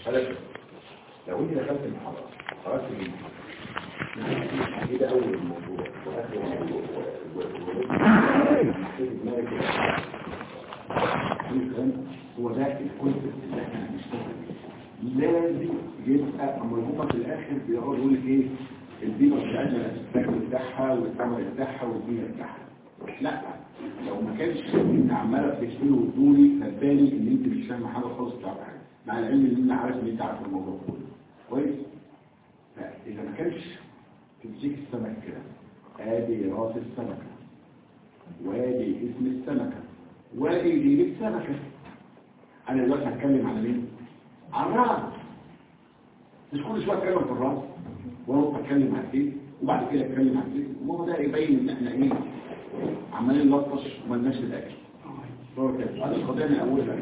هذا لو انت دخلت المحاضرة خرجت من ايه ده اول الموضوع واخر الموضوع هو ده الكونسيبت اللي احنا هنشتغل بيه لازم يبقى اما هما في الاخر بيقعدوا يقول لك ايه البيمه بتاعتنا الاسباك بتاعها والثمر بتاعها والبيمه بتاعها لا لو ما كانش انت عماله بتشتري وتقولي صدقني ان انت مش فاهمه حاجه خالص بتاعت حاجه مع العلم ان انا عارف ان انت عارف الموضوع كله كويس فاذا ما كانش تمسك السمك كده ادي راس السمكه وادي اسم السمكه وادي دي السمكه انا دلوقتي هتكلم على مين عن الراس مش كل شويه اتكلم في الراس وانا اتكلم عن ايه وبعد كده اتكلم عن ايه وهو ده يبين ان احنا ايه عمالين نلطش ومالناش الاكل هو كده هذه القضيه من اولها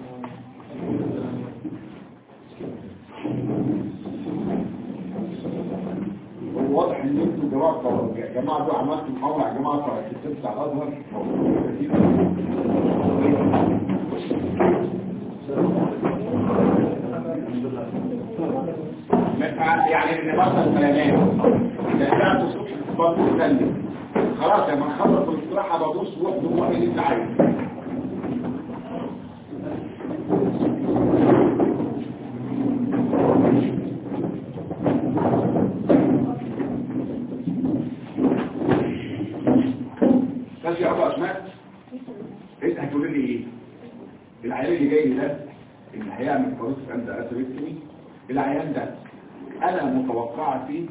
هو واضح ان انتوا جماعه يا جماعه دول عملتوا محاضره يا جماعه بتوع الستات بتاع الازهر يعني ان مثلا كلامات اذا كانت الصبح الصبح تسلم خلاص لما نخلص الاستراحه بدوس روح دموع اللي انت عايزه ماشي يا ابو اسماء انت هتقول لي ايه العيان اللي جاي ده اللي هيعمل كورس عند اسرتني العيان ده انا متوقعه فيه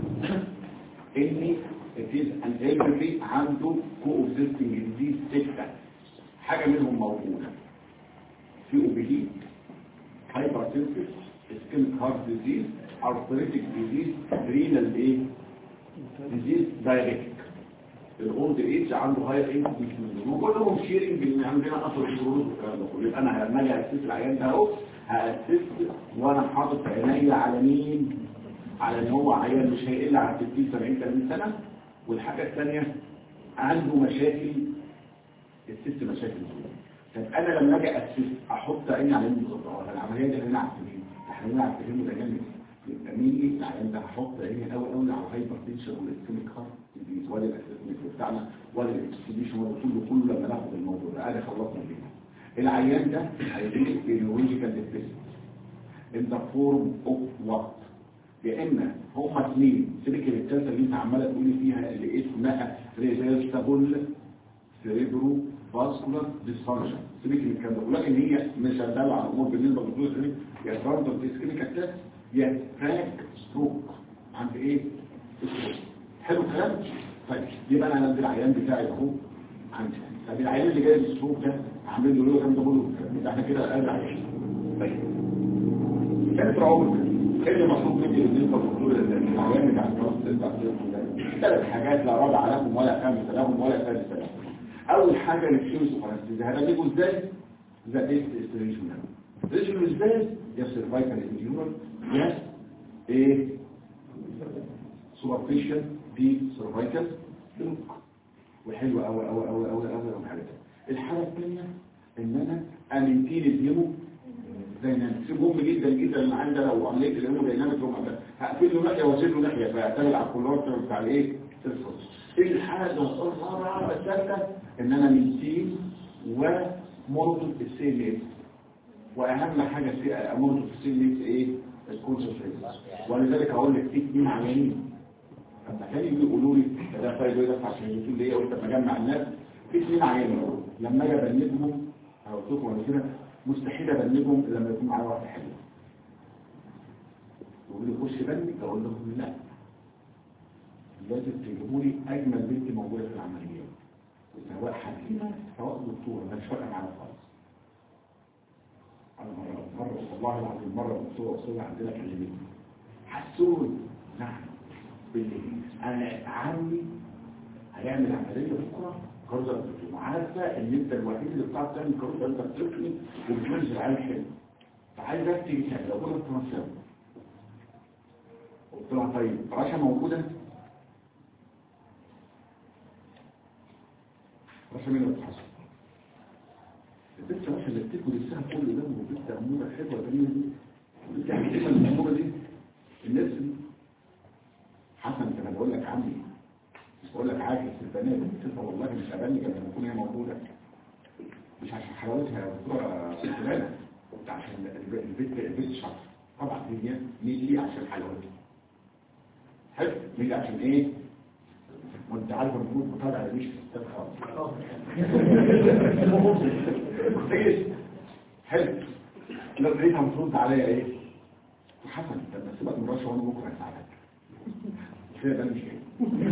ان فيز ان elderly عنده coexisting disease ستة حاجة منهم موجودة في اوبيدي هايبرتنسيف اسكيميك هارت ديزيز arthritic ديزيز رينال ايه ديزيز دايركت الاولد ايج عنده هاير انكم وكلهم شيرنج ان عندنا اثر الجروز والكلام ده كله يبقى انا لما اجي اسس العيان ده اهو هاسس وانا حاطط عيني على مين على ان هو عيان مش هيقل عن 60 70 80 سنه والحاجه الثانيه عنده مشاكل الست مشاكل دول طب انا لما اجي اسس احط عيني على مين بالظبط اه العمليه دي احنا عارفين احنا عارفين ده جامد يبقى مين العيان ده هحط عيني قوي قوي على الهايبر تنشن والاسكيميك هارت ديزيز ولا الاسسمنت بتاعنا ولا الاكسبيديشن ولا كله كله لما ناخد الموضوع ده ادي خلصنا بيه العيان ده هيديك بيولوجيكال ديفيسيت ان ذا فورم اوف وات يا اما هما اثنين سيبك الثالثه اللي انت عماله تقولي فيها اللي اسمها ريزيرستابل سيريبرو فاسكولار ديسفانكشن سيبك من الكلام ده ولكن هي مش هتدل على الامور بالنسبه للدكتور يا تراندر اسكيميك اتاك يا تراك ستروك عند ايه؟ ستروك حلو الكلام؟ طيب يبقى انا عندي العيان بتاعي اهو عندي طب العيان اللي جاي بالستروك ده عامل له ايه كام ده كله احنا كده قاعد عايش طيب كانت عمر ايه اللي مطلوب مني ان انت تقول العيان بتاع الدراسه ثلاث حاجات لا رابعه لهم ولا خامسه لهم ولا ثالثه لهم اول حاجه الكيمس وفرنسيزا هنجيبه ازاي ذا بيست استريشن ريجن ازاي يا سيرفايكال انجيومر يا ايه سوبرفيشن دي سيرفايكال وحلوه قوي قوي قوي قوي قوي الحاجه الحاجه الثانيه ان انا امنتين الديمو داينامكس مهم جدا جدا اللي عندي لو عمليه الهيمو داينامكس هقفل له ناحيه واسيب له ناحيه فيعتمد على الكولار بتاع الايه الفرص الحاجه الرابعه الثالثه ان انا ميتين ومورتو السيليت واهم حاجه في مورتو السيليت ايه الكونسنتريشن ولذلك هقول لك في اثنين عيانين لما كانوا بيقولوا لي ده فايده ده عشان يقول لي وانت مجمع الناس في اثنين عيانين لما اجي ابنبهم هقول لكم انا كده مستحيل ابلغهم لما يكون معايا واحد حلو يقول لي خش بنك اقول لهم لا لازم تجيبوا لي اجمل بنت موجوده في العمليه سواء حكيمه سواء دكتوره مش فارقه معايا خالص انا مره مره والله العظيم مره دكتوره وصلنا عندنا كلمتني حسون نعم بالليل انا عمي هيعمل عمليه بكره كاردر وعارفه ان انت الوحيد اللي بتعرف تعمل كاردر انت بتركني وبتنزل على حلو فعايز اكتب كده لو قلت تنسى قلت لها طيب رشا موجوده رشا مين اللي بتحصل البنت رشا اللي بتاكل لسها كل ده وبنت اموره حلوه جميله دي بنت عندنا مش أغني لما تكون هي موجودة مش عشان حلاوتها يا دكتورة فلانة ده عشان البيت البيت شاطر طبعا هي مين ليه عشان حلاوتها حلو مين عشان ايه وانت عارف المفروض مطالع مش في الستات خالص كويس حلو لو لقيتها مفروض عليا ايه حسن طب ما سيبك من رشا وانا بكره هساعدك كده ده مش ايه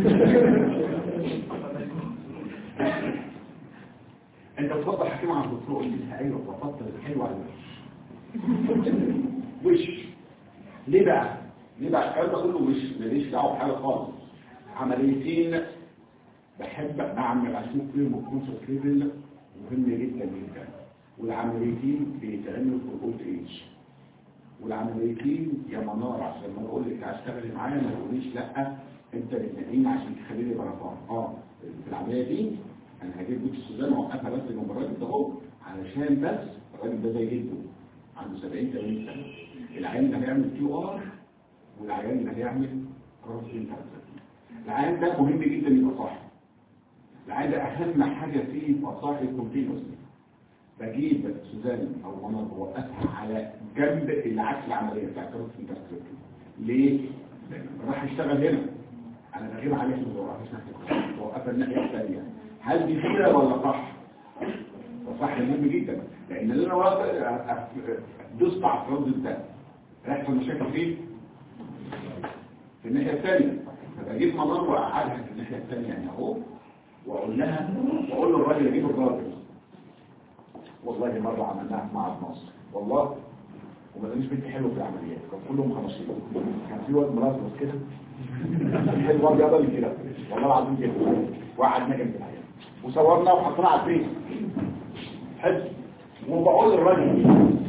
انت بتفضل حكيم عن الدكتور قلت لها ايوه بفضل الحلو على الوش وش ليه بقى ليه بقى الكلام ده كله مش ماليش دعوه بحاجه خالص عمليتين بحب اعمل اشوف فيهم الكونسبت ليفل مهم جدا جدا والعمليتين بيتعملوا في الاولد ايج والعمليتين يا منار عشان ما اقول لك عايز تشتغلي معايا ما تقوليش لا انت بتنقيني عشان تخلي لي برفان اه في العمليه دي انا هجيب بيك السودان واوقفها بس جنب الراجل ده اهو علشان بس الراجل ده زي جده عنده 70 80 سنه العيان ده هيعمل كيو ار والعيان ده هيعمل كروس العيان ده مهم جدا يبقى صاحي العيان ده اهم حاجه فيه يبقى صاحي كونتينوسلي بجيب سوزان او انا بوقفها على جنب العكس العمليه بتاعت كروس انترسبتور ليه؟ راح يشتغل هنا انا بغيب عليه في الزراعه مش محتاج بوقفها الناحيه الثانيه هل دي كده ولا صح؟ صح مهم جدا لان انا واقف دوست على الفرد ده هيحصل مشاكل فين؟ في الناحيه الثانيه فبجيب منار واقعدها في الناحيه الثانيه يعني اهو واقول لها واقول للراجل اجيب الراجل والله مره عملناها في معهد مصر والله وما لقيناش بنت حلوه في العمليات كان كلهم خمسين كان في واد ملازمس كده حلو واد يضل كده والله العظيم كده وقعدنا جنب العيال وصورنا وحطينا على البيت حلو وبقول للراجل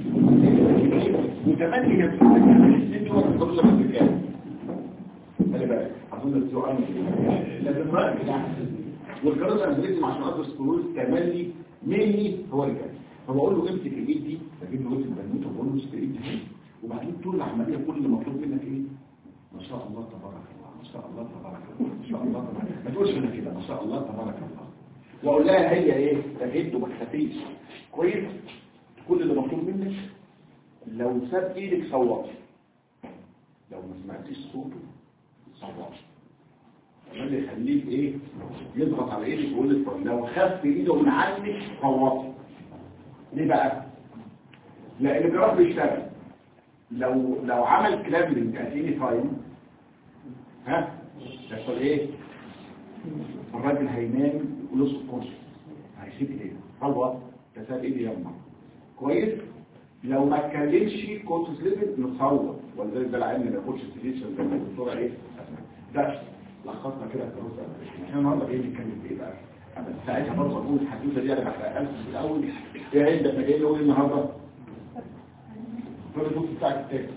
وكمان هي الست وقت الطفل بس كام خلي بالك اظن السؤال لازم رأي يعني والجرس انا لازم عشان اقدر سكرول تملي مني هو الجرس فبقول له امسك الايد دي بجيب له وسط البنوته وبقول له امسك الايد دي وبعدين طول العمليه كل اللي مطلوب منك ايه ما شاء الله تبارك الله ما شاء الله تبارك الله ما شاء الله تبارك ما تقولش انا كده ما شاء الله تبارك الله واقول لها هي ايه ده جد وما تخافيش كويس كل اللي مطلوب منك لو ساب ايدك صوتي لو ما سمعتيش صوته صوتي اللي يخليك ايه يضغط على ايدك ويقول لك لو خف ايده من عنك صوتي ليه بقى لان الجراح بيشتغل لو لو عمل كلابلنج ات اني تايم ها يحصل ايه الراجل هينام ويصحى كرسي هيسيب ايديه صوت تساب ايدي يما كويس لو ما اتكلمش كورتس ليفل نصوت ولذلك ده العلم ما ياخدش سيليشن زي ما الدكتوره ايه ده لخصنا كده الدروس احنا النهارده جايين نتكلم في ايه بقى بس ساعتها برضه اقول الحدوته دي انا بحرقها في الاول ايه عندك احنا جايين نقول النهارده الدكتور بتاعك التاني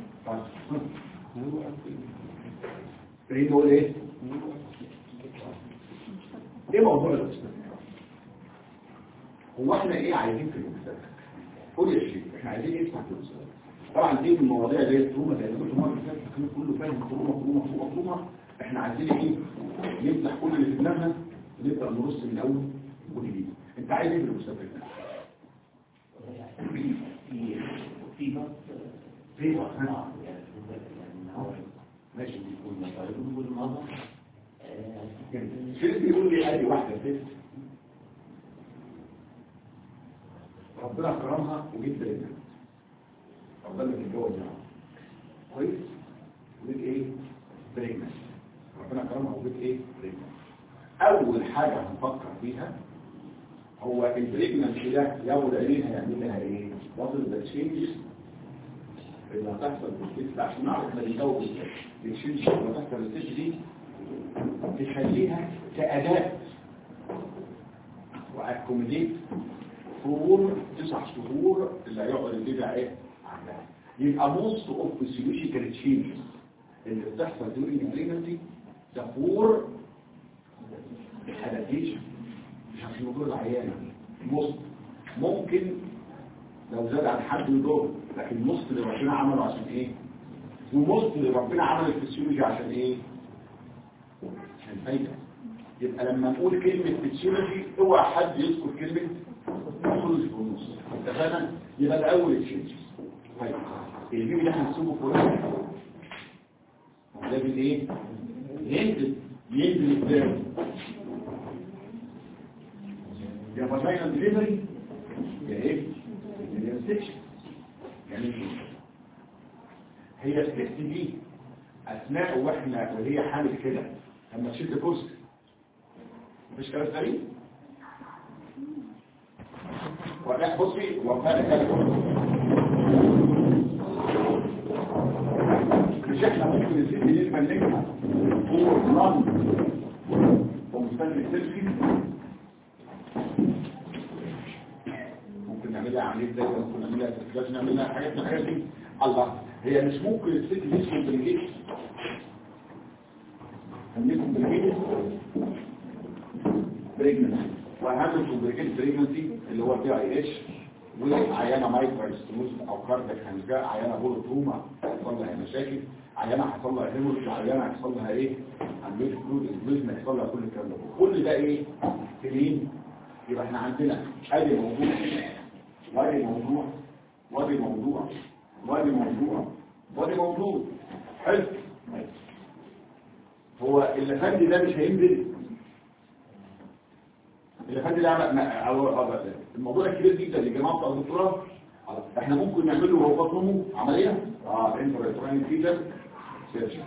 جايين نقول ايه ايه موضوع الاستاذ هو احنا ايه عايزين في الاستاذ قول يا شيخ احنا عايزين ايه في الاستاذ طبعا دي من المواضيع اللي هي التروما زي ما قلت مره فاتت كله فاهم تروما تروما تروما تروما احنا عايزين ايه نفتح كل اللي في دماغنا ونبدا نرص من الاول وجديد انت عايز ايه في الاستاذ في بس في وقت ماشي بيكون مصاريف والمرضى شيء بيقول لي ادي واحده ست ربنا كرمها وجيت برينا ربنا بيتجوز معاها كويس وجيت ايه برينا ربنا كرمها وجيت ايه برينا اول حاجه هنفكر فيها هو البريجننسي ده ياخد عينيها يعمل لها ايه وصل ذا تشينجز اللي هتحصل في الست عشان نعرف ما بيجاوب التشينجز اللي هتحصل في الست دي تخليها كأداء وأكوميديت فور تسع شهور اللي هيقعد البيبي ايه عندها يبقى موست اوف فيسيولوجيكال تشينجز اللي بتحصل during pregnancy ده فور adaptation مش عشان يضر العيانة موست ممكن لو زاد عن حد يضر لكن موست اللي ربنا عمله عشان ايه وموست اللي ربنا عمل الفسيولوجي عشان ايه عشان فايدة يبقى لما نقول كلمة فيسيولوجي اوعى حد يذكر كلمة فيسيولوجي في النص اتفقنا يبقى ده اول تشينج طيب البيبي ده هنسيبه في وسط لازم ايه ينزل ينزل ازاي يا فاجينال ديليفري يا ايه يا سكشن يعني إيه؟ هي الست دي اثناء واحنا وهي حامل كده لما تشد كرسي مفيش كلام سليم ولا بصي وفاء كلام مش احنا ممكن الست دي نملكها هو الرن ومستني السيلفي ممكن نعملها عمليه زي ممكن نعملها تسلاش نعملها حاجات من الحاجات دي الله هي مش ممكن الست دي اسمه بالجيش خليكم بالجيش بريجنسي واهم كومبليكيت بريجنسي اللي هو بي اي اتش وعيانه مايكروستوموس او كاردياك هنجاء عيانه بول تروما حصل لها مشاكل عيانه حصل لها هيموريج عيانه حصل لها ايه عمليه فلويد الجسم حصل لها كل الكلام ده كل ده ايه سليم يبقى احنا عندنا ادي موضوع وادي موضوع وادي موضوع وادي موضوع وادي موضوع حلو هو اللي فندي ده مش هينزل اللي فندي ده عمل- ما- أو- أو- الموضوع الكبير جدا اللي جماعه بتاع الدكتوراه احنا ممكن نعمل له وهو بطنه عمليه اه انترا فيتر سيرجن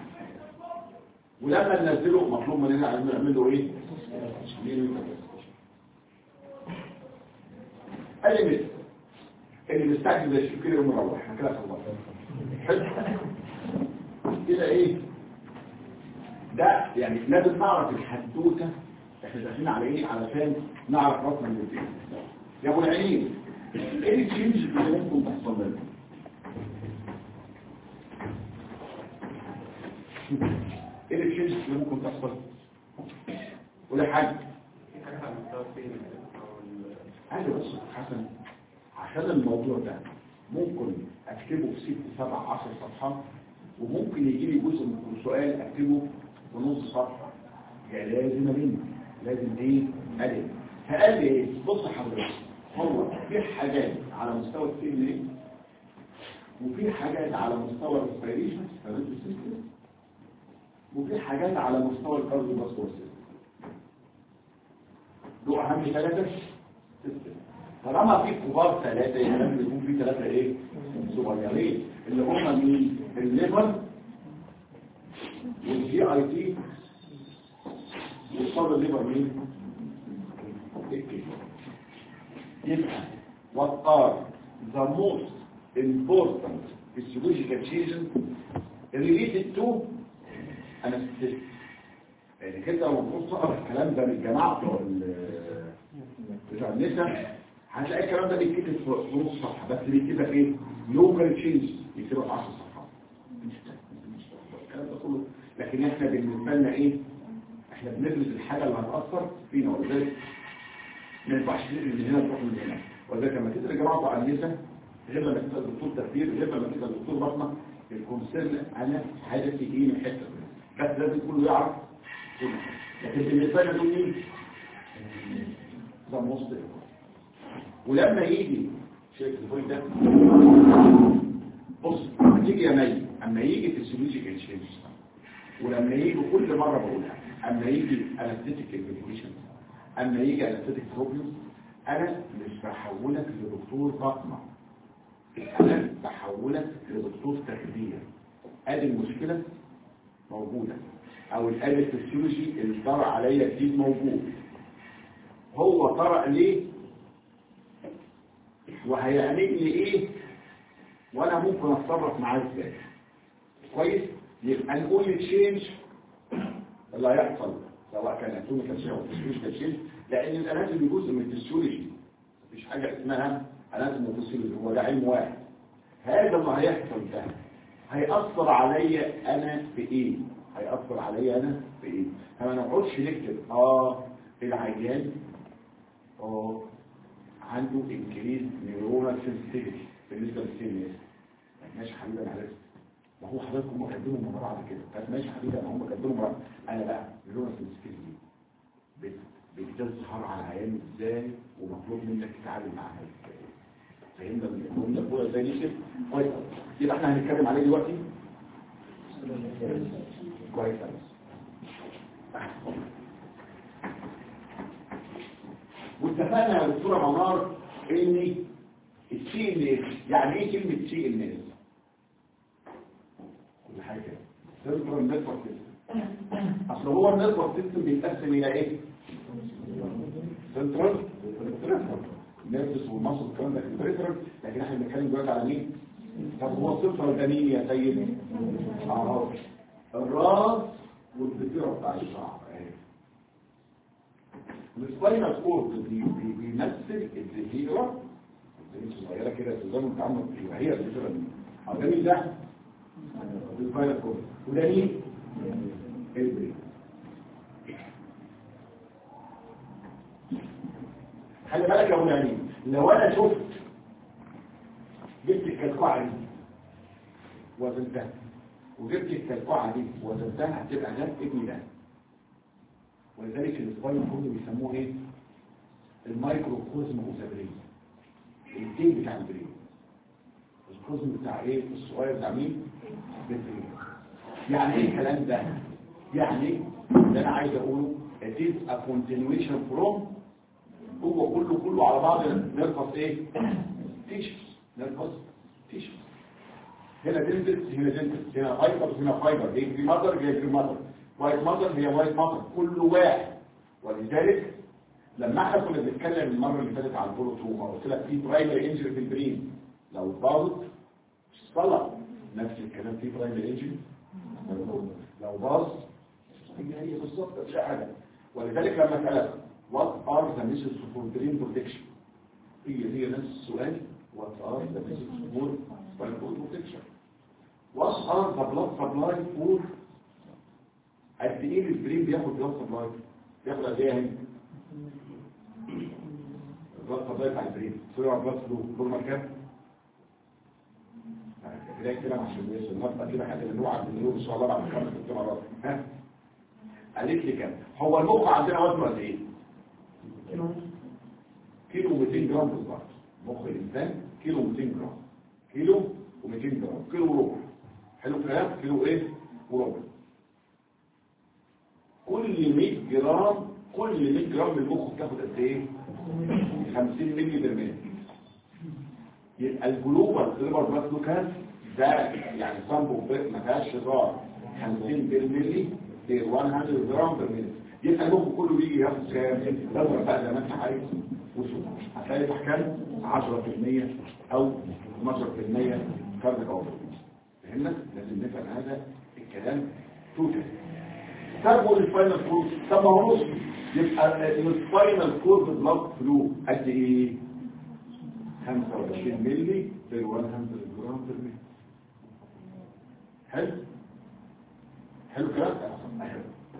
ولما ننزله مطلوب مننا نعمل له ايه قال لي مثل اللي مستعجل ده يشوف كده يوم مروح احنا كده خلصنا حلو كده ايه ده يعني لازم نعرف الحدوته احنا داخلين على ايه علشان نعرف راسنا من الفين يا ابو العين ايه التشينج اللي ممكن تحصل لنا ايه التشينج اللي ممكن تحصل ولا حاجه ايوه بس حسن عشان الموضوع ده ممكن اكتبه في ست سبع عشر صفحات وممكن يجي لي جزء من سؤال اكتبه في نص صفحه يعني لازم الم لازم ايه الم فقال لي ايه بص حضرتك هو في حاجات على مستوى السن ايه وفي حاجات على مستوى الريسبيريشن سيستم وفي حاجات على مستوى الكارديو فاسكولار سيستم دول اهم ثلاثه سيستم طالما في كبار ثلاثه يبقى لازم يكون في ثلاثه ايه صغيرين اللي هم مين الليفر والجي اي تي وصار الليفر مين الكلى يبقى what are the most important physiological changes related to anesthesia يعني كده لو المفروض تقرا الكلام ده للجماعه بتوع ال- بتوع النساء هتلاقي الكلام ده بيتكتب في في نص صفحه بس بيكتبها في ايه؟ لوكال تشينج يكتبها في 10 صفحات الكلام ده كله لكن احنا بالنسبه لنا ايه؟ احنا بندرس الحاجه اللي هتاثر فينا ولذلك ما ينفعش تنقل من هنا تروح من هنا ولذلك لما تسال الجماعه بتوع النساء غير لما تسال الدكتور تفكير غير لما تسال الدكتور بطنه الكونسيرن انا هدفي ايه من الحته دي بس لازم كله يعرف كل حاجة. لكن بالنسبه لنا دول مين؟ ده مصدر ولما يجي شايف البوينت ده بص لما تيجي يا مي اما يجي في السيولوجيكال تشينج ولما يجي كل مره بقولها اما يجي انستيتيك انفيتيشن اما يجي انستيتيك بروبلم انا مش بحولك لدكتور بطنه انا بحولك لدكتور تخدير ادي المشكله موجوده او الادي الفسيولوجي اللي طرأ عليا جديد موجود هو طرأ ليه وهيعمل لي ايه وانا ممكن اتصرف معاه ازاي كويس يبقى نقول التشينج اللي هيحصل سواء كان اتوميكال تشينج او فيسيولوجيكال تشينج لان الاناتومي جزء من الفسيولوجي مفيش حاجه اسمها اناتومي وفسيولوجي هو ده علم واحد هذا اللي هيحصل ده هيأثر عليا انا في ايه هيأثر عليا انا في ايه فما نقعدش نكتب اه العيان اه عنده انكريز نيورونال سنسيتيفيتي بالنسبه للسن ماشي يا حبيبي انا عرفت ما هو حضرتك هم كاتبينهم مع بعض كده طب ماشي يا حبيبي انا هم كاتبينهم مع بعض انا بقى نيورونال سنسيتيفيتي بت- بتظهر على العيان ازاي ومطلوب منك تتعامل معاها ازاي فهمنا الجمله الاولى ازاي دي كده كويس أوي. يبقى احنا هنتكلم عليه دلوقتي كويس أوي. واتفقنا يا دكتوره منار ان السي ان يعني ايه كلمه سي ان اس كل حاجه سنترال نتورك سيستم اصل هو النتورك سيستم بيتقسم الى ايه سنترال نيرفس والمصل والكلام ده البريفرال لكن احنا بنتكلم دلوقتي على مين طب هو السنترال ده مين يا سيد اه الراس والذكره بتاع الشعر اهي السباينال كورد بي- بي- بيمثل الذهيره الذهيره صغيره كده سوزان انت عمرك يبقى هي الذهيره دي اه ده مين ده السباينال كورد وده مين البرين خلي بالك يا ولاني لو انا شفت جبت الكلكوعه دي وزنتها وجبت الكلكوعه دي وزنتها هتبقى ده ابني ده ولذلك الاسباين كله بيسموه ايه المايكرو كوزم اوزابرين الدين بتاع البرين الكوزم بتاع ايه الصغير بتاع مين البرين يعني ايه الكلام ده يعني اللي انا عايز اقوله it is a continuation from هو كله كله على بعض نرقص ايه تيشرز نرقص تيشرز هنا دنتس هنا دنتس هنا فايبر هنا فايبر دي في مصدر جاي في مصدر وايت مصدر هي وايت مصدر كله واحد ولذلك لما احنا كنا بنتكلم المره اللي فاتت على البروتوما قلت لك في برايمري انجري في البرين لو باظت صلح نفس الكلام في برايمري انجري لو باظ هي هي بالظبط مش حاجه ولذلك لما سالك what are the methods for brain protection هي هي نفس السؤال what are the methods for brain protection what are the blood supply for قد ايه البرين بياخد بلاد سبلاي بياخد قد ايه هنا البلاد سبلاي بتاع البرين سرعه بلاد فلو نورمال كام كده كده عشان بس النقطه كده حاجه اللي هو عند اليوم ان شاء الله بعد خمس ست مرات ها قالت لي كام هو المخ عندنا وزنه قد ايه كيلو 200 جرام بالظبط مخ الانسان كيلو 200 جرام كيلو و200 جرام كيلو وربع حلو الكلام كيلو ايه وربع كل 100 جرام كل 100 جرام من المخ بتاخد قد ايه 50 مللي بالمية يبقى الجلوبال سيلفر بلاد جلوكاز ده يعني صنبه ما فيهاش هزار 50 بالملي ب 100 جرام بالملي يبقى المخ كله بيجي ياخد كام تضرب بقى زي ما انت عايز وشوف هتلاقي في كام 10% او 12% كارد اوفر فهمنا لازم نفهم هذا الكلام توتال طب والسباينال كورد طب ما هو نص يبقى السباينال كورد بلاد فلو قد ايه 25 مللي في 100 جرام في المية حلو حلو كلام حلو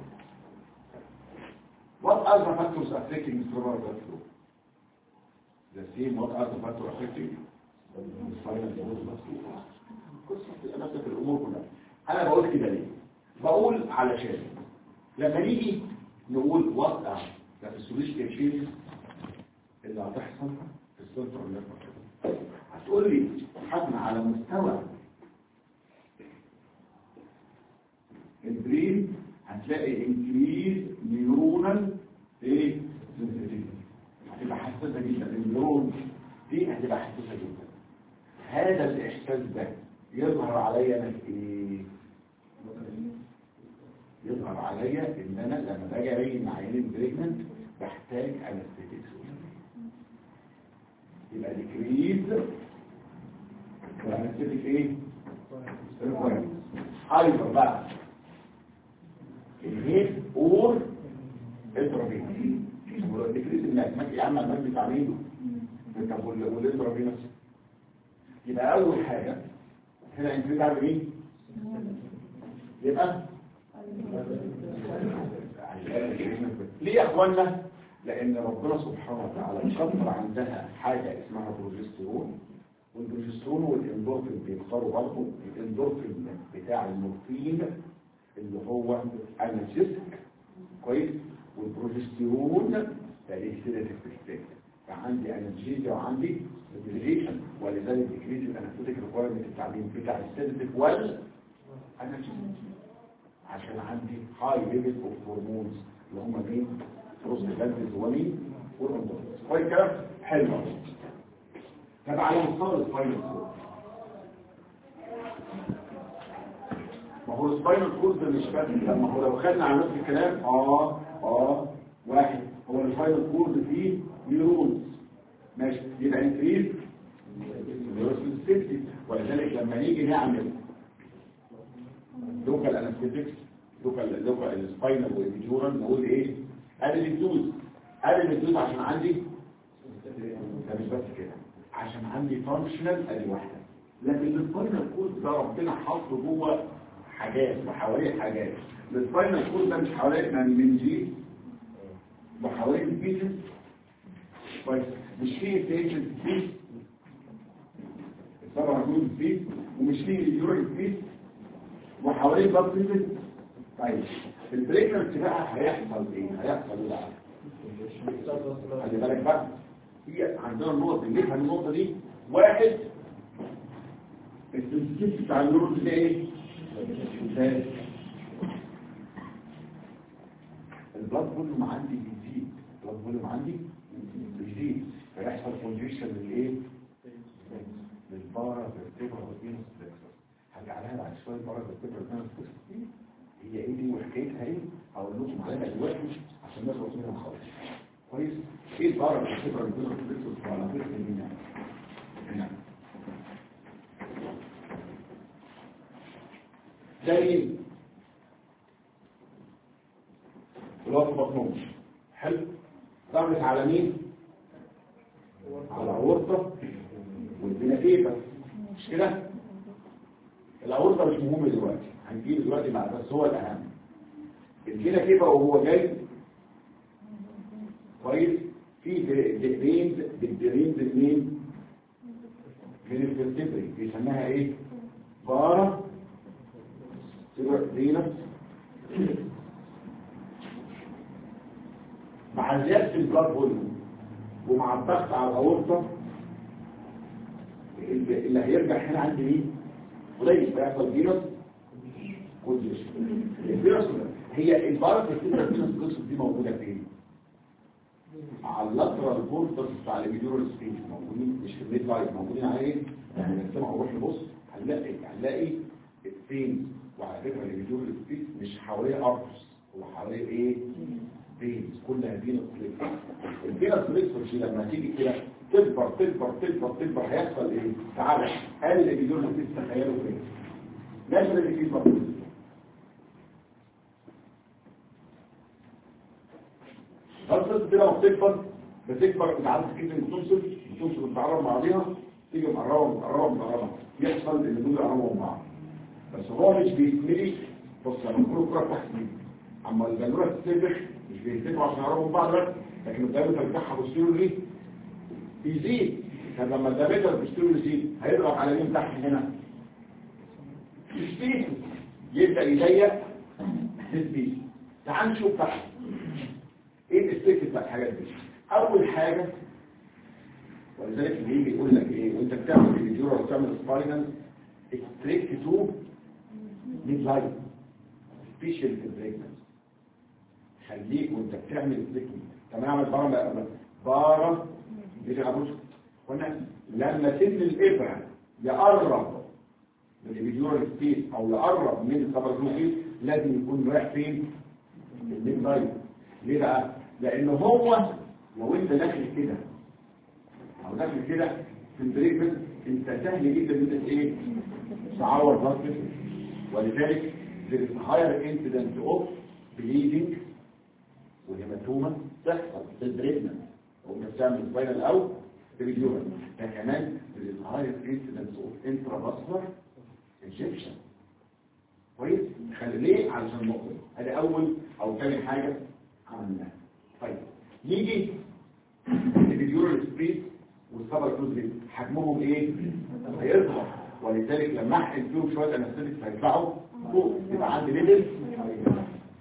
What are the factors affecting cerebral blood flow? The same what are the factors affecting spinal cord blood flow? قصة نفسك الأمور كلها أنا بقول كده ليه؟ بقول علشان لما نيجي نقول وقع ده في السوليشيا تشينج اللي هتحصل في السنتر نيرفس هتقول لي حجم على مستوى البرين هتلاقي انكريز نيورونال ايه سنسيتيفيتي هتبقى حساسه جدا النيورون دي هتبقى حساسه جدا هذا الاحساس ده يظهر عليا انا في ايه يظهر عليا ان انا لما باجي اريد مع عينين بريجننت بحتاج انستيتكس يبقى ديكريز والانستيتك ايه ايضا بقى الهيد اور اتروبين ديكريز الماك ماك يا عم الماك بتاع مين طب والاتروبين نفسه يبقى اول حاجه هنا انكريز على مين يبقى ليه يا اخوانا لان ربنا سبحانه وتعالى شطر عندها حاجة اسمها بروجسترون والبروجسترون والاندورفين بيختاروا برضه الاندورفين بتاع المورفين اللي هو انالجيسك كويس والبروجستيرون ده ليه سيداتيف بريستيك فعندي انرجيزيا وعندي سيديليشن ولذلك ديكريز الانستيك ريكويرمنت التعليم بتاع السيداتيف وال عشان عندي هاي ليفل اوف هرمونز اللي هم مين بروستاجلاندز ومين والاندروجينز كويس كده حلو طب على مستوى السباينال كورد ما هو السباينال كورد ده مش بس لما هو لو خدنا على نفس الكلام اه اه واحد هو السباينال كورد فيه نيورونز ماشي يبقى انكريز نيوروسيستيك ولذلك لما نيجي نعمل لوكال انستيكس لوكال لوكال السباينال والفيجورال نقول ايه ادي الدوز ادي الدوز عشان عندي ده مش بس كده عشان عندي فانكشنال ادي واحده لكن السباينال كورد ده ربنا حاطه جوه حاجات وحواليه حاجات السباينال كورد ده مش حواليه من جي وحواليه البيسز كويس مش فيه ستيشن بيس طبعا جزء بيس ومش فيه اليورين بيس وحواليه بلاد بيسز طيب البريكنس بقى هيحصل ايه هيحصل ايه بقى خلي بالك بقى هي عندنا النقط اللي نفهم النقطه دي واحد السنسيتيف بتاع النور ده ايه مثال البلاد فوليوم عندي بيزيد البلاد فوليوم عندي بيزيد فيحصل كونجيشن للايه للبارا فيرتيبرا والفينوس فليكسس هرجع لها بعد شويه البارا فيرتيبرا والفينوس فليكسس هي ايه دي وحكايتها ايه هقول لكم عليها دلوقتي عشان نخلص منها خالص كويس ايه البارا فيرتيبرا والفينوس فليكسس وعلى فكره مين هنا ده مين الوقت بطنهم حلو ضغط على مين على العورطة والبنافيبة مش كده العورطة مش مهم دلوقتي هنجيب دلوقتي مع بس هو الأهم البنافيبة وهو جاي كويس في درينز الدرينز منين من الفرتبري بيسموها ايه بارا سيبرتينس مع زيادة البلاد فوليوم ومع الضغط على الأورطة اللي هيرجع هنا عندي مين؟ قليل بيحصل فيروس كونجيشن الفيروس هي الفيروس الفيروس الفيروس دي موجودة فين؟ على اللاترال بورتس بتاع الفيديورال سبيس موجودين مش في الميد لايت موجودين على ايه؟ يعني نسمع ونروح نبص هنلاقي هنلاقي فين وعلى فكره الفيديورال سبيس مش حواليه ارتس هو حواليه ايه؟ فينز كلها فينس فليكس الفينس فليكس دي لما تيجي كده تكبر تكبر تكبر تكبر هيحصل ايه تعالى قال اللي بيدور لك تخيلوا فين لازم اللي فيه بطل بس كده لما بتكبر بتكبر انت عارف كده بتوصل بتوصل بتعرض مع بعضيها تيجي مقربه مقربه مقربه يحصل ان دول يقربوا من بعض بس هو مش بيتملي بص لما كل كره تحت اما الجلوره تتفتح مش بيتفقوا عشان يقربوا من بعض بس لكن الدايمتر بتاعها بوستيرو ليه بيزيد طب لما الدايمتر بوستيرو يزيد هيضغط على مين تحت هنا مش فيه يبدا يضيق تثبيت تعال نشوف بقى ايه الاستيك بتاع الحاجات دي اول حاجه ولذلك اللي يجي يقول لك ايه وانت بتعمل الفيديو وبتعمل سباينال ستريك تو ميد لاين سبيشال بريكنس خليك وانت بتعمل التكنيك طب انا اعمل بارا بارا دي عروس قلنا لما سن الابره يقرب من الفيديورال سبيس او يقرب من السبرفلوكيس لازم يكون رايح فين الميد لاين ليه بقى لان هو لو انت داخل كده او داخل كده في البريكمنت انت سهل جدا ان انت ايه تعور ضغط ولذلك there is higher incidence of bleeding والهيماتوما تحصل في البريكمنت وانت بتعمل سباينال او ريجيومن ده كمان there is higher incidence of intravascular injection كويس خلي ليه علشان النقطه دي ادي اول او ثاني حاجه عملناها طيب نيجي الفيديورال سبريت والسبر كلوزلين حجمهم ايه هيظهر ولذلك لما احقن فيهم شويه انستيك هيطلعوا فوق يبقى عندي ليفل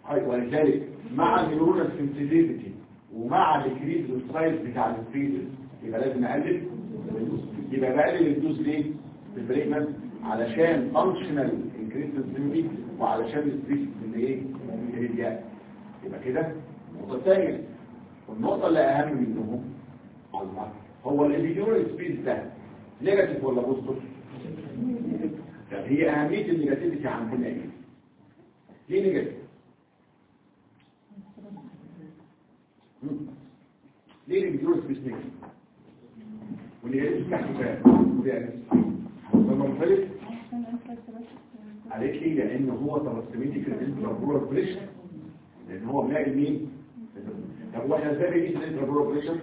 هاي ولذلك مع النيورونال سنسيتيفيتي ومع الكريز السايز بتاع السبيسز يبقى لازم اقلل يبقى بقلل الدوز ليه في البريكمنت علشان فانكشنال انكريز سنسيتيفيتي وعلشان السبيسز اللي ايه الريديات يبقى كده النقطه الثانيه والنقطه اللي اهم منهم الله هو الابيجورال سبيس ده نيجاتيف ولا بوزيتيف طب هي اهميه النيجاتيفيتي عندنا ايه ليه نيجاتيف مم. ليه الابيجورال سبيس نيجاتيف والنيجاتيف تحت كام ودي يعني لما مختلف قالت لي لان هو ترسميتي الانترابورال بريشر لان هو بنلاقي مين طب واحنا ازاي بنقيس الانترابورال بريشر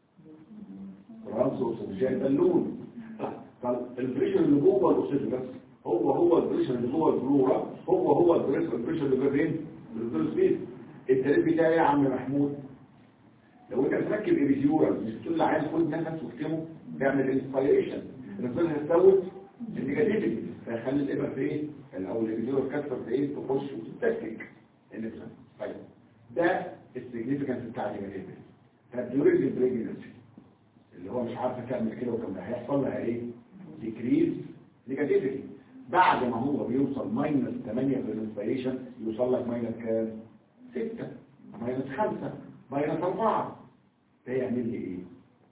رمز اوكسجين بالون فالبريشر اللي جوه الاكسجين بس هو هو البريشر اللي جوه البلورا هو هو البريشر البريشر اللي جوه فين البلور سبيس التاريخ بتاعي يا عم محمود لو انت بتركب ايبيزيورال مش بتقول لي عايز خد نفس واكتمه تعمل انسبيريشن الانسان هتزود النيجاتيفيتي فيخلي الابر في ايه او الايبيزيورال كاستر في ايه تخش وتتكتك الانسان طيب ده السيجنيفيكانس بتاع النيجاتيفيتي فالديوريز البريجنسي اللي هو مش عارفه تعمل كده وكان هيحصل لها ايه ديكريز نيجاتيفيتي بعد ما هو بيوصل ماينس 8 في الانسبيريشن يوصل لك ماينس كام 6 ماينس 5 ماينس 4 ده يعمل لي ايه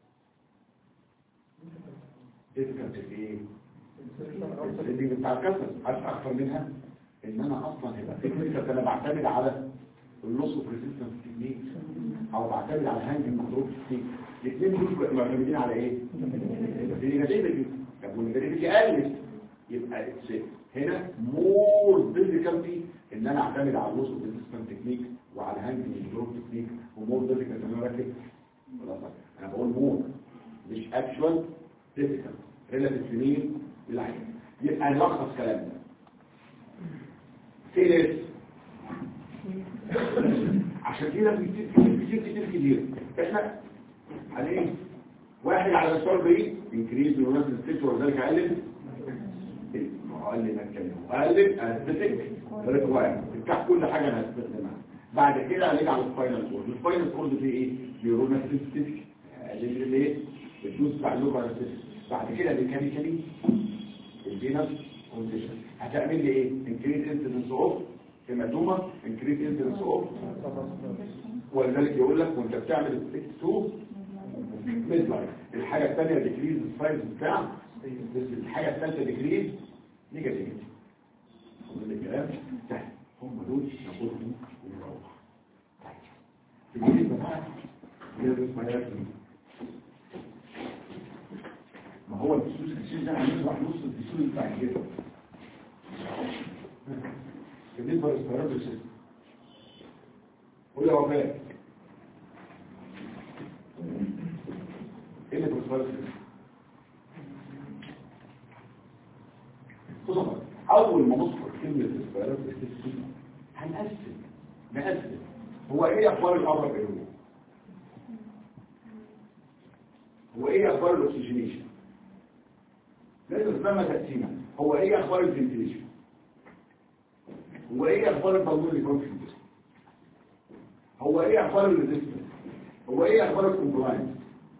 ديفيكالت في ايه اللي بتاع الكسر عارف اكتر منها ان انا اصلا هيبقى فكره انا بعتمد على اللوس اوف ريزيستنس تكنيك او بعتمد على الهانج كنترول تكنيك الاثنين دول معتمدين على ايه النيجاتيفيتي طب والنيجاتيفيتي قلت يبقى it's هنا مور ديفيكالتي ان انا اعتمد على اللوس اوف ريزيستنس تكنيك وعلى الهانج كنترول تكنيك ومور ديفيكالتي ان انا اركب خلاص انا بقول مور مش اكشوال ديفيكالت ريلاتيف لمين للعين يبقى نلخص كلامنا سيريس عشان كده كتير كتير كتير كتير كتير احنا على ايه واحد على مستوى بعيد انكريز الناس الست وذلك اقلل اقلل ما اتكلم اقلل استاتيك ريكواير بتاع كل حاجه انا هستخدمها بعد كده هنيجي على الفاينل كورد الفاينل كورد فيه ايه نيورونال سيستيك اقلل الايه الدوز بتاع اللوكال بعد كده ميكانيكالي الفينس كونديشن هتعمل لي ايه انكريز انسيدنس اوف هيماتوما انكريز انسيدنس اوف ولذلك يقول لك وانت بتعمل الستيك 2 ميد لاين الحاجه الثانيه ديكريز السايز بتاع بس الحاجه الثالثه ديكريز نيجاتيفيتي كل الكلام سهل هم دول ناخدهم ونروح طيب في الجديد بقى ندرس مجالات ما هو الفلوس الشيء ده هنشرح نص الفلوس بتاع كده بالنسبه للسيارات الشيء قول يا وفاء ايه اللي بالنسبه لك خصوصا اول ما نذكر كلمه السيارات الشيء هنقسم نقسم هو ايه اخبار الامر بينهم هو ايه اخبار الاكسجينيشن لازم تسمى تقسيمه هو ايه اخبار الفنتيليشن هو ايه اخبار البلمونري كونفيوجن هو ايه اخبار الريزيستنس هو ايه اخبار الكومبلاينس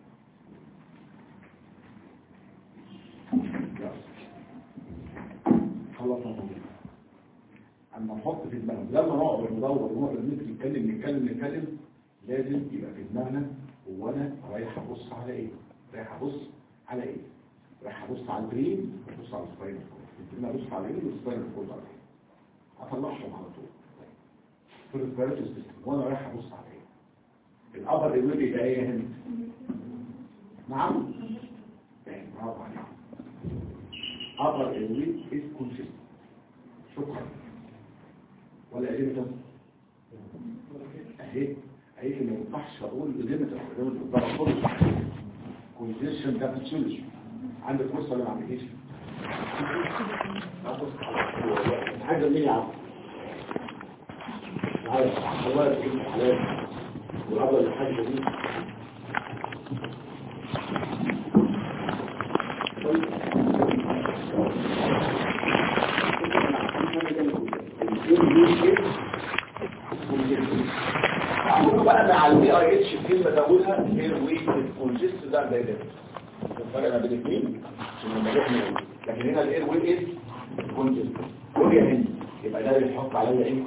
خلصنا اما نحط في دماغنا لما نقعد ندور ونقعد نتكلم نتكلم نتكلم لازم يبقى في دماغنا هو انا رايح ابص على ايه رايح ابص على ايه رايح ابص على البرين ابص على السباينال كورد انا ابص على البرين والسباينال كورد على ايه هطلعهم على طول في الريسبيراتوري سيستم وانا رايح ابص على ايه الابر ايميدي ده ايه هنا نعم تمام برافو عليك ابر ايميدي از كونسيست شكرا ولا ليميتر اهي اهي ما ينفعش اقول ليميتر ده كله كونجيشن ده فيسيولوجي عندك فرصه ولا ما عندكش حاجه اللي يا عم عارف الله يكون الحلال والافضل الحاجه دي مع البي اي اتش كلمه تقولها اير وي كونجست ده ده ده الفرق ما بين الاثنين عشان لما نروح نقول لكن هنا الاير وي از كونجست قول يا هند يبقى ده بيحط عليا ايه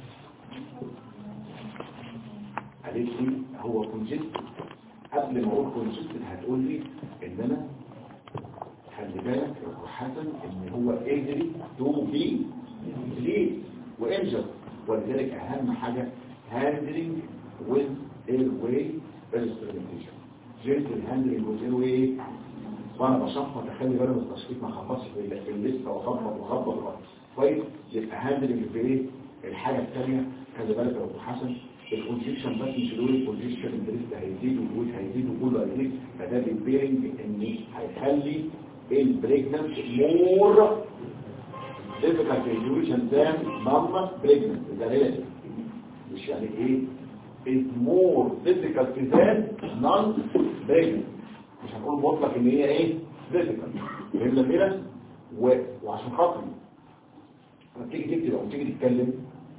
قالت لي هو كونجست قبل ما اقول كونجست هتقول لي ان انا خلي بالك يا أبو حسن ان هو قدر تو بي ليه وانجر ولذلك اهم حاجه هاندلنج with airway instrumentation gentle handling with airway وانا بشخص اخلي بالي من التشخيص ما خبطش في الليسته واخبط واخبط واخبط كويس يبقى هاندلنج في ايه الحاجه الثانيه خلي بالك يا ابو حسن الكونجكشن بس مش دول الكونجكشن البريست هيزيد والويت هيزيد وكله هيزيد فده بيبيرنج ان هيخلي البريجننت مور difficult resolution than non-pregnant ده relative مش يعني ايه is more difficult than non-pregnant مش هنقول مطلق ان هي ايه difficult فهمنا كده و... وعشان خاطر لما تيجي تكتب او تيجي تتكلم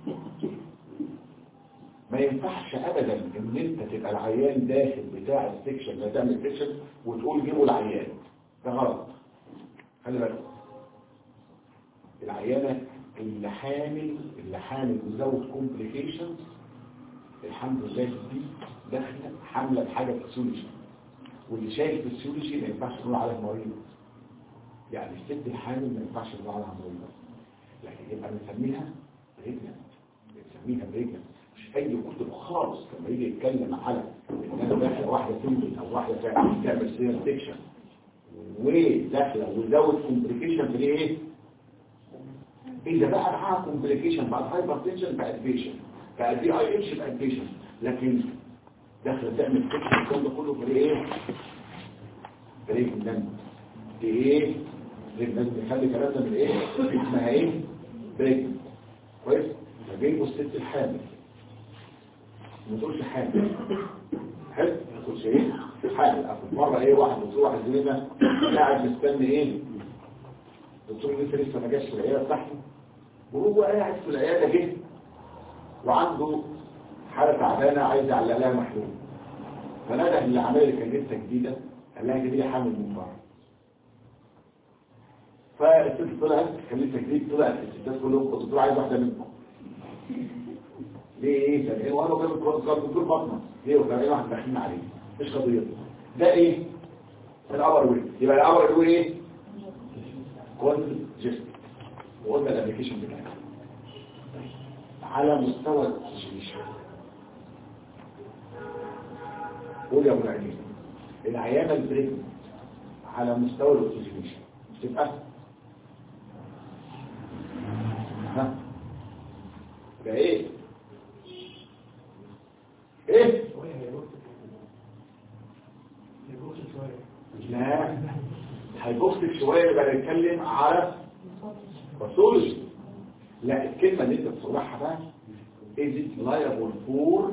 ما ينفعش ابدا ان انت تبقى العيان داخل بتاع السكشن ما تعمل سكشن وتقول جيبوا العيان ده غلط خلي بالك العيانة اللي حامل اللي حامل وزود كومبليكيشنز الحمد لله دي داخله حامله بحاجه فسيولوجي واللي شايل فسيولوجي ما ينفعش نقول عليها مريض يعني الست الحامل ما ينفعش نقول عليها مريض لكن يبقى بنسميها بريجننت بنسميها بريجننت مش اي كتب خالص لما يجي يتكلم على ان انا داخله واحده سنجل او واحده تعمل سير سيكشن وداخله وزود كومبليكيشن في ايه إذا بقى معاها كومبليكيشن بعد هايبرتنشن بقت بيشن بقت دي اي اتش بقت بيشن لكن داخله تعمل فكره الكلام ده كله في ايه؟ بريك الدم دي ايه؟ بريك الدم بيخلي كلامنا من ايه؟ اسمها ايه؟ بريك كويس؟ فجايبوا الست الحامل ما تقولش حامل حلو ما تقولش ايه؟ حامل أخذ مرة ايه واحد دكتور واحد زميلنا قاعد مستني ايه؟ الدكتور لسه لسه ما جاش في العياده بتاعته وهو قاعد في العياده جه وعنده حاله تعبانه عايز يعلق لها محلول فنادى اللي عمل اللي كان لسه جديده قال لها دي حامل من بره فالست طلعت كان لسه جديد طلعت الستات كلهم الدكتور عايز واحده منكم ليه ايه كان ايه وانا كان كان دكتور بطنه ليه وكان ايه واحد داخلين عليه مش قضيه ده ايه الابر ويل يبقى الابر ويل ايه كون جست وقلنا الابلكيشن بتاعنا على مستوى الاكسجينيشن قول يا ابو العليم العيانه البريجننت على مستوى الاكسجينيشن تبقى ها ده ايه ايه لا هيبصك شوية يبقى نتكلم على باثولوجي لا الكلمة اللي انت بتصلحها بقى is it liable for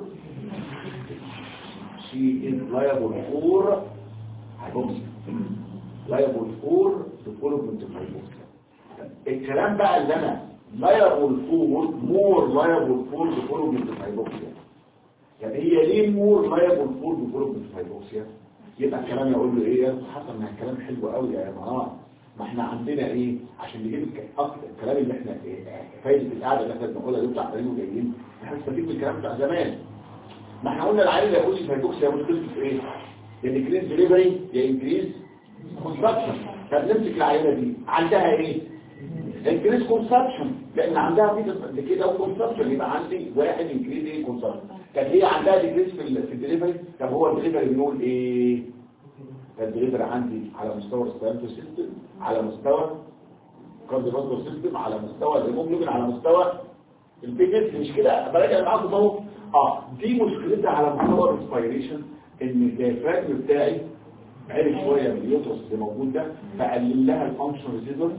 she is liable for هيبصك liable for development of hypoxia الكلام بقى اللي انا liable for more liable for development of hypoxia يعني هي ليه more liable for development of hypoxia يبقى الكلام يقول له ايه حسن ما الكلام حلو قوي يا جماعه ما احنا عندنا ايه عشان نجيب اكتر الكلام اللي احنا إيه فايده القعده اللي احنا بنقولها دي بتاع تاريخ وجايين احنا نستفيد من الكلام بتاع زمان ما احنا قلنا العيل اللي يقول فيروكس يا مشكلته في ايه يا انكريز ديليفري يا انكريز كونسبشن طب نمسك العينه دي عندها ايه انكريز كونسبشن لان عندها في كده وكونسبشن يبقى عندي واحد انكريز ايه كونسبشن كان هي عندها ديكريز في ال- في الدليفري طب هو الدليفري بنقول ايه الدليفري عندي على مستوى السيرتو سيستم على مستوى كارديوفاسكولار سيستم على مستوى الهيموجلوبين على مستوى البيجنت مش كده براجع معاكم اهو اه دي مشكلتها على مستوى الريسبيريشن ان الديافراجم بتاعي عرف شويه من اليوترس اللي موجود ده فقلل لها الفانكشن ريزيدورز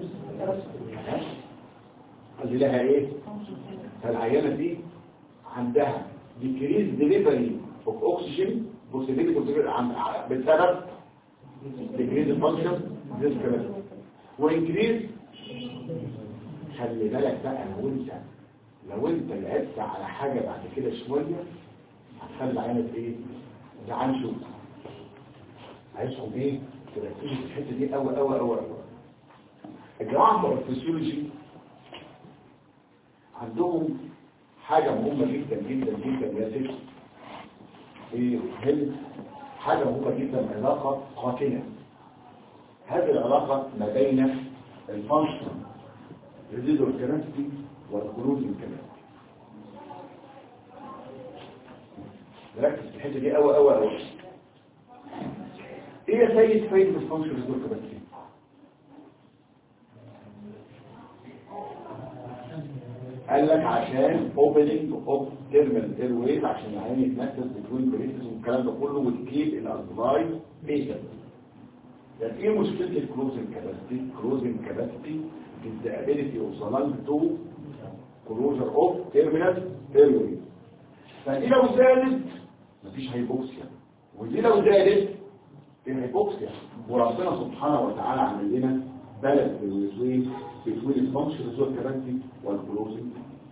قلل لها ايه فالعيانه دي عندها decrease delivery of oxygen possibility of عن- ع- بسبب decrease the function this كمان وانكريز خلي بالك بقى لو انت لو انت لعبت على حاجة بعد كده شوية هتخلي العينة ايه جعان شوف عايزهم ايه تركزوا في الحته دي قوي قوي قوي قوي الجماعه بتوع الفسيولوجي عندهم حاجه مهمه جدا جدا جدا يا ست ايه هي حاجه مهمه جدا علاقه قاتله هذه العلاقه ما بين الفانكشن ريزيدوال كاباسيتي والكلوزنج كاباسيتي ركز في الحته دي قوي قوي قوي ايه يا سيد فايدة الفانكشن ريزيدوال كاباسيتي قال لك عشان opening of terminal airways عشان العين يتنفس between braces والكلام ده كله وتكيب الالفلاي بيتر يعني ايه مشكلة الكلوزنج كاباسيتي كلوزنج كاباسيتي is the ability of the lung to closure of terminal airways فدي لو زادت مفيش هيبوكسيا ودي لو زادت في هيبوكسيا وربنا سبحانه وتعالى عمل لنا بلد بالوزوين between الفانكشن ريزول كاباسيتي والكلوزنج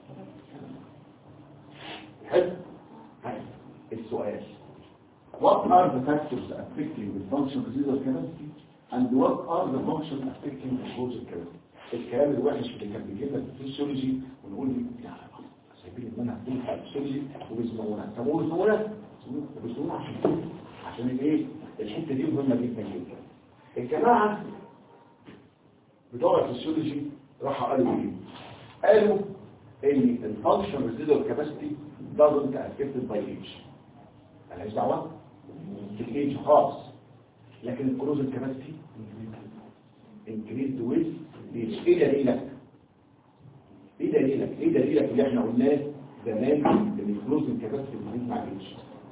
حلو طيب السؤال What are the factors affecting the function residual capacity and what are the functions affecting the closure capacity الكلام الوحش اللي كان بيجي لنا في الفسيولوجي ونقول يا سايبين المنهج دول بتاع الفسيولوجي وبيسمعونا طب وبيسمعونا وبيسمعونا عشان ايه؟ عشان الايه الحته دي مهمه جدا جدا الجماعه بتوع الفسيولوجي راحوا قالوا ايه قالوا ان الفانكشن ريزيدوال كاباسيتي doesn't affected by age مالهاش دعوه بالايدج خالص لكن الكلوزنج كاباسيتي انكريز ويز ايه دليلك ايه دليلك ايه دليلك اللي احنا قلناه زمان ان الكلوزنج كاباسيتي بتزيد مع الايدج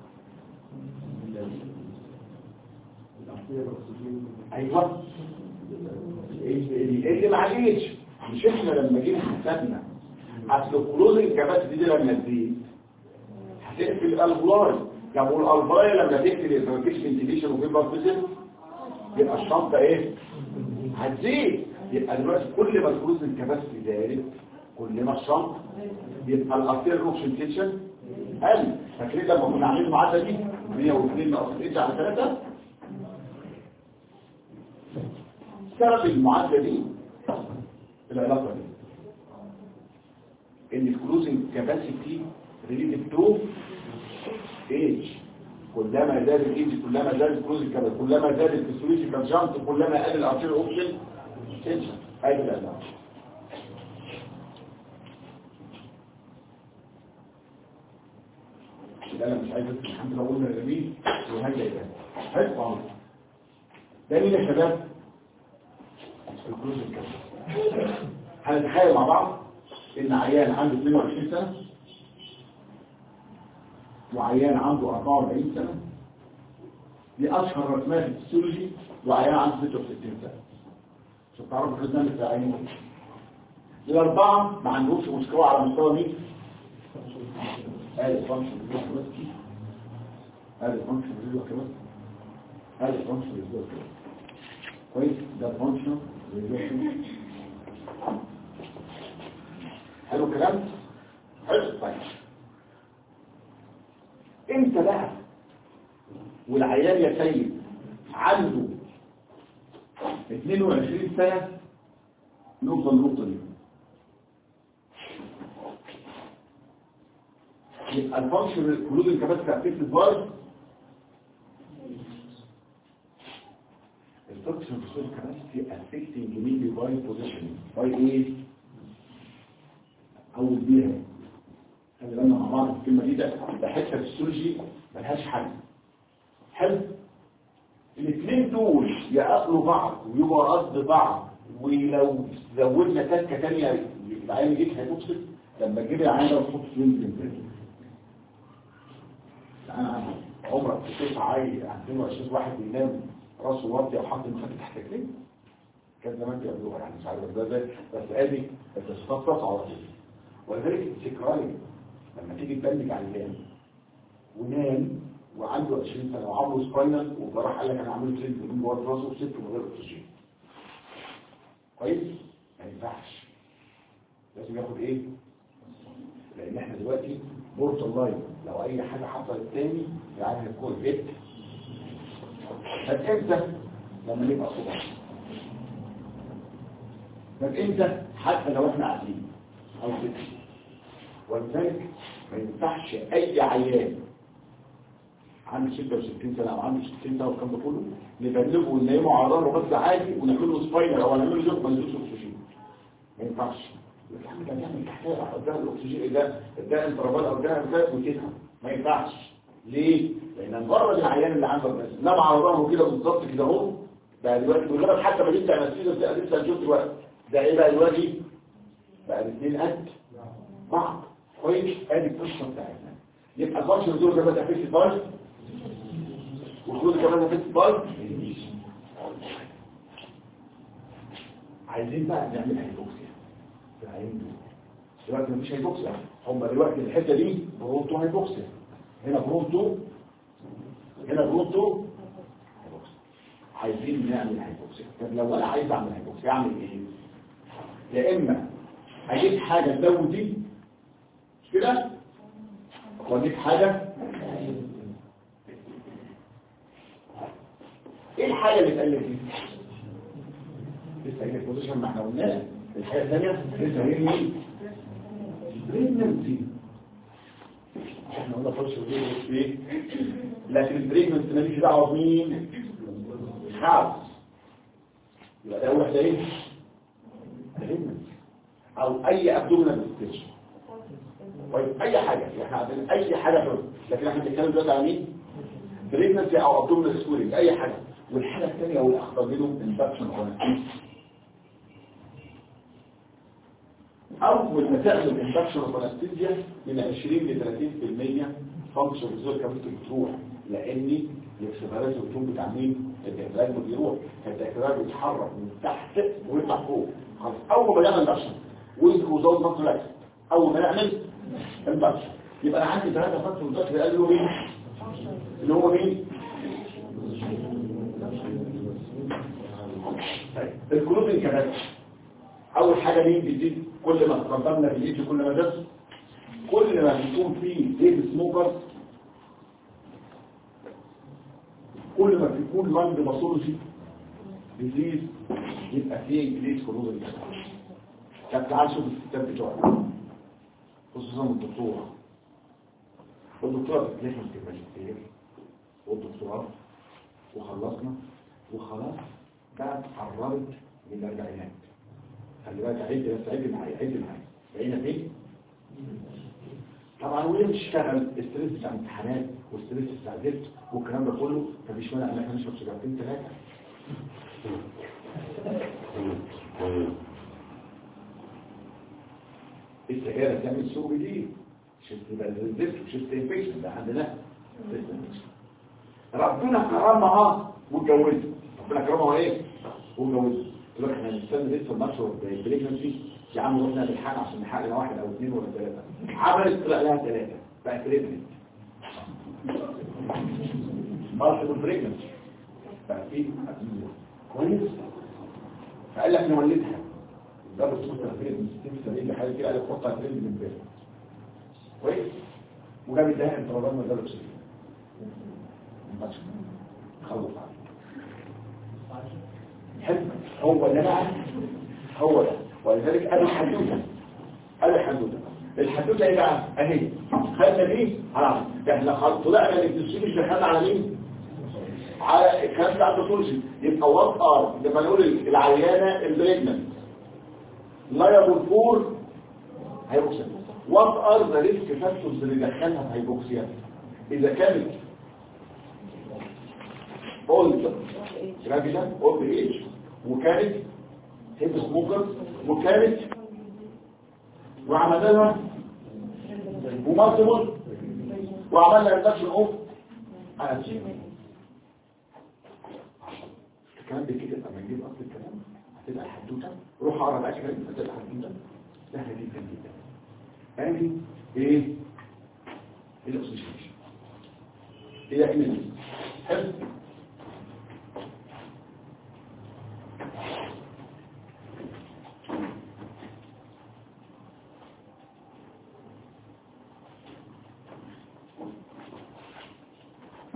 ايوه اللي مع الايدج مش احنا لما جينا حسبنا اصل الكلوزنج كاباسيتي دي لما تزيد هتقفل الالفلاي طب والالفلاي لما تقفل ما فيش فنتيليشن وفي بارتيشن يبقى الشنطه ايه هتزيد يبقى دلوقتي كل ما الكلوزنج كاباسيتي زادت كل ما الشنطه يبقى الارتير اوكسجين تنشن قل فاكرين لما كنا عاملين المعادله دي 102 ناقص اتش على 3 سبب المعادله دي العلاقه دي ان الكلوزنج كاباسيتي ريليتد تو ايج كلما زاد الايج كلما زاد الكلوزنج كاباسيتي كلما زاد الفسيولوجيكال جامب كلما قل الارتير اوبشن تنشن هذه العلاقه لا انا مش عايز اسمع الحمد لله قلنا جميل وهيا يبان حلو طبعا ده مين يا شباب الكلوزنج كاباسيتي هنتخيل مع بعض ان عيان عنده 22 سنة وعيان عنده 44 سنة دي اشهر رسمات الفسيولوجي وعيان عنده 66 سنة عشان تعرفوا الخدمة بتاع عينه الاربعة ما عندهمش مشكلة على مستوى مين؟ هذا فانكشن ريزيدوال كاباسيتي هذا فانكشن ريزيدوال كاباسيتي هذا فانكشن ريزيدوال كاباسيتي كويس ده فانكشن ريزيدوال حلو الكلام حلو طيب انت بقى والعيال يا سيد عنده 22 سنة نوصل النقطة دي يبقى الفانكشن الكلوزنج كاباسيتي افكتد باي الفانكشن الكلوزنج كاباسيتي افكتنج ميلي باي بوزيشن باي ايه اول بيها خلي بالنا مع بعض الكلمه دي ده ده حته فيسيولوجي ملهاش حل حلو الاثنين دول يقابلوا بعض ويبقوا قصد بعض ولو زودنا تكه ثانيه العين دي هتفصل لما تجيب العين وتحط سوينج انا عمرك تشوف عيل 22 واحد بينام راسه واطي او حاطط مخده تحت رجليه كان زمان بيعملوها يعني مش عارف ده ازاي بس ادي بتستفصص على طول ولذلك السكراين لما تيجي تبلج عيان ونام وعنده 20 سنه وعمله سباينال وراح قال لك انا عامل تريد من جوه راسه وسبته من غير اكسجين كويس ما ينفعش لازم ياخد ايه لان احنا دلوقتي بورتال لاين لو اي حاجه حصلت تاني يعني هتكون بيت طب امتى لما نبقى صغار طب امتى حتى لو احنا قاعدين او كده ولذلك ما ينفعش اي عيان عنده 66 سنه او عنده 60 سنه والكلام ده كله نبلغه وننيمه على ظهره بس عادي ونعمل له سباينر او نعمل له جوب ما ندوش اكسجين ما ينفعش الحمد لله بيعمل تحتيه ده الاكسجين ده ده انترفال او ده ده وكده ما ينفعش ليه؟ لان مجرد العيان اللي عنده بس نام على ظهره كده بالظبط كده اهو بقى دلوقتي مجرد حتى ما جبت انستيزيا ده لسه شفت دلوقتي ده ايه بقى دلوقتي؟ بقى الاثنين قد بعض كويس ادي القصه بتاعتنا يبقى الفانكشن دول كمان افكت باي وخروج كمان افكت باي عايزين بقى نعمل هيبوكسيا في العين دول دلوقتي مفيش هيبوكسيا هم دلوقتي الحته دي برونتو هيبوكسيا هنا برونتو هنا برونتو هيبوكسيا عايزين نعمل هيبوكسيا طب لو انا عايز اعمل هيبوكسيا اعمل ايه يا اما اجيب حاجه تزود دي مش كده واجيب حاجه ايه الحاجه اللي اتقلت دي لسه هي البوزيشن ما احنا قلناها الحاجه الثانيه لسه هي مين بريجننسي احنا قلنا فرش ايه لكن البريجننسي ماليش دعوه بمين خالص يبقى ده واحده ايه بريجننسي او اي ابدومينال ستيشن طيب اي حاجه احنا عندنا اي حاجه حلوه لكن احنا بنتكلم دلوقتي عن مين بريجننسي او ابدومينال سكولينج اي حاجه والحاجه الثانيه والاخطر منهم انفكشن اونستيز اول ما تعمل انفكشن اونستيزيا من 20 ل 30% فانكشن الزول كمان بتروح لان الاكسبيرات والتون بتاع مين الدهبلات بيروح الدهبلات بيتحرك من تحت ويطلع فوق خلاص اول ما يعمل انفكشن وزود نص الاكل اول ما يعمل انفكشن يبقى انا عندي ثلاثه فانكشن الزول اللي هو مين اللي هو مين طيب الكلوزنج كمان اول حاجه مين بيزيد كل ما تقدمنا بيزيد كل ما زاد كل ما بيكون فيه ديب سموكر كل ما بيكون لانج باثولوجي بيزيد يبقى فيه انجليز كلوزنج طب تعال شوف الستات بتوعنا خصوصا الدكتوره والدكتوره بتتلحم في الماجستير والدكتوراه وخلصنا وخلاص بقى قربت من الاربعينات خلي بالك عيد بس عيد معايا عيد معايا بقينا فين طبعا وهي بتشتغل الستريس بتاع امتحانات والستريس بتاع زفت والكلام ده كله مفيش مانع ان احنا نشرب سيجارتين ثلاثه السجاير بتعمل سوق جديد شفت بقى الزفت وشفت انفكشن ده عندنا ربنا كرمها واتجوزت ربنا كرمها ايه واتجوزت قلت لك احنا هنستنى لسه المشروع بالبريجنسي يا عم رحنا بالحق عشان نحقق واحد او اثنين ولا ثلاثه عملت طلع لها ثلاثه بقت بريجنسي مرحبا بالبريجنسي بقى في كويس فقال لك نولدها ده بس ممكن بريجنسي تمسك ايه حاجه كده قال لك حطها ترند من بالك كويس وجاب الدهن انت والله ما جابش خلص حلو هو ده بقى هو ده ولذلك قال الحدوته قال الحدوته الحدوته ايه بقى اهي خدنا دي على احنا خلاص طلعنا من التسويق دخلنا على مين على الكلام بتاع الدكتورشي يبقى وات ار لما نقول العيانه البريجننت لايبل فور هيبوكسيا وات ار ذا ريسك فاكتورز اللي دخلها في هيبوكسيا اذا كانت اولد جرافيدا اولد ايج وكانت هيب سموكر وكانت وعملنا لها ومالتيبل وعملنا ريدكشن اوف الكلام ده كده لما نجيب اصل الكلام هتبقى الحدوته روح اقرا بقى كده هتبقى الحدوته سهله جدا جدا ادي ايه الاكسجين هي ايه حلو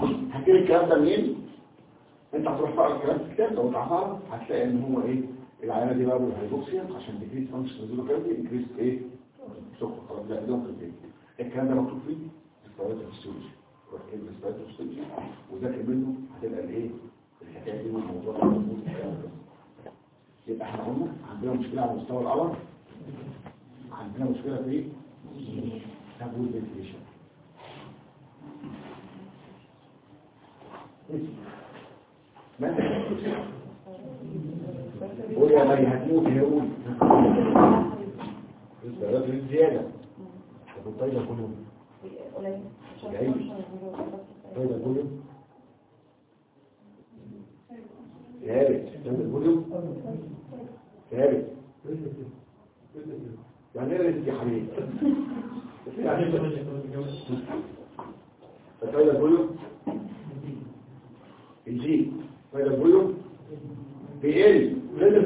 هتجيب الكلام ده منين انت هتروح تقرا الكلام في الكتاب لو تعرف هتلاقي ان هو ايه العينه دي بقى بالهيبوكسيا عشان ديكريس فانكشن نزول كاردي انكريس ايه سكر خلاص لا بدون في البيت الكلام ده مكتوب فيه في السلايد الفسيولوجي روح كده السلايد الفسيولوجي وذاكر منه هتبقى الايه الحكايه دي والموضوع ده موجود في الكلام ده. يبقى احنا قلنا عندنا مشكله على مستوى القلم عندنا مشكله في ايه؟ تابول فنتيشن ماذا قول يا مي هتموت هي قول الثلاثة زيادة طب الطايلة كلهم الطايلة كلهم ثابت ثابت كلهم ثابت يعني ايه رزق يا حبيبي يعني الطايلة كلهم يزيد الطايلة كلهم بيقل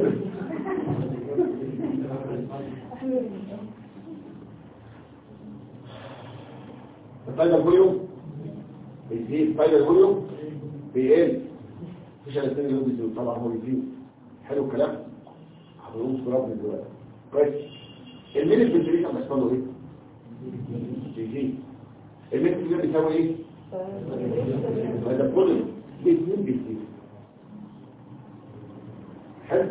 الطايلة كلهم بيزيد الطايلة كلهم بيقل مفيش على الثاني يوم بيزيد طبعا هو بيزيد حلو الكلام هنقوم صراط من دلوقتي كويس المينت بالتريكة بيحصل له ايه؟ بيزيد المينت بالتريكة بيساوي ايه؟ هذا كله بيزيد بيزيد حلو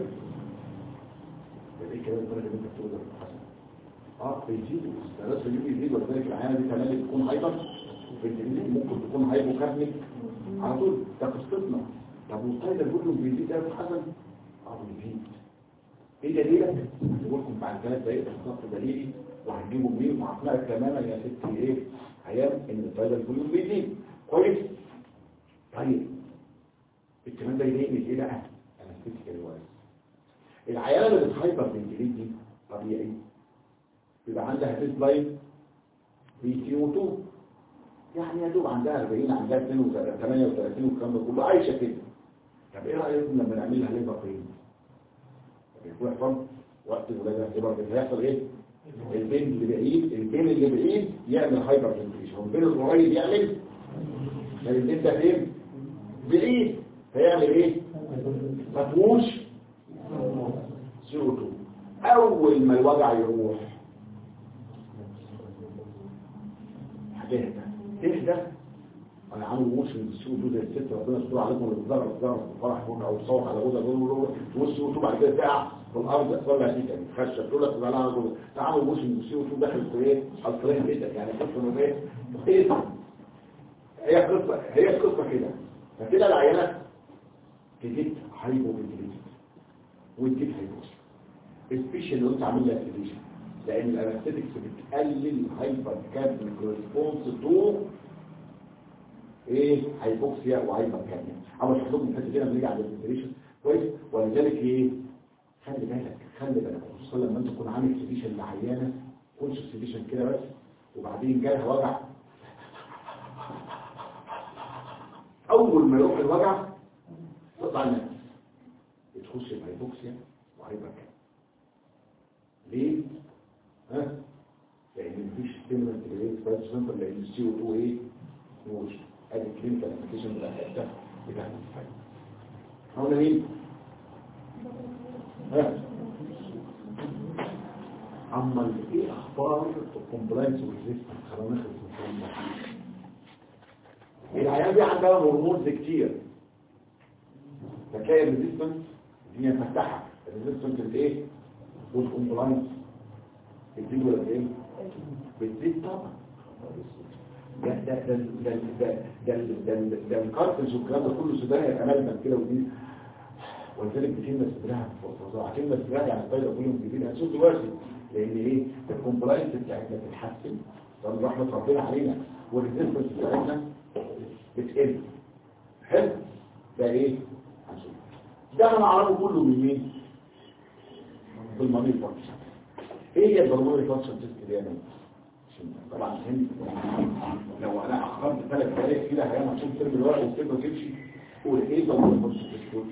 ايه كلام الدرجه اللي انت بتقوله ده حسن اه بيزيد الثلاث سنين بيزيد ولذلك العيانه دي كمان بتكون هايبر بالتنين ممكن تكون هايبوكارميك على طول ده قصتنا طب والطايله كله بيزيد ده حسن اه بيزيد ايه دليلك؟ هقول لكم بعد ثلاث دقايق بالظبط دليلي وهتجيبوا مين وهقنعك تماما يا ستي ايه هيام ان الطايله كله بيزيد كويس طيب الكلام ده يضايقني ايه بقى؟ انا ستيك الوالد العيانه اللي بتهايبر بالجليد دي طبيعي يبقى عندها بيز لاين بي سي او 2 يعني يا دوب عندها 40 عندها 38 والكلام ده كله عايشه كده طب ايه رايكم لما نعمل لها ليبر بين يحصل وقت الولاده ليبر بين هيحصل ايه البين اللي بعيد البين اللي بعيد يعمل هايبر فنتريشن والبين القريب يعمل لان البين ده فين بعيد فيعمل ايه ما فيهوش CO2 اول ما الوجع يروح هتهدى تهدى انا عامل موشن السي او 2 زي الست ربنا يستر عليكم اللي بتضرب الضرب فرح وجع وتصوت على جوزها جوه والسي او 2 بعد كده تقع في الارض طلع فيك يعني خشب تقول لك تبقى لها جوه تعمل موشن السي او 2 داخل في ايه على طريق بيتك يعني قصه من ايه ايه هي قصه هي قصه كده فكده العيانه تجيب هايبو فنتيليشن وتجيب هايبوس سبيشال لو انت عامل لها اكتيفيشن لان الانستيكس بتقلل الهايبر كابنيك ريسبونس تو ايه هايبوكسيا وهايبر كابنيك عاوز احط لكم الحته دي لما نيجي على الانستيكس كويس ولذلك ايه خلي بالك خلي بالك خصوصا لما انت تكون عامل اكتيفيشن لعيانه كونش اكتيفيشن كده بس وبعدين جالها وجع اول ما يروح الوجع تطلع النفس بتخش الهايبوكسيا وهايبر كابنيك ليه؟ ها؟ لان مفيش ستيمولانت ريليت فايت سنتر لان السي او 2 ايه؟ موش ادي الكلينيكال ابلكيشن بتاعتها بتاعت الفايت هقول مين؟ ها؟ اما ايه اخبار الكومبلاينس والريزيستنس خلونا نخلص من الكلام ده العيال دي عندها هرمونز كتير فتلاقي الريزيستنس الدنيا مفتحه الريزيستنس الايه؟ والكومبلاينس بتزيد ولا ايه بتزيد طبعا ده ده ده ده ده ده ده ده الكارتج والكلام ده كله سودان هيبقى ملمس كده ودي ولذلك بتلمس صدرها فظاع هتلمس صدرها يعني الطايله كلهم جديد هتشوف دلوقتي لان ايه الكومبلاينس بتاعتنا بتتحسن طب رحمه ربنا علينا والريزيستنس بتاعتنا بتقل حلو ده ايه هنشوف ده انا اعرفه كله من مين بالمريض فانكشن ايه هي البرمجه فانكشن تيست دي انا طبعا فهمت لو انا اخرت ثلاث دقائق كده هيعمل عشان ترمي الورق وتسيبه وتمشي قول ايه البرمجه فانكشن تيست دول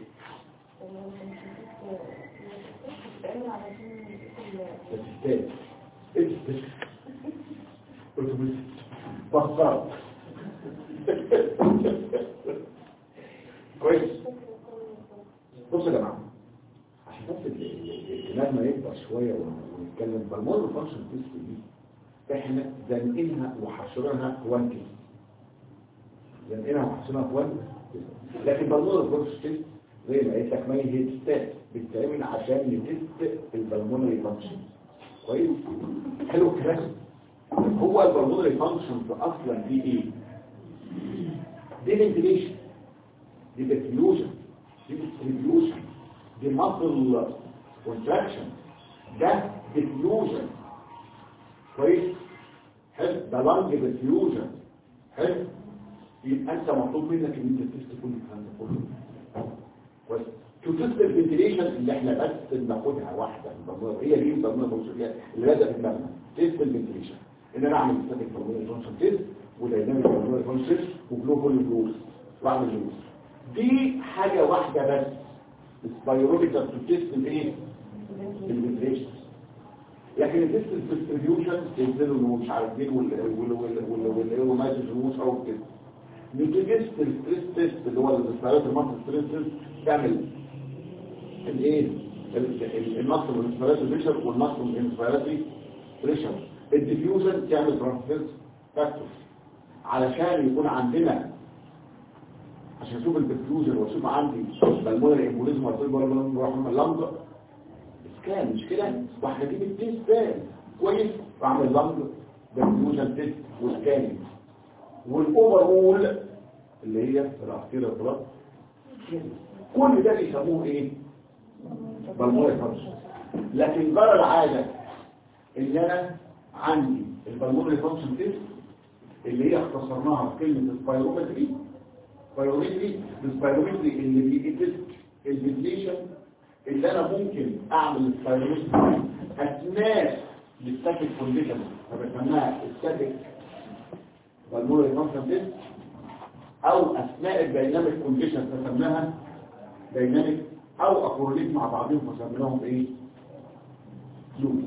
تستاهل ايه تستاهل قلت بس بصرت البلمونري فانكشن تيست دي احنا زنقينها وحشرناها كوانتي زنقينها وحشرناها كوانتي لكن البلمونري فانكشن تيست زي ما قلت لك ما هي تيستات بتتعمل عشان يتست البلمونري فانكشن كويس حلو الكلام هو البلمونري فانكشن اصلا دي ايه دي فنتيليشن دي ديفيوجن دي ديستريبيوشن دي ماسل كونتراكشن ده ديفيوجن كويس حلو ده لانج ديفيوجن حلو يبقى انت مطلوب منك ان انت تست كل الكلام ده كله كويس تو تست الفنتيليشن اللي احنا بس بناخدها واحده بالضبط. هي دي الضمانه البروسيسيه اللي لازم في دماغنا تست الفنتيليشن ان انا اعمل ستاتيك بالمونري فانكشن تيست ودايناميك بالمونري فانكشن تيست وجلوبال جلوس واعمل جلوس دي حاجه واحده بس السبايروليكال تو تيست الايه الفنتيليشن لكن التست الديستريبيوشن ينزلوا مش عارف مين وال وال وال وال وال وماشي جلوس او كده نيجيست الستريس تيست اللي هو الاستعراض المصر ستريس تيست تعمل الايه النصر الانسبيراتي بريشر والنصر الانسبيراتي بريشر الديفيوجن تعمل ترانسفيرس فاكتور علشان يكون عندنا عشان اشوف الديفيوجن واشوف عندي بالمونري امبوليزم ولا لمبه سكان مش كده وهجيب التيست ده كويس واعمل لمبه ديفيوجن تيست وسكاننج والاوفر اول اللي هي الاختيار الغلط كل ده بيسموه ايه بالمونري فانكشن لكن جرى العاده ان انا عندي البالمونري فانكشن تيست اللي هي اختصرناها في كلمه السبايرومتري سبايرومتري السبايرومتري اللي بيتست الفنتيشن اللي انا ممكن اعمل السبايرومتري اثناء الستاتيك كونديشن فبسميها ستاتيك بالمونري فانكشن تيست او اثناء الدايناميك كونديشن فسمناها دايناميك او اكورليت مع بعضهم فسميناهم ايه فلويد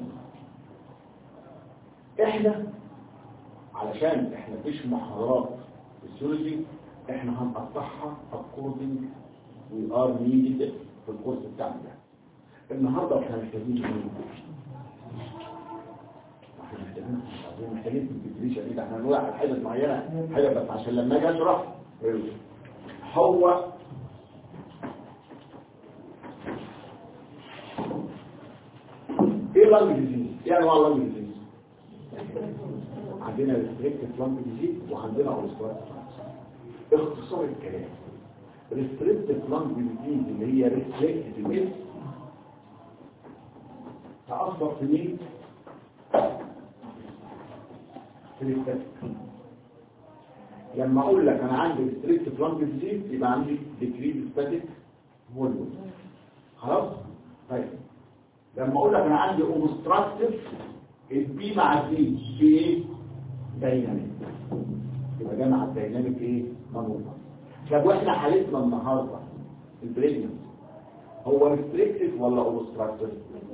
احنا علشان احنا مفيش محاضرات فيسيولوجي احنا هنقطعها according we are needed في الكورس بتاعنا ده النهارده احنا محتاجين ايه احنا محتاجين احنا محتاجين في الفيزيشن دي احنا هنقول على حاجه معينه حاجه بس عشان لما اجي اشرح هو ايه لانج ديزيز ايه انواع اللانج ديزيز عندنا ريستريكتيف لانج ديزيز وعندنا اوستراتيف اختصار الكلام ريستريكتيف لانج ديزيز اللي هي ريستريكتيف تأثر في مين؟ في الستاتيك لما اقول لك انا عندي ريستريكتيف لانج ديزيز يبقى عندي ديكريز ستاتيك فوليوم خلاص؟ طيب لما اقول لك انا عندي اوبستراكتيف البي مع الدي في ايه دايناميك يبقى ده مع الدايناميك ايه منوطه طب واحنا حالتنا النهارده البريجننس هو ريستريكتيف ولا اوبستراكتيف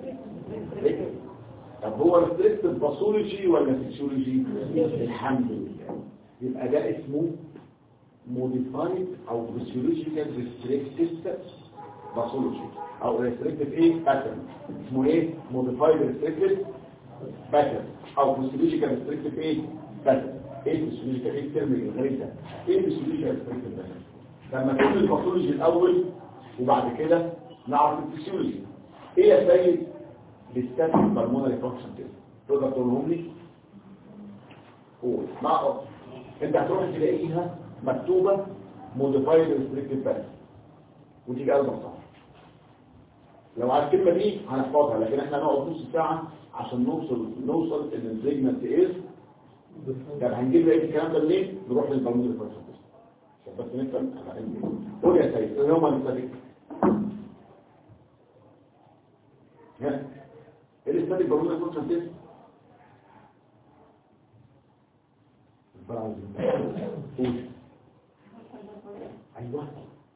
طب هو ريستريكتيف باثولوجي ولا فيسيولوجي الحمد لله يبقى ده اسمه موديفايد او فيسيولوجيكال ريستريكتيف باثولوجي او ريستريكتيف ايه باترن اسمه ايه موديفايد ريستريكتيف باترن او فيسيولوجيكال ريستريكتيف ايه باترن ايه فيسيولوجيكال ايه الترم الغريب ده ايه فيسيولوجيكال ريستريكتيف باترن لما تقول الباثولوجي الاول وبعد كده نعرف الفيسيولوجي ايه يا سيد الستاتيك بالمونري فانكشن تيست تقدر تقولهم لي قول معقول انت هتروح تلاقيها مكتوبه موديفايد ريستريكتيف باترن وتيجي قلبك صح لو على الكلمة دي هنحفظها لكن احنا هنقعد نص ساعة عشان نوصل نوصل ان الزيجمنت ايه طب هنجيب بقية الكلام ده منين نروح للبرمجة الفرصة عشان بس نفهم على علم قول يا سيد ايه هما الاستاتيك ها ايه الاستاتيك برمجة الفرصة تيست قول ايوه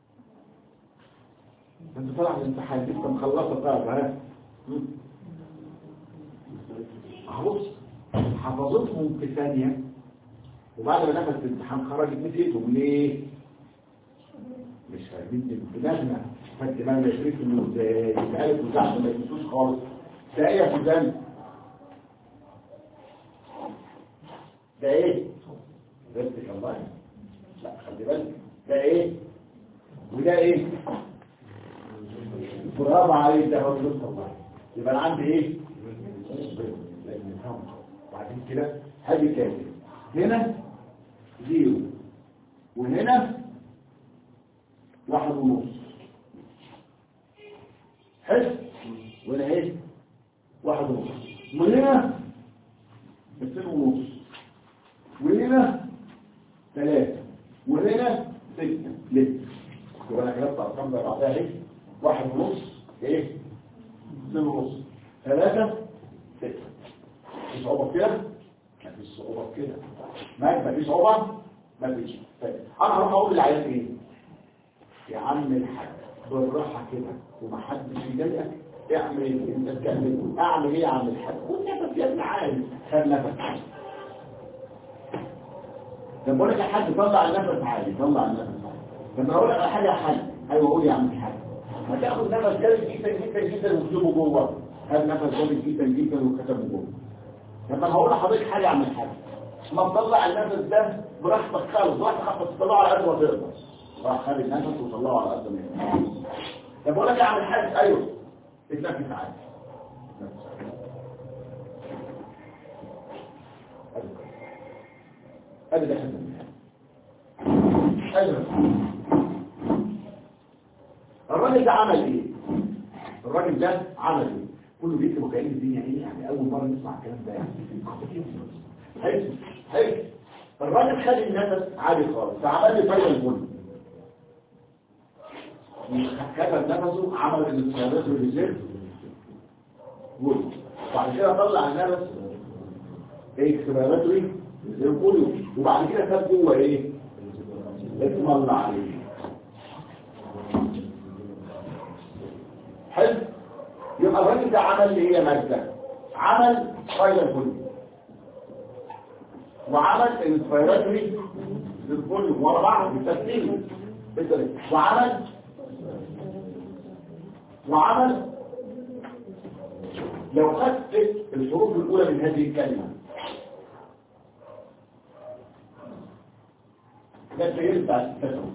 انت طلع من الامتحان لسه مخلصه طالب ها اهو حفظتهم في ثانيه وبعد ما دخلت الامتحان خرجت نسيتهم ليه مش فاهمين دماغنا فالدماغ يشريك انه ازاي الالف وتحت ما ينسوش خالص ده ايه يا فلان ده ايه فيرتيكال لاين لا خلي بالك ده ايه وده ايه برافو عليك ده هو فيرتيكال لاين يبقى انا عندي ايه لازم نفهم بعدين كده هاجي كاتب هنا زيرو وهنا واحد ونص حلو وهنا ايه واحد ونص وهنا اتنين ونص وهنا ثلاثة وهنا ستة لسه يبقى انا كتبت ارقام ده بعدها اهي واحد ونص ايه اتنين ونص ثلاثة ستة في صعوبة في كده مفيش صعوبة في كده ما مفيش صعوبة مفيش طيب انا هروح اقول للعيال ايه يا عم الحاج بالراحة كده ومحدش يضايقك اعمل اللي انت بتعمله اعمل ايه يا عم الحاج والنفس يا ابن عادي خد نفس عادي لما بقول لك يا حاج طلع النفس عادي طلع النفس عادي لما اقول لك على حاجه يا حاج ايوه قول يا عم الحاج ما تاخد نفس جامد جدا جدا جدا وتكتبه جوه خد نفس جامد جدا جدا وكتبه جوه لما هقول لحضرتك حاجه يا عم الحاج ما تطلع النفس ده براحتك خالص براحتك خالص تطلعه على قد ما تقدر راح خد النفس وطلعه على قد ما يقدر طب بقول لك يا عم الحاج ايوه اتنفس عادي ادي ده حد ادي الراجل ده عمل ايه الراجل ده عمل ايه كله بيكتب وكأن الدنيا ايه يعني اول مره نسمع الكلام ده يعني حلو حلو الراجل خد النفس عالي خالص فعمل لي فايده البن كتب نفسه عمل الاستعداد والريزيرف بول بعد كده طلع النفس ايه اكسبيراتوري بوليو وبعد كده خد جوه ايه اسم الله عليه حلو يبقى الراجل ده عمل لي ايه يا ماده عمل فاينل بوليو وعمل انسبيراتوري للبوليو ورا بعض بالترتيب وعمل وعمل لو خدت الحروف الأولى من هذه الكلمة ده التغيير بتاع التسوي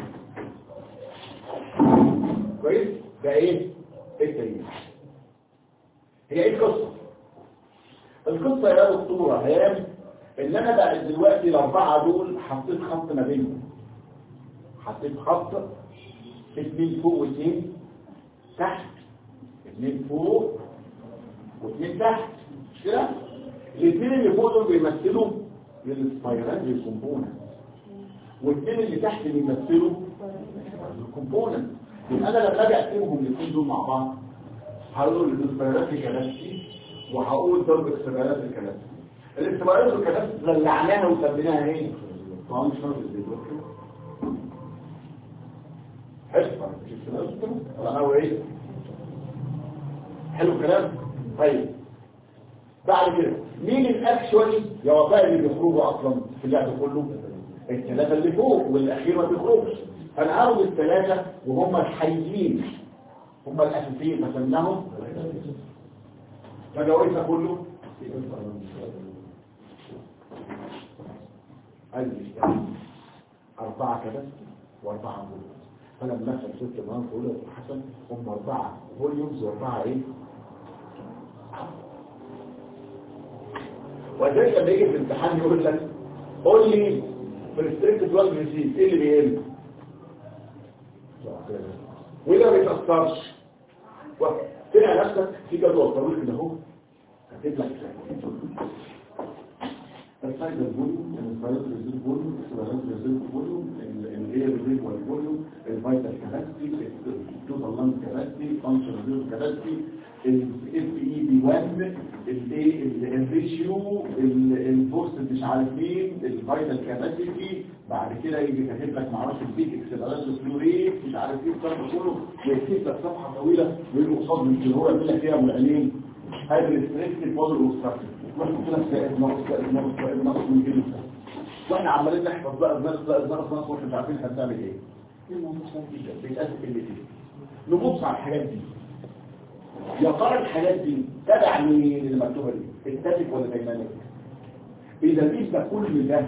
كويس ده ايه التغيير هي ايه القصة القصة يا دكتورة هام ان انا بقى دلوقتي الاربعة دول حطيت خط ما بينهم حطيت خط اتنين فوق واتنين تحت اتنين فوق واثنين تحت مش كده الاثنين اللي فوق دول بيمثلوا للسبايرات للكومبوننت والاثنين اللي تحت بيمثلوا الكومبوننت يبقى انا لما اجي اقسمهم الاثنين دول مع بعض هقول السبايرات الكلاسيكي وهقول ضرب اكسبيرات الكلاسيكي الاكسبيرات الكلاسيكي دلعناها وسميناها ايه؟ فانكشن حلو انا هو ايه؟ حلو الكلام طيب بعد كده مين الاكشوالي يا وفاء اللي بيخرجوا اصلا في اللعب كله الثلاثه اللي فوق والاخير ما بيخرجش انا هاخد الثلاثه وهم الحيين هم الاساسيين فسمناهم فجوزنا كله أربعة كده وأربعة فوليومز فأنا بنفس ست مرات فوليومز حسن هم أربعة فوليومز وأربعة إيه؟ وذلك لما يجي في الامتحان يقول لك قول لي في الستريكت 12 ريسيت ايه اللي بيقل وده ما بيتاثرش تلقى نفسك في جدول طويل كده اهو كاتب لك السايد الفوليوم الفايت ريزيل فوليوم السبرانت ريزيل فوليوم الاير ريزيل والفوليوم الفايتال كاباسيتي التوتال لانج كاباسيتي فانكشن ريزيل كاباسيتي الاف اي بي 1 الايه الريشيو الفورس مش عارف مين الفايتال كاباسيتي بعد كده يجي كاتب لك معرفش البيك اكسلرات فلوريت مش عارف ايه الكلام كله ويكتب لك صفحه طويله ويجي قصاد من هو يعمل لك فيها من العينين هذا الريستريكتيف موديل اوبستراكتيف واحنا كده سائد نقص سائد نقص سائد نقص من كده واحنا عمالين نحفظ بقى نقص بقى نقص نقص واحنا مش عارفين احنا بنعمل ايه ايه الموضوع سهل جدا بيتقاسم اللي فيه نبص على الحاجات دي يا ترى الحاجات دي تبع مين اللي مكتوبه دي التاتيك ولا دايناميك اذا قيس كل ده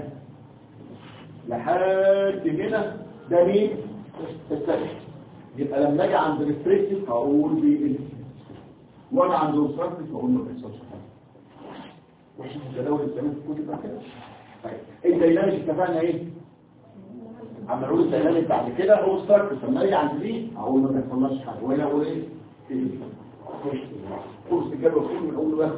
لحد هنا ده مين السكن يبقى لما اجي عند ريستريكتيف هقول بي وانا عند ريستريكتيف هقول ما بيحصلش حاجه واحنا الجداول الزمان في الكتب بقى كده طيب الديناميك اتفقنا ايه عم نقول الديناميك بعد كده هو ستارت لما اجي عند دي اقول ما بيحصلش حاجه وهنا اقول ايه خلص الجدول كله من اول واحد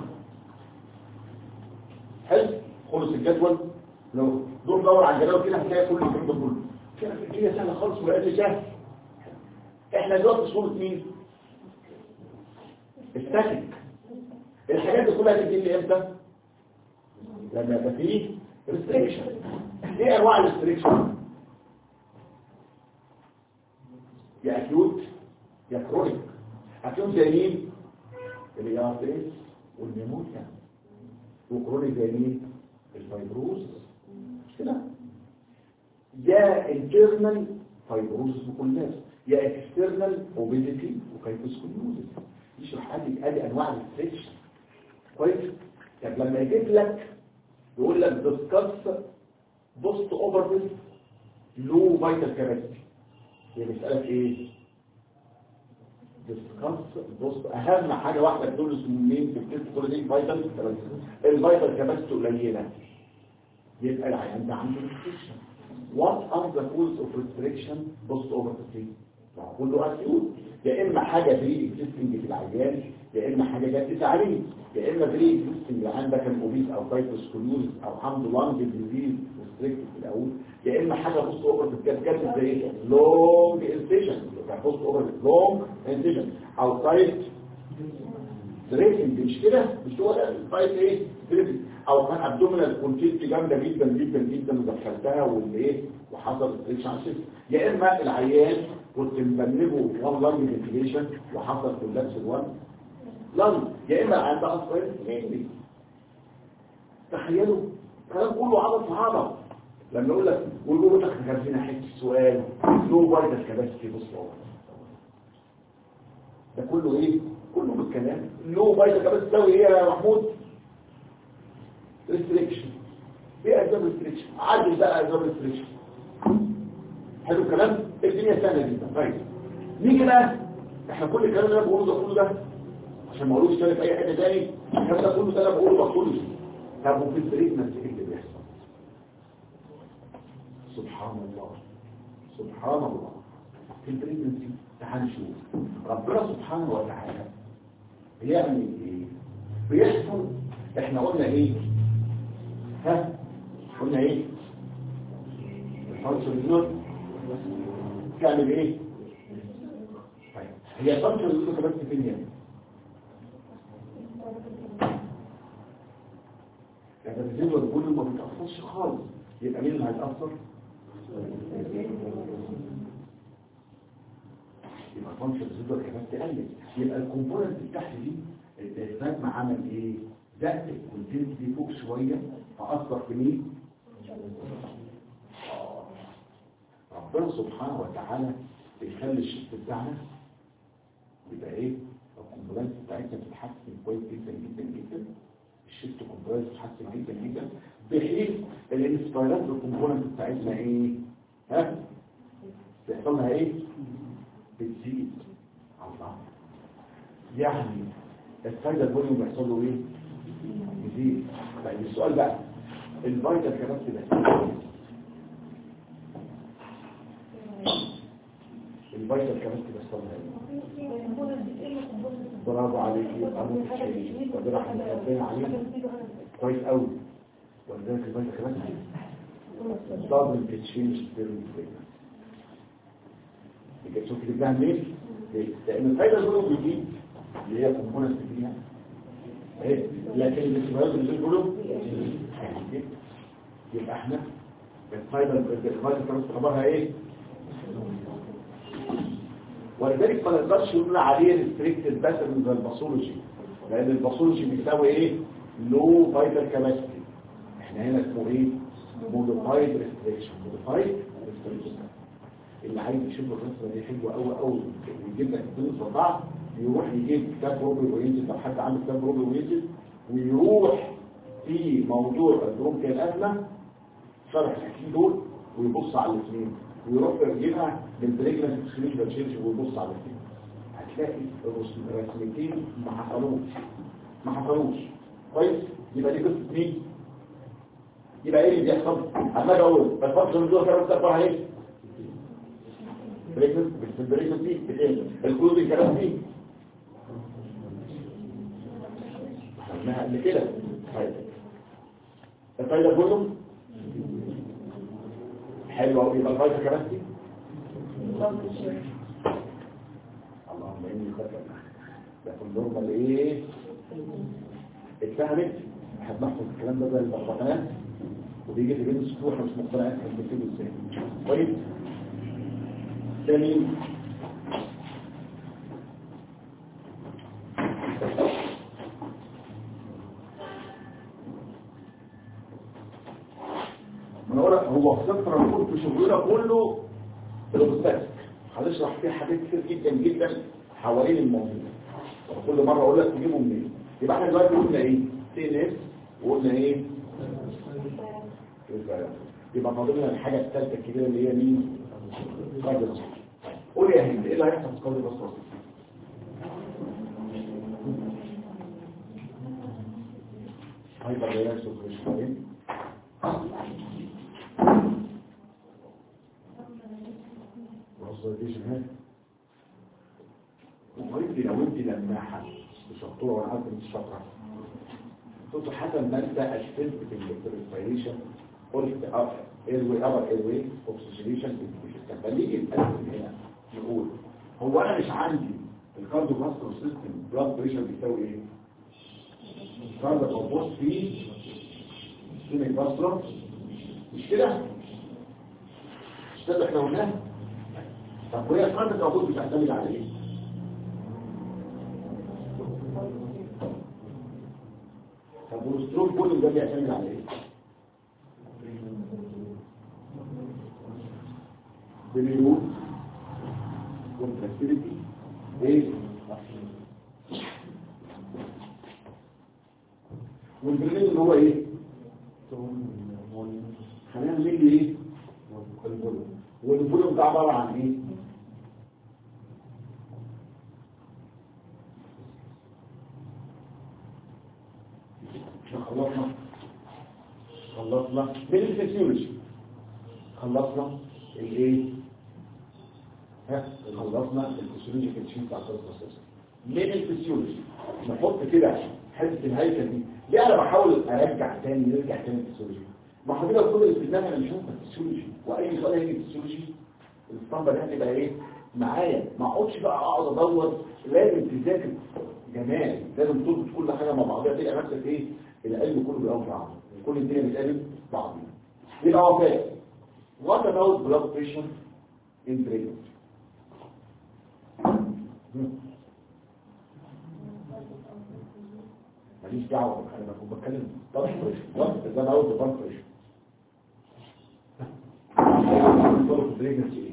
حلو خلص الجدول لو دور دور على الجدول كده هتلاقي كل الكلام ده كله كده الدنيا سهله خالص وبقت سهل احنا دلوقتي في صوره مين السكن الحاجات دي كلها تيجي لي امتى لما يبقى فيه ريستريكشن ايه انواع الريستريكشن يا اكيوت يا كرونيك اكيوت زي مين اليارتيس والنيمونيا وكرونيك زي مين الفيبروز مش كده يا انترنال فيبروز وكلاس يا اكسترنال اوبيزيتي وكايتوسكوليوزيس يشرح ادي ادي انواع الريستريكشن كويس طب لما يجيب لك يقول لك ديسكاس بوست اوفر لو فيتال كاباسيتي هي بيسالك ايه ديسكاس بوست اهم حاجه واحده تدل اسمين في الكيس كل دي فيتال الفيتال كاباسيتي قليله يبقى العيان ده عنده ريستريكشن what are the causes of restriction post over كله اكيوت يا اما حاجه بري اكزيستنج في العيان يا اما حاجه جت تعريف يا اما بري اكزيستنج عندك الاوبيس او تايفوسكوليوز او حمض لانج ديزيز ريستريكت في الاول يا اما حاجه بوست اوفر في الكاتكات زي ايه لونج انسيشن بوست اوفر لونج انسيشن او تايت دريسنج مش كده مش هو ده التايت ايه دريسنج او كان ابدومينال كونتيت جامده جدا جدا جدا ودخلتها واللي ايه وحصل ريستريكشن على السيستم يا اما العيان كنت مبلغه وان لانج فنتيليشن وحصل كولابس الوان لانج يا اما عندها اصلا مينلي تخيلوا الكلام كله عبط في عبط لما يقول لك ويقول لك كان فينا حته سؤال لو بايدة كباستي بص ده كله ايه كله بالكلام لو بايدة كباستي تساوي ايه يا محمود ريستريكشن ايه اسباب ريستريكشن عدل بقى اسباب ريستريكشن حلو الكلام الدنيا سهله جدا طيب نيجي بقى احنا كل الكلام اللي انا بقوله ده كله ده عشان ما اقولوش تاني في اي حته تاني الكلام ده كله ده انا بقوله بقوله طب وفي التريتمنت ايه اللي بيحصل سبحان الله سبحان الله في التريتمنت تعال نشوف ربنا سبحانه وتعالى بيعمل ايه بيحصل احنا قلنا ايه ها قلنا ايه الفانكشن النور تعمل ايه طيب هي فانكشن النور بس فين يعني يعني الزيت والبول ما بيتأثرش خالص يبقى مين اللي هيتأثر يبقى فانكشن الزيت والكبات تقلل يبقى الكومبوننت بتاعت دي الدايفات ما عمل ايه زقت الكونتنت دي فوق شويه فاثر في مين ربنا سبحانه وتعالى بيخلي الشفت بتاعنا يبقى ايه الكومبوننت بتاعتنا تتحسن كويس جدا جدا جدا الشفت كومبوننت تتحسن جدا جدا بحيث الانسبيرات الكومبوننت بتاعتنا ايه ها بيحصل لها ايه بتزيد الله يعني الفايدة الفوليوم بيحصل له ايه يزيد طيب السؤال بقى الفايدة كمان كده الفايدة كمان كده بيحصل لها ايه برافو عليك يبقى متشيء ودي رحمة ربنا عليك كويس قوي ولذلك الفايدة كمان double the change during pregnancy يبقى تشوف اللي بتعمل ايه ليه؟ لان الفايدة الفوليوم بيزيد اللي هي كومبوننت فيها ايه لكن الاستمرارات اللي بيقولوا يبقى احنا الفايبر الفايبر كانت خبرها ايه ولذلك ما نقدرش نقول عليه ريستريكتد باترن زي الباثولوجي لان الباثولوجي بيساوي ايه لو فايبر كاباسيتي احنا هنا اسمه ايه موديفايد ريستريكشن موديفايد ريستريكشن اللي عايز يشوف الرسمه دي حلوه قوي قوي ويجيب لك اثنين في بعض يروح يجيب كتاب روبي وينزل لو حد عنده كتاب روبي وينزل ويروح في موضوع البرونكيال الازمه شرح الحكيم دول ويبص على الاثنين ويروح يجيبها بالبريجنس سكرين تشينج ويبص على الاثنين هتلاقي الرسم- الرسمتين ما حصلوش ما حصلوش كويس يبقى دي قصه مين يبقى ايه اللي بيحصل اما اجي اقول بس فانكشن من دول كده بتطلع ايه بريجنس بالبريجنس دي بتقل الكلود الكلام دي عملناها قبل كده طيب الفايده كله حلو قوي يبقى الفايده كمان دي اللهم اني خطر ده في النورمال ايه اتفهمت هتنحفظ الكلام ده زي البرلمانات وبيجي في بين السطوح مش مقتنعات هتكتبه ازاي طيب جميل من اقول لك هو خسر الكود في شغلنا كله الاوبستاتيك هنشرح فيه حاجات كتير جدا جدا حوالين الموضوع كل مره اقول لك تجيبه منين يبقى احنا دلوقتي قلنا ايه سي ان اس وقلنا ايه يبقى فاضل لنا الحاجه الثالثه الكبيره اللي هي مين راجل قول يا هند ايه اللي هيحصل في قاضي بصره هيبقى جاي سوبريشن بعدين وصلتيش هنا وانت لو انت لماحة بشطورة وانا عارف انت شاطرة قلت حسب ما انت اشتلت في الريسبيريشن قلت اه ايروي ابر ايروي اوكسجينيشن كان فنيجي نقسم هنا نقول هو انا مش عندي الكارديو فاسكولار سيستم بلاد بريشر بيساوي ايه؟ الكارديو ببص فيه سيمي فاسكولار مش كده؟ مش ده اللي احنا قلناه؟ طب وهي الكارديو ببص بتعتمد على ايه؟ طب والستروك كل ده بيعتمد على ايه؟ باليود والفاسيلتي ايه؟ والبرنامج اللي هو ايه؟ خلينا نعمل ايه؟ الفوليوم والفوليوم ده عباره عن ايه؟ احنا خلصنا خلصنا من الفسيولوجي خلصنا الايه ها خلصنا الفسيولوجي في الشيء بتاع البروسيس من الفسيولوجي نحط كده حته الهيكل دي ليه انا بحاول ارجع تاني نرجع تاني الفسيولوجي ما حضرتك كل الاستخدام انا مش هفهم الفسيولوجي واي سؤال هيجي الفسيولوجي الاسطمبه دي هتبقى ايه معايا ما اقعدش بقى اقعد ادور لازم تذاكر جمال لازم تربط كل حاجه مع بعضها تلاقي نفسك ايه العلم كله بيقوم بعض كل الدنيا بتقابل بعض يبقى هو فاهم what about blood pressure in pregnancy ماليش دعوه انا بكون بتكلم blood pressure what is about the blood pressure pregnancy ايه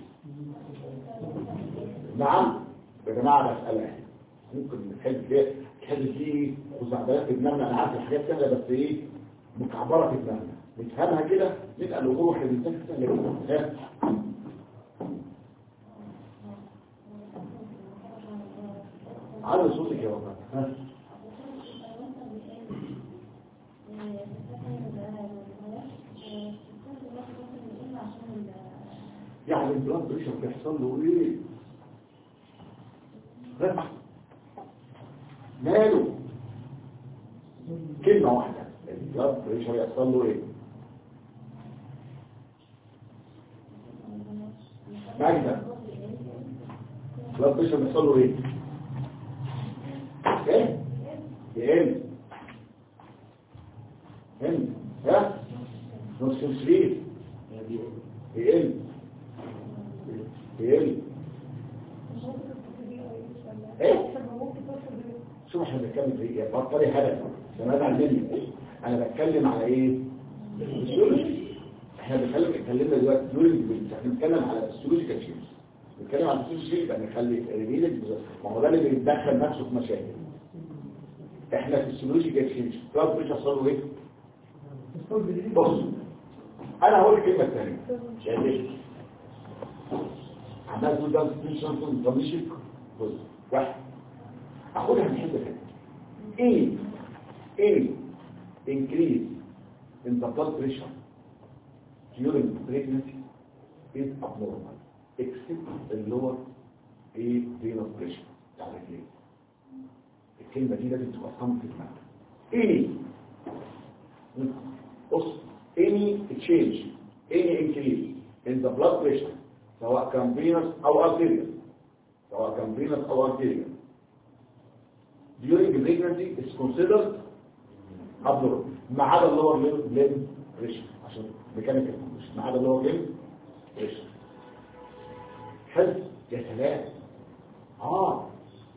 نعم يا جماعه مساله ممكن نحل فيها تحل فيه وزعبات في دماغنا انا عارف الحاجات سهله بس ايه مكعبره في دماغنا نفهمها كده نبقى الامور واحد الانسان سهله جدا ها على صوتك يا وفاء ها يعني البلاد بريشر بيحصل له ايه ها ماله كلمة واحدة البلاد بريشر يحصل له ايه ماجدة البلاد بريشر بيحصل له ايه ايه يقل هند ها نص سرير يقل يقل ايه شو احنا بنتكلم في ايه بطلي هدف سمعت عن مني انا بتكلم على ايه السيولوجي احنا بنتكلم اتكلمنا دلوقتي دوري احنا بنتكلم على السيولوجيكال تشينج بنتكلم على السيولوجي يبقى نخلي الريليز ما هو ده اللي بيتدخل نفسه في مشاكل احنا في السيولوجيكال تشينج بلاد بريشر صار ايه بص انا هقول الكلمه الثانيه يعني عمال تقول ده ستيشن كونديشن بص واحد اخدها من حته ثانيه ايه ايه increase in the blood pressure during pregnancy is abnormal except the lower ايه venous pressure يعني ايه الكلمه دي لازم تبقى صمت في دماغك ايه بص any change any increase in the blood pressure سواء كان venous او arterial سواء كان venous او arterial during pregnancy is considered abnormal ما عدا اللور ليم بريشر عشان ميكانيكال ما عدا اللور ليم بريشر حلو يا سلام اه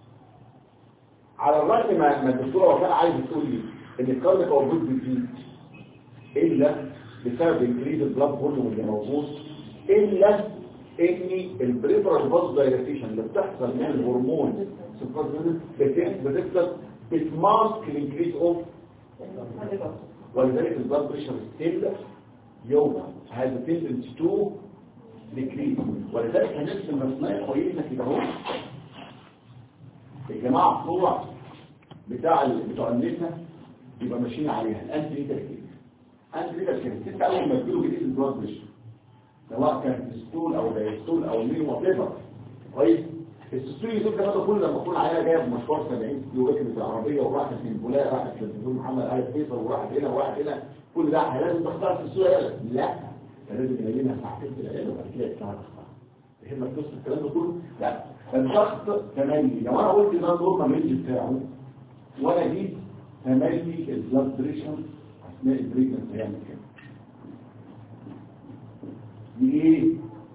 على الرغم ما ما الدكتوره وفاء عايز تقول لي ان الكاردياك موجود بيزيد الا بسبب انكريز البلاد فوليوم اللي موجود الا ان البريفرال باز دايلاتيشن اللي بتحصل من الهرمون بتحصل بتماسك الانكريز اوف ولذلك البلاد بريشر ستيل يوما هذا تندنسي تو ديكريز ولذلك هنفس المصنع كويسه كده اهو الجماعه بتوع بتاع ال- بتوع النساء يبقى ماشيين عليها الانتي ليتر كده انتي ليتر كده انت اول ما تجيله جديد البلاد بريشر سواء كان ستول او دايستول او مين وات كويس السستول يزول كمان كل لما اكون عليها جايب مشوار 70 كيلو ركبت العربيه وراحت من بولاق راحت للدكتور محمد آل فيصل وراحت هنا وراحت هنا كل ده لازم تختار في السوق يلا لا ده لازم يلاقي لها ساعتين في العيله وبعد كده يطلع تختار تهمك قصه الكلام ده كله لا الضغط تملي لو انا قلت ده النورمال رينج بتاعه وانا جيت تملي البلاد بريشر اثناء البريجننت هيعمل كده ليه؟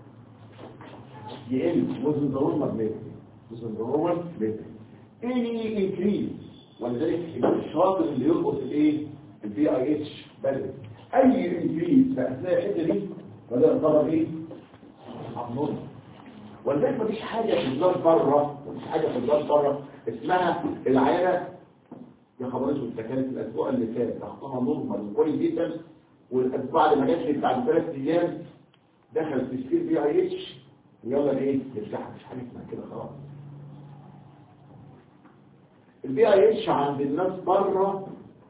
يقل وزن ضرورة بيت وزن ضرورة بيت any increase ولذلك الشاطر اللي يربط الايه البي اي اتش بدل اي انكريز في اثناء الحته دي فده يعتبر ايه abnormal ولذلك مفيش حاجه في البلاد بره مفيش حاجه في البلاد بره اسمها العينه يا خبر اسود ده كانت الاسبوع اللي فات ضغطها نورمال كويس جدا والاسبوع اللي ما جاتش بعد ثلاث ايام دخل في سكيل بي اي اتش ويلا ايه نرجع مش حاجه اسمها كده خلاص البي اي اتش عند الناس بره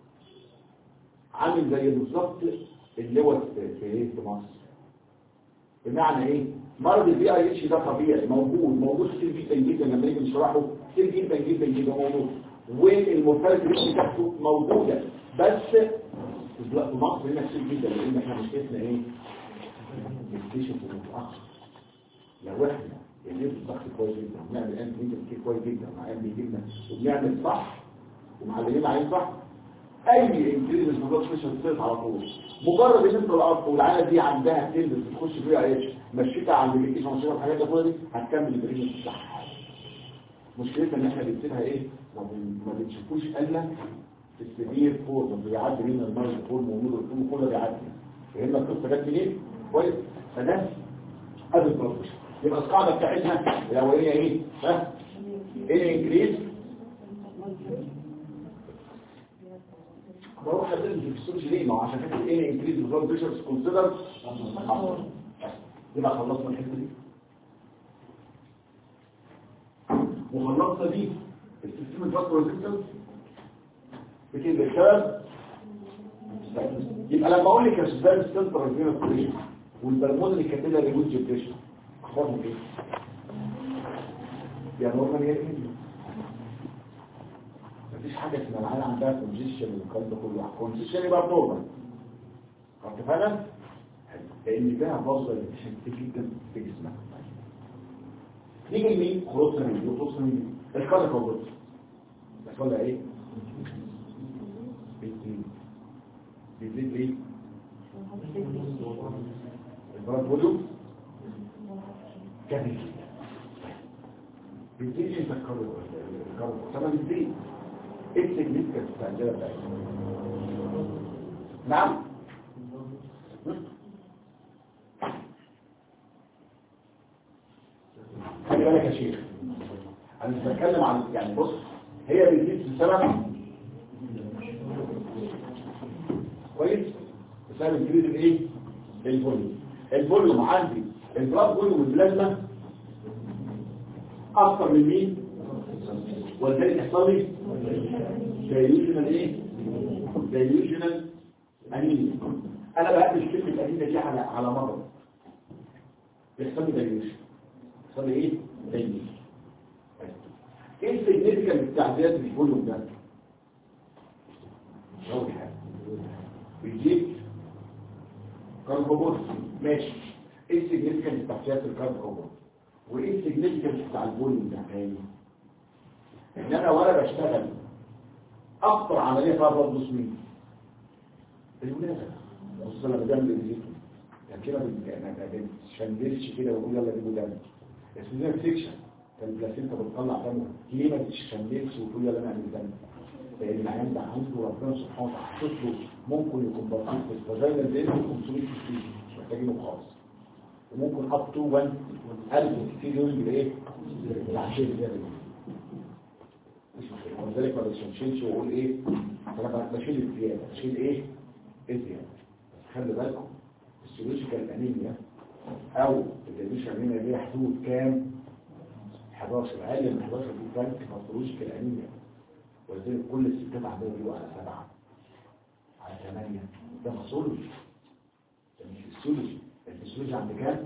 عامل زي بالظبط اللوت في في ايه في مصر بمعنى ايه مرض البي اي اتش ده طبيعي موجود موجود كتير جدا جدا لما نيجي نشرحه كتير جدا جدا جدا موجود والمورتاليتي ريت بتاعته موجوده بس في مصر هنا كتير جدا لان احنا مشكلتنا ايه نكتشف متاخر لو احنا اللي الضغط كويس جدا ونعمل انت كتير كويس جدا مع ام جدا وبنعمل صح ومعلمين عليه صح اي انكريز في البلاد بريشر بتصير على طول مجرد ان انت الارض والعاده دي عندها تلبس تخش فيها ايش مشيتها عند الكيس ومشيتها الحاجات دي كلها دي هتكمل البريشر بتاعها مشكلتنا ان احنا بنسيبها ايه ما بن- ما بنشوفوش الا في السبير فور بيعدي منها المرض فور موجود والفور كله بيعدي فهمنا القصه جت منين كويس فده ادي البلاد بريشر يبقى القاعده بتاعتها الاوليه ايه ها ايه انكريز بروح ادرس في السيرش ليه ما هو عشان كده ايه انكريز البلاد بريشر كونسيدر يبقى خلصنا الحته دي وخلصنا دي السيستم الفاسكولار ريزيستنس بكده بيشتغل يبقى لما اقول لك يا استاذ السنتر فينا بريشر والبلمونري كابيلاري ويدج بريشر اخبارهم ايه؟ يا نورمال يا ايه؟ مفيش حاجة اسمها العيال عندها كونجيشن والكلام ده كله كونجيشن يبقى نورمال خدت بالك؟ لان فيها بوصله للتشن كتير جدا في جسمك نيجي لمين؟ خلصنا من دي خلصنا من دي الكارك موجود بس ولا ايه؟ بيزيد بيزيد ايه؟ البلد فوليوم كامل بتزيد انت الكارب الكارب طبعا بتزيد ايه السيجنيفيكانس بتاع الجلد بتاعتنا نعم خلي بالك يا شيخ انا مش بتكلم عن يعني بص هي بتزيد بسبب كويس بسبب انكريز الايه الفوليوم الفوليوم عندي البلاد فوليوم والبلازما اكتر من مين ولذلك يحصل لي دايلوجنال ايه دايلوجنال انيميا انا بقابل كلمه انيميا دي على على مرض بيحصل لي دايلوجن يحصل لي ايه دايلوجن ايه السيجنيفيكانت بتاع زياده الفوليوم ده اول حاجه بيجيب كاربوبورت ماشي ايه السيجنيفيكانت بتاع زياده الكاربوبورت وايه السيجنيفيكانت بتاع الفوليوم ده تاني ان انا وانا بشتغل اكتر عمليه فيها برضه مين الولاده بص لما بيعمل الفيزيتو كان كده ما بتشندلش كده ويقول يلا جيبوا دم اسمها فيكشن كان البلاسينتا بتطلع دم ليه ما بتشندلش وتقول يلا نعمل دم لان العيان ده عنده ربنا سبحانه وتعالى حاطط له ممكن يكون بسيط فزي ما زي 500 سي مش محتاجينه خالص وممكن اب تو 1 1000 كتير يوم بالايه؟ بالعشير زي مش مشكله ولذلك ما بشيلش واقول ايه انا بشيل الزياده بشيل ايه الزياده بس خلي بالكم السيولوجيكال انيميا او الديليشن انيميا دي حدود كام 11 اقل من 11 دي كانت باثولوجيكال انيميا ولذلك كل الستات عندها بيقولوا على سبعه على ثمانيه ده باثولوجي ده مش فيسيولوجي الفيسيولوجي عند كام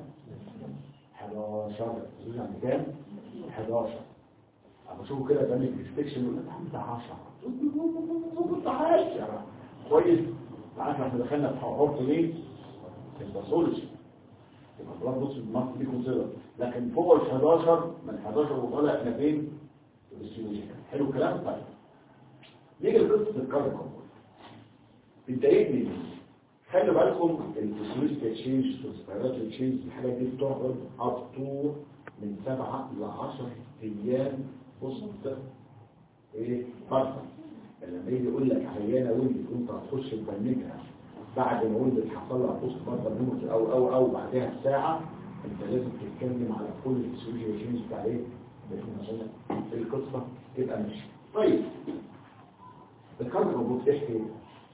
11 الفيسيولوجي عند كام 11 اما اشوفه كده ده الانسبكشن يقول لك عند 10 كنت 10 كويس عارف احنا دخلنا في حوار ليه الباثولوجي يبقى بلاد بص المنطقه دي كونسيدر لكن فوق ال 11 من 11 وطالع احنا فين في الفسيولوجي حلو الكلام طيب نيجي لقصه الكاركو بتضايقني خلي بالكم الفسيولوجيكال تشينج والسبيراتوري تشينج الحاجات دي بتقعد اب تو من 7 ل 10 ايام بص ايه فرصه لما يجي يقول لك عيانه ولدت وانت هتخش تبنكها بعد ما ولدت حصل لها بوست بارتر نيموت او او او بعدها بساعه انت لازم تتكلم على كل الفسيولوجيا تشينج بتاع ايه عشان القصه تبقى ماشيه طيب الكارد موجود تحكي ايه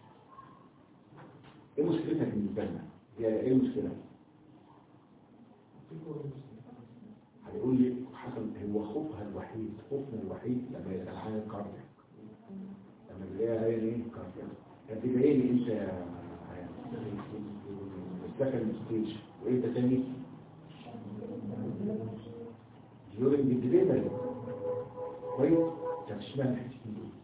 ايه مشكلتك بالنسبه لنا هي ايه المشكله هيقول لي حصل هو خوفها الوحيد خوفنا الوحيد لما يبقى العيان كاردياك لما بلاقيها هي ايه كاردياك كانت تبين لي انت يا السكن ستيج وانت تاني يورين بالدليفري كويس طب اشمعنى الحته دي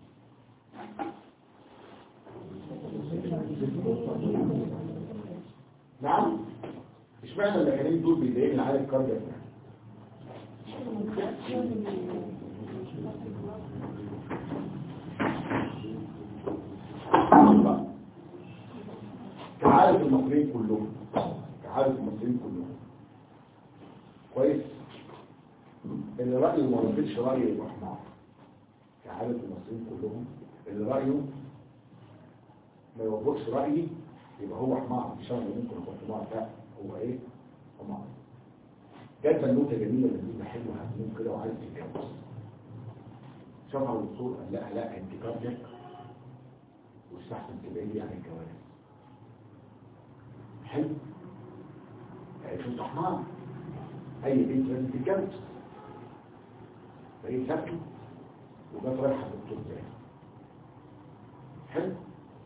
نعم اشمعنى المكانين دول بيضايقني العالم الكاردياك كعادة المصريين كلهم كعادة المصريين كلهم كويس اللي رأيه ما وافقش رأيه يبقى حمار كعادة المصريين كلهم اللي رأيه ما يوافقش رأيي يبقى هو حمار مش انا اللي ممكن اكون حمار لا هو ايه حمار جت بنوته جميله جميله حلوه هتنوم كده وعايز تتجوز شافها الدكتور قال لها لا انت كاردياك واستحسن تبعدي عن الجواز حلو قالت له حمار اي بنت لازم تتجوز فهي سابته وجت رايحه الدكتور تاني حلو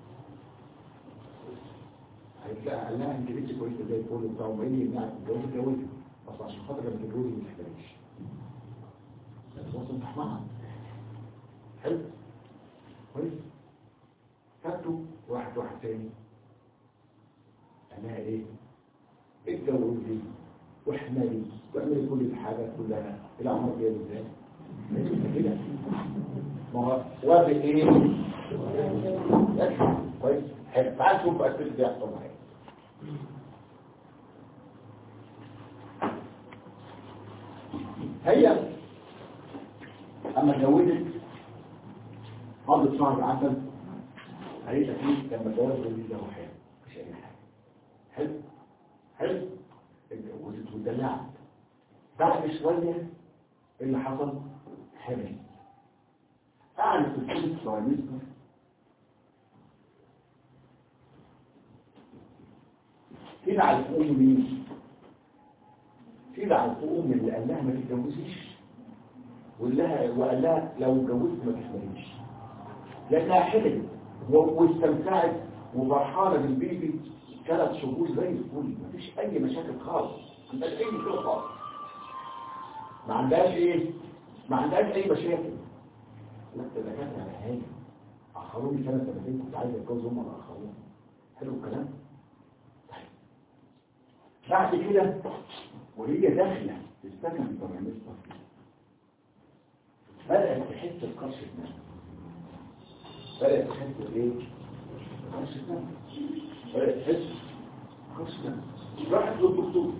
هيتلاقى قال لها انت بنتي كويسه زي الفل وبتاع وما يجي يمنعك تتجوزي تتجوزي بس عشان خاطر لما تتجوزي ما تحتاجيش بس وصل انت حمار حلو كويس خدته واحد واحد تاني قال لها ايه اتجوزي واحملي واعملي كل الحاجات كلها العمر جاي ازاي كده ما هو وافق ايه يكفي كويس حلو تعال شوف بقى الست دي يحصل معايا هي اما اتجوزت قضت شهر عسل قالت لك ايه لما اتجوزت وليد له حاجه مش اي حاجه حلو حلو اتجوزت واتدلعت بعد شويه ايه اللي حصل حمل قعدت في الست ترايمستر كده على الفؤوم مين كده على الفؤوم اللي قال لها ما تتجوزيش وقال لها وقال لها لو اتجوزت ما تحمليش لانها حلم و- واستمتعت وفرحانه بالبيبي ثلاث شهور زي الفل مفيش اي مشاكل خالص ما عندهاش اي مشكله خالص ما عندهاش ايه ما عندهاش اي مشاكل لا ده دكاتره على حاجه اخروني سنه سنتين كنت عايز اتجوز هم الاخرون حلو الكلام طيب بعد كده وهي داخله في السكن البراميستر بدات تحس بقرش الدم بدات تحس بايه قرش الدم بدات تحس قرش الدم راحت للدكتور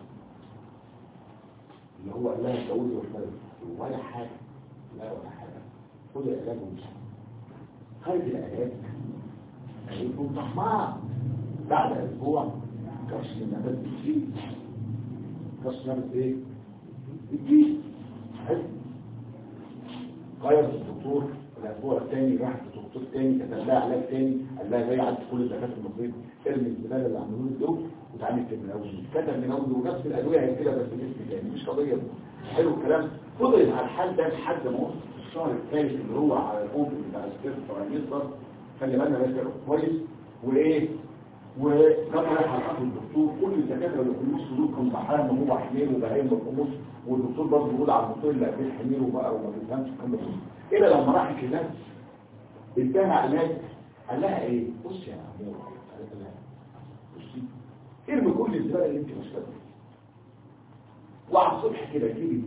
اللي هو قال لها اتجوزي واحملي ولا حاجه لا ولا حاجه خد العلاج ومشي خارج العلاج هيكون طماع بعد اسبوع كرش النبات بتزيد كرش النبات ايه؟ بتزيد حلو غير الدكتور الاسبوع الثاني راح لدكتور تاني كتب لها علاج تاني قال لها زي عند كل الدكاتره المصريين ارمي الزباله اللي عملوه لك دول وتعالي في الاول كتب من اول ونفس الادويه هي كده بس باسم تاني مش قضيه حلو الكلام فضلت على الحال ده لحد ما وصل الشهر الثالث اللي هو على الام بتاع السيرف فرانيستر خلي بالنا بس كويس وايه وكان رايح على الأخ الدكتور كل الدكاتره اللي في النص دول كانوا فرحان ان هو حمير وبهايم بالقمص والدكتور برضه بيقول على الدكتور اللي قبل حمير وبقى وما بيفهمش الكلام ده كله الا لما راحت هناك اداها علاج قال لها ايه بصي يا امور قالت لها بصي ارمي كل الزباله اللي انت مش فاهمها وعلى الصبح كده جيبي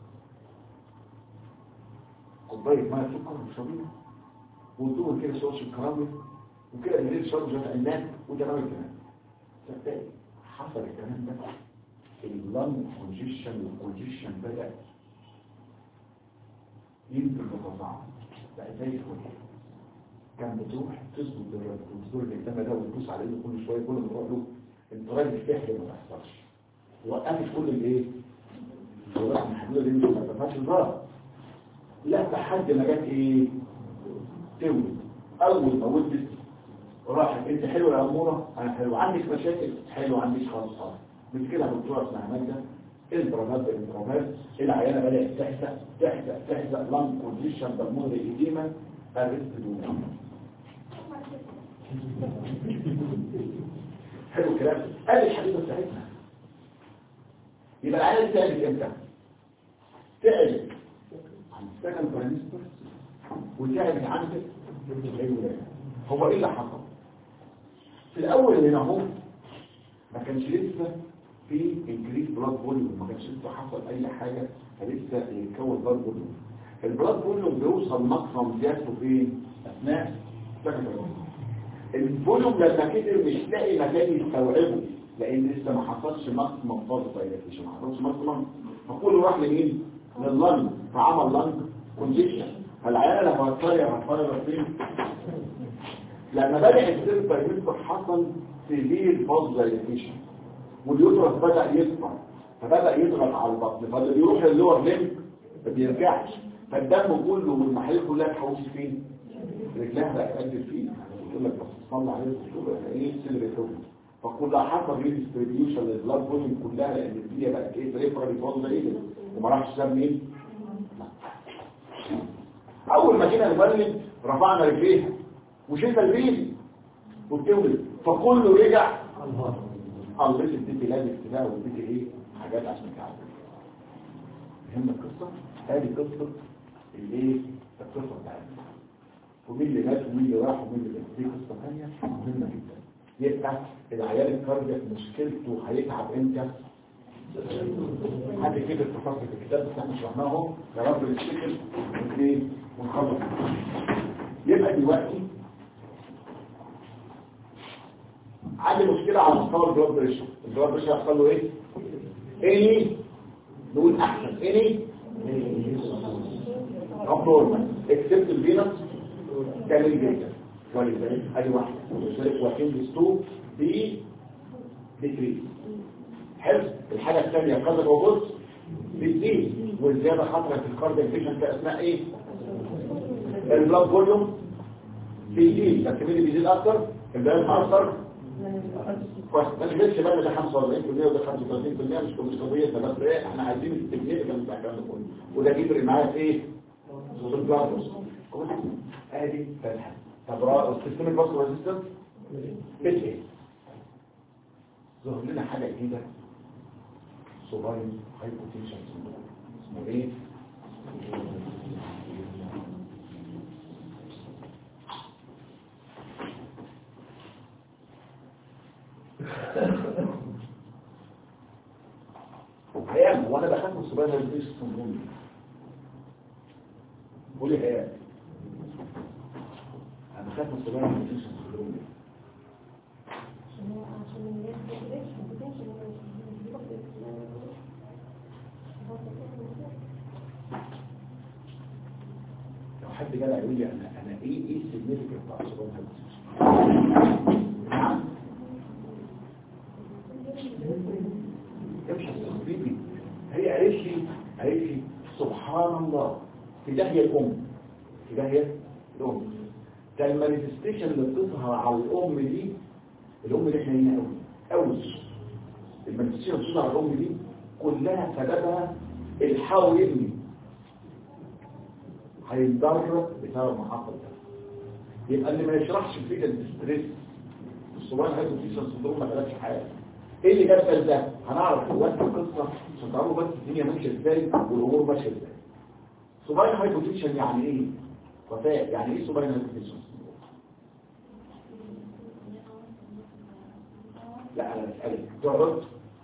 كوبايه ميه سكر وشربيها وادوها كده صوص الكراميل وكده من شرب جمع الناس وتمام الكلام صدقني حصل الكلام ده اللان كونجيشن والكونجيشن بدأ ينزل بتضاعف بقى زي الفل كان بتروح تظبط الدكتور اللي قدامها ده وتبص على ايده كل شويه كل ما تروح له انت راجل سحر ما تحصلش وقفت كل الايه؟ الجوارح المحدوده دي ما تفهمش الظاهر لا لحد ما جت ايه؟ تولد اول ما ولدت راحت انت حلوه يا اموره انا حلو عندك مشاكل حلو عنديش خالص خالص مش كده دكتوره اسمها ماده البرامات بالبرامات العيانه بدات تحزق تحزق تحزق لانج كونديشن بالمونري ايديما ارست دون حلو الكلام ادي الحديثه بتاعتنا يبقى العيانه دي تعبت امتى؟ تعبت عن السكن برانيستر وتعبت عندك الولاده هو ايه اللي حصل في الاول هنا اهو ما كانش لسه في انكريس بلاد فوليوم ما كانش لسه حصل اي حاجه فلسه يتكون بلاد فوليوم البلاد فوليوم بيوصل ماكسيمم زيادته فين اثناء سكندري الفوليوم لما كتر مش لاقي مكان يستوعبه لان لسه ما حصلش ماكسيمم فاز دايلاتيشن ما حصلش ماكسيمم فكله راح لمين لللنج فعمل لنج كونجيشن فالعيال لما هتطير هتطير فين لما بدأ السير بايمتر حصل سيفير فاز دايلاتيشن واليوترس بدأ يكبر فبدأ يضغط على البطن فاللي بيروح اللور ليمب ما بيرجعش فالدم كله والمحاليل كلها اتحوشت فين؟ رجلها بقى قد فين بتقول لك بس تصلى عليه الدكتور يعني ايه سيل ريكوفري فكلها حصل ريديستريبيوشن للبلاد فوليوم كلها لان الدنيا بقت ايه بريفرال فاز دايلاتيشن وما راحش ساب مين؟ اول ما جينا نولد رفعنا رجليها وشلنا البيبي وبتولد فكله رجع الله اديتي لازم اجتماع واديتي ايه حاجات عشان تعرف فهمنا القصه هذه قصه الايه القصه بتاعتنا ومين اللي مات ومين اللي راح ومين اللي دي قصه ثانيه مهمه جدا يبقى العيال الكاردياك مشكلته هيتعب امتى حد كده التفاصيل في الكتاب بس احنا شرحناه اهو يا رب نفتكر وايه ونخلص يبقى دلوقتي عندي مشكلة على مستوى البلاد بريشر البلاد بريشر يحصل له ايه؟ اني نقول احسن اني ابنورمال اكسبت الفينس جميل جدا ولذلك ادي واحدة ولذلك واحدين بستو بي ديكريز حلو الحاجة الثانية قدر وبص بتزيد والزيادة خطرة في الكاردياك بيشنت اثناء ايه؟ البلاد فوليوم بيزيد بس مين اللي بيزيد اكتر؟ البلاد اكتر كويس ما تجيبش بقى ده 45% وده 35% مش مش قضيه ده بس ايه احنا عايزين التكنيك بتاع الكلام ده كله وده يفرق معايا في ايه؟ في البلاد كويس ادي فتحه طب را- السيستم الباص ريزيستنس بت ايه؟ ظهر لنا حاجه جديده سوباين هايبوتنشن اسمه ايه؟ هيام هو انا بخاف من السوباين هايبوتنشن سندروم قولي هيام انا بخاف من السوباين هايبوتنشن سندروم لو حد جدع يقول لي انا انا ايه ايه السيجنيفيكانت بتاع السوباين هايبوتنشن نعم امشي تصديقي هي قالت لي قالت لي سبحان الله في داهيه الام في داهيه الام ده المانيفستيشن اللي بتظهر على الام دي الام دي احنا هنا قوي قوي المانيفستيشن اللي بتظهر على الام دي كلها سببها الحاول ابني هيتضرر بسبب ما حصل ده يبقى اللي ما يشرحش فيه الستريس الصباح هايبوتيشن سندروم ما جالكش حاجه ايه اللي جاب ده هنعرف دلوقتي القصه عشان تعرفوا بس الدنيا ماشيه ازاي والامور ماشيه ازاي سوباين هايبوتنشن يعني ايه وفاء يعني ايه سوباين هايبوتنشن لا انا بسالك تقعد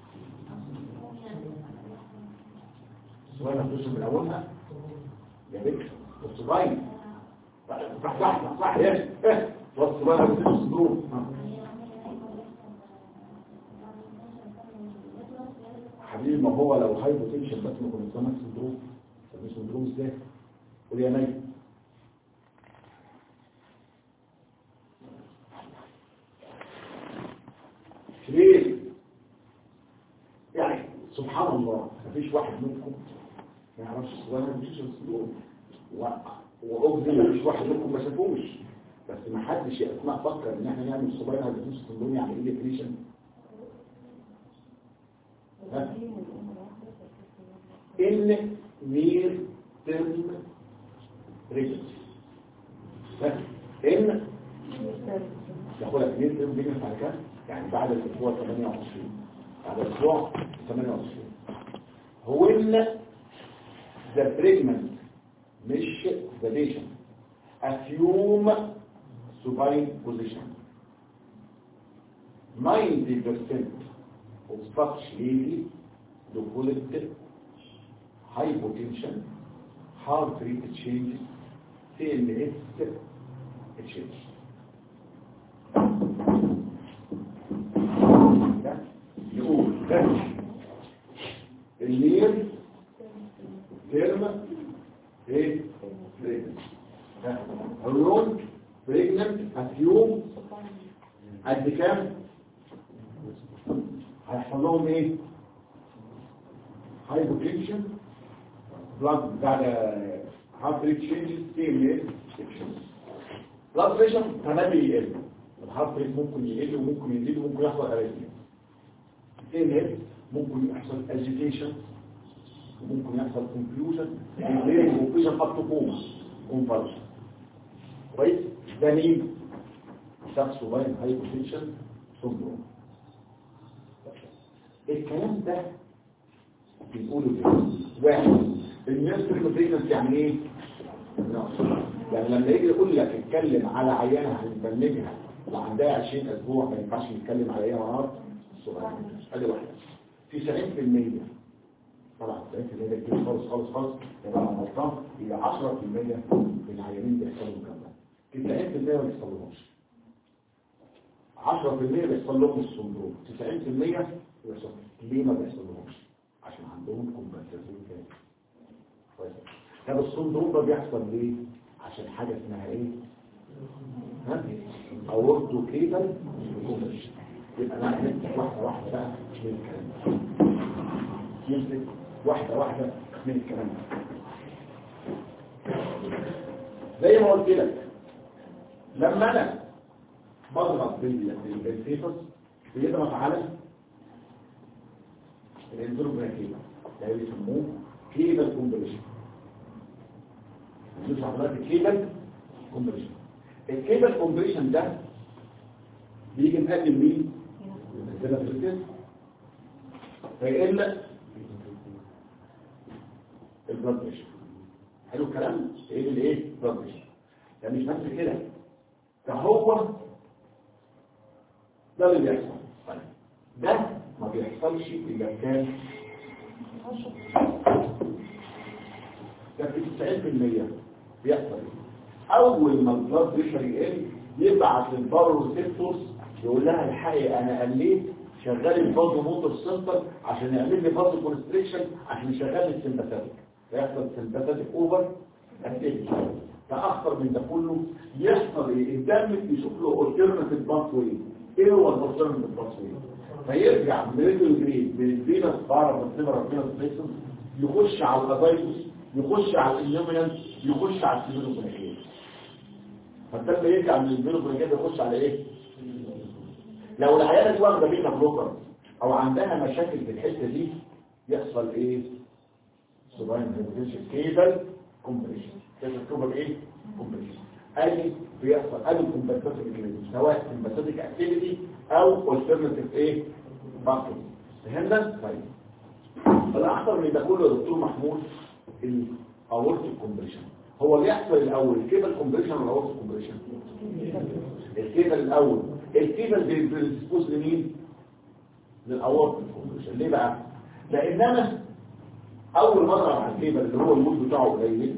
سوباين هايبوتنشن من اولها يا بنت السوباين صح صح صح ايه ايه والسوباين هايبوتنشن سندروم حبيبي ما هو لو هايبوتنشن بس ما كنا سمك سندروم طب سندروم ازاي قول يا نايم ليه يعني سبحان الله مفيش واحد منكم ما يعرفش الصغير ما بيشوفش السندروم واقصد مفيش واحد منكم ما شافوش بس ما حدش يا اسماء فكر ان احنا نعمل صغير ما بيشوفش السندروم يعني ايه ديفينيشن ان نير ترم ريجنسي ان ياخدك نير ترم ريجنسي على كام يعني بعد الاسبوع 28 بعد الاسبوع 28 هو ان ذا بريجمنت مش ذا بيشنت assume supine position 90% of such lady developed hypotension, heart rate changes, CLS change. ده يقول ده الليل ترم ايه بريجننت الرون بريجننت اسيوم قد كام هيحصل لهم ايه هايبوتنشن بلاد بعد هارت ريت تشينجز سي ام اس بلاد بريشر تمام يقل الهارت ريت ممكن يقل وممكن يزيد وممكن يحصل اريثميا سي ام اس ممكن يحصل اجيتيشن وممكن يحصل كونفيوجن غير كونفيوجن اب تو كوما كونفرجن كويس ده مين شخص باين هايبوتنشن سندروم الكلام ده بيقولوا كده واحد النيرسري بريجنس يعني ايه يعني لما يجي يقول لك اتكلم على عيانه هنبلغها وعندها 20 اسبوع ما ينفعش نتكلم على ايه مرض الصغير ادي واحده في 70% طبعا 70% ده كتير خالص خالص خالص يبقى انا غلطان هي 10% من العيانين بيحصل لهم كده 90% ما بيحصلهمش 10% بيحصل لهم السندروم 90% بيحصل ليه ما بيحصلهمش عشان عندهم كومبنسيشن تاني كويس طب السندروم ده بيحصل ليه عشان حاجه اسمها ايه ها اورتو كيبل كومبنسيشن يبقى انا هنمسك واحده واحده بقى من الكلام ده نمسك واحده واحده من الكلام ده زي ما قلت لك لما انا بضغط بال- بالفيتوس بيضغط على الانتروبراكيبا ده اللي بيسموه كيبل كومبريشن نشوف حضرتك الكيبل كومبريشن الكيبل كومبريشن ده بيجي مقدم مين؟ ينزلها في الجسم فيقل البلاد بريشر حلو الكلام؟ ايه الايه؟ البلاد بريشر ده مش بس كده ده هو ده اللي بيحصل طيب ده ما بيحصلش الا كان ده في 90% بيحصل إيه؟ اول ما البلاد بريشر يقل يبعت للباروسيبتوس يقول لها الحقيقه انا قليت شغال الفازو موتور سنتر عشان يعمل لي فازو كونستريكشن عشان يشغل لي السمباثيك فيحصل سمباثيك اوفر اكتيفيتي فاخطر من ده كله يحصل ايه الدم يشوف له الترناتيف باثوي ايه هو الالترناتيف باثوي فيرجع من ريدل جريد من الفينس بارا بالسيمرا فينس بيسس يخش على الازايتوس يخش على الانيومينانت يخش على السيمينوبريكيت فالدم يرجع من السيمينوبريكيت يخش على ايه لو العيانة واخده بينا بلوكر او عندها مشاكل في الحته دي يحصل ايه سوباين هيبوتنشن كيبل كومبريشن كيبل كومبر ايه كومبريشن ادي بيحصل ادي كومبنساتيك ميكانيزم سواء كومبنساتيك اكتيفيتي او الترناتيف ايه باثوي فهمنا طيب الاخطر من ده كله يا دكتور محمود الاورتيك كومبريشن هو اللي يحصل الاول الكيبل كومبريشن ولا الاورتيك كومبريشن الكيبل الاول الكيبل بيسبوز لمين للاورتيك كومبريشن ليه بقى لان انا اول مره على الكيبل اللي هو المود بتاعه قليل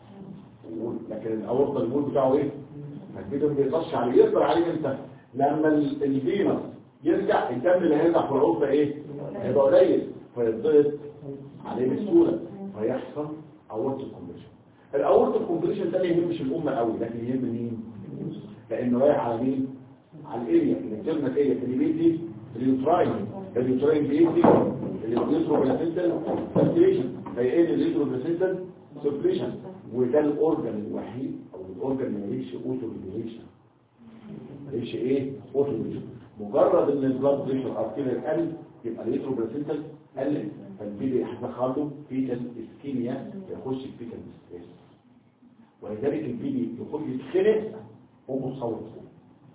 لكن الاورطه المود بتاعه ايه الكيبل ما بيقدرش عليه يقدر عليه امتى لما ال- الفينس يرجع الدم اللي هيرجع في العروضه ايه هيبقى قليل فيضغط عليه بسهوله فيحصل اورتيك كومبريشن الاورتيك كومبريشن ده ما يهمش الامه قوي لكن يهم مين لانه رايح على مين على الاريا الكلمه ايه اللي بيدي اليوتراين اليوتراين بيدي اللي بيضرب الاسنتال سيركيليشن فيقل الالكتروبلاسنتال سيركيليشن وده الاورجن الوحيد او الاورجن اللي ماليش اوتو ريجوليشن ماليش ايه اوتو ريجوليشن مجرد ان البلاد بريشر ارتيريال قل يبقى الالكتروبلاسنتال قل فالبيبي هيحصل له فيتال اسكيميا يخش في فيتال ستريس ولذلك البيبي يخش يتخنق امه تصور فوق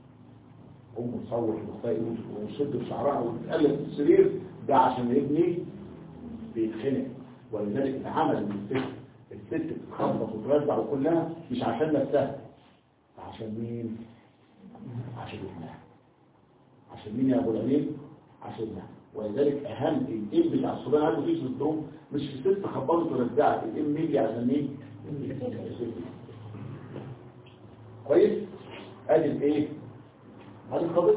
امه تصور تلاقي وتشد في شعرها وتتقلب في السرير ده عشان ابني بيتخنق ولذلك اتعمل من الست الست بتتخبط وترزع وكلها مش عشان نفسها عشان مين عشان ابنها عشان مين يا ابو العليم عشان ابنها ولذلك اهم الام بتاع الصبيان عنده فيه سندروم مش الست خبطت ورزعت الام يجي عشان مين كويس ادي الايه ادي القضيه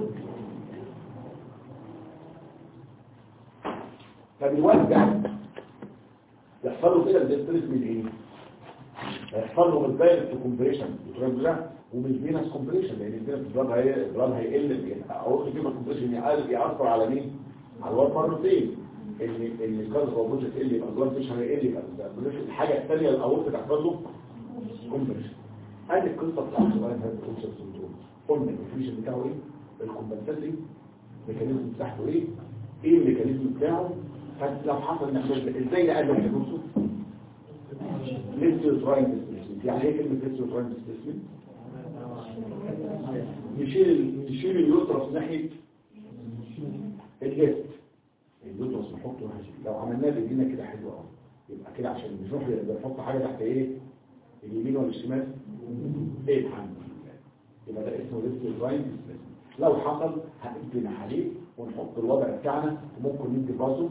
فالواد ده يحصل له كده الاستريس من ايه هيحصل له من دايركت كومبريشن ومن فينس كومبريشن لان الفينس البلاد هي البلاد هيقل او في كومبريشن يأثر على مين على الواد مرتين ان ان الكارد موجود تقل يبقى البلاد مش هيقل يبقى الحاجه الثانيه الاول تحصل له كومبريشن هذه القصه بتاعت سؤال هذا الكونسبت سندروم قلنا الديفينيشن بتاعه ايه الكومبنساتي ميكانيزم بتاعته ايه ايه الميكانيزم بتاعه فلو حصل نحمل ازاي نقلل حدوثه ليستو تراين ديسبيسمنت يعني ايه كلمه ليستو تراين ديسبيسمنت نشيل نشيل اليوترس ناحيه الليفت اليوترس نحطه ناحيه لو عملناه بايدينا كده حلو قوي يبقى كده عشان نروح نحط حاجه تحت ايه اليمين ولا الشمال ايه الحمد لله يبقى ده اسمه ليستو تراين ديسبيسمنت لو حصل هنبني عليه ونحط الوضع بتاعنا وممكن ندي بازو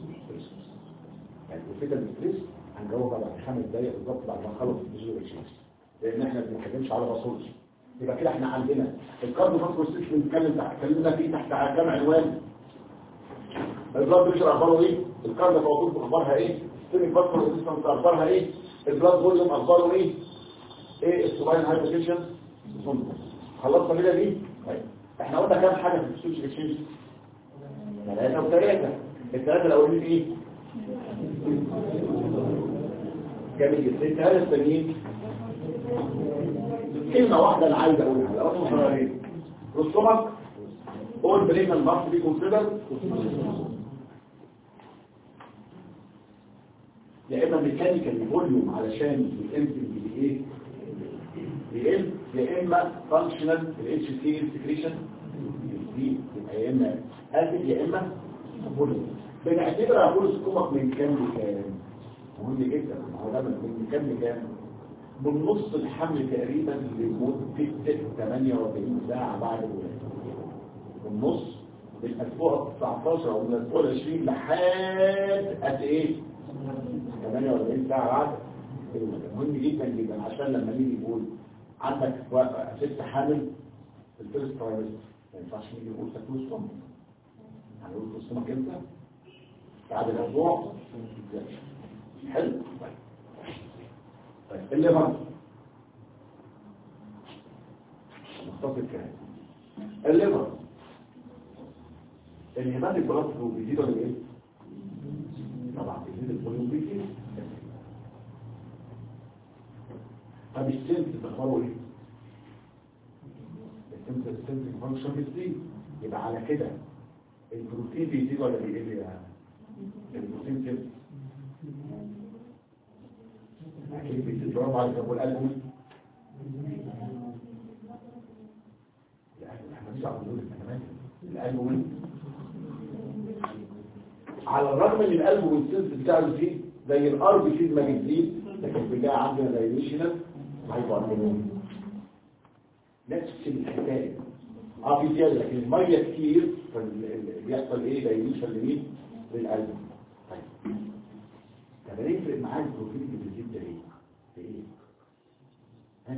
يعني وفيتا الستريس هنجاوبها بعد خمس دقايق بالظبط بعد ما نخلص الديجيتال اكسشينج لان احنا ما بنتكلمش على باصولوجي يبقى كده احنا عندنا الكارديو فاسكولار سيستم بنتكلم تحت اتكلمنا فيه تحت كام عنوان البلاد بريشر اخباره ايه الكارديو فواتور اخبارها ايه السيستم فاسكولار سيستم اخبارها ايه البلاد فوليوم اخباره ايه ايه السوباين هايبرتنشن خلصنا كده دي طيب احنا قلنا كام حاجه في السوشيال اكسشينج ثلاثة وثلاثة الثلاثة الأولين ايه؟ جميل جدا الثلاثة الثانيين كلمة واحدة أنا عايز أقولها الأول مصرارين رسومك all brain must be considered يا اما ميكانيكال فوليوم علشان الانسل بايه بيقل يا اما فانكشنال الاتش سي انتجريشن دي يبقى يا اما اسيد يا اما فوليوم بنعتبر اقول سكومك من كام لكام مهم جدا هو ده من كام لكام من نص الحمل تقريبا لمده 48 ساعه بعد الولاده من نص من الاسبوع 19 او من الاسبوع 20 لحد قد ايه 48 ساعه بعد الولاده مهم جدا جدا عشان لما نيجي نقول عندك ست حامل في الفيرست ترايمستر ما ينفعش نيجي نقول تكويس صم هنقول تصمك امتى بعد الاسبوع حلو طيب طيب الليفر مختصر الكلام الليفر الهيماتيك بلاد فلو بيزيد ولا ايه؟ طبعا بيزيد الفوليوم بيزيد طب السنس بتخبره ايه؟ السنس السنس فانكشن بتزيد يبقى على كده البروتين بيزيد ولا بيقل يا البروتين سنس اكيد بيزيد برافو عليك ابو القلب احنا مش عارفين نقول الكلمات القلب وين على الرغم ان القلب والسنس بتاعه يزيد زي الار بي سي ما بتزيد لكن بيلاقي عندنا دايليشنال هايبرمونيا نفس الحكايه اه في زياده لكن الميه كتير فبيحصل ايه دايليشن لمين للقلب طيب طب هنفرق معاه البروتين اللي بيزيد ده ايه في ايه ها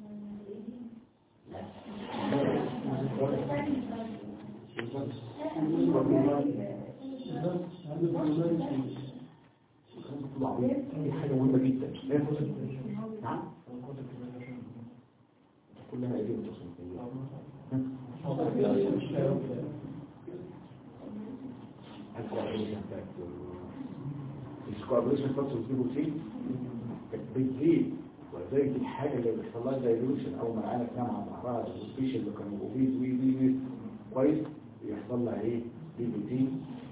دي حاجه مهمه جدا نعم كلها ايدي متصلة السكوابريشن فاكتور بروتين بتزيد ولذلك الحاجه اللي بيحصل لها دايلوشن او مرعانه تنام على ظهرها السبيشال اللي كانوا اوبيز وي وي وي كويس بيحصل لها ايه دي بي تي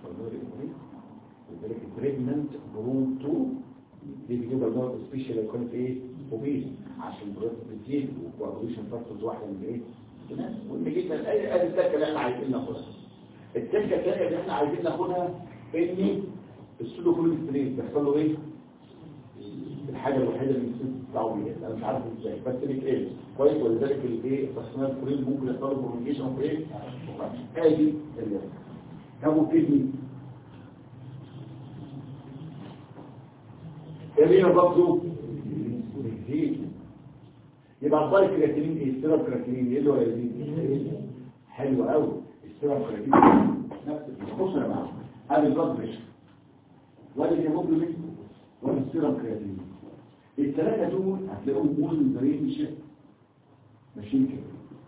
لذلك البريجننت بروم 2 دي بيجيب لها سبيشال اللي كانت ايه اوبيز عشان البروتين بتزيد والكوابريشن فاكتورز واحده من ايه مهم جدا ادي التكه اللي احنا عايزين ناخدها التكه الثانيه اللي احنا عايزين ناخدها ان السودو كوليسترول بيحصل له ايه الحاجه الوحيده اللي السيستم بتاعه بيها انا مش عارف ازاي بس ايه كويس ولذلك الايه التصنيع الكوريل ممكن يحصل له كوميونيكيشن في ايه ادي ابو كدني اللي هي برضه بيزيد يبقى اخبار الكرياتينين ايه السيرم كرياتينين ايه اللي ولا يزيد حلو قوي السيرم كرياتينين نفس بص يا جماعه ادي البلاد بريشر وادي الهيموجلوبين وادي السيرم كرياتينين الثلاثه دول هتلاقوهم مول رينج ماشيين كده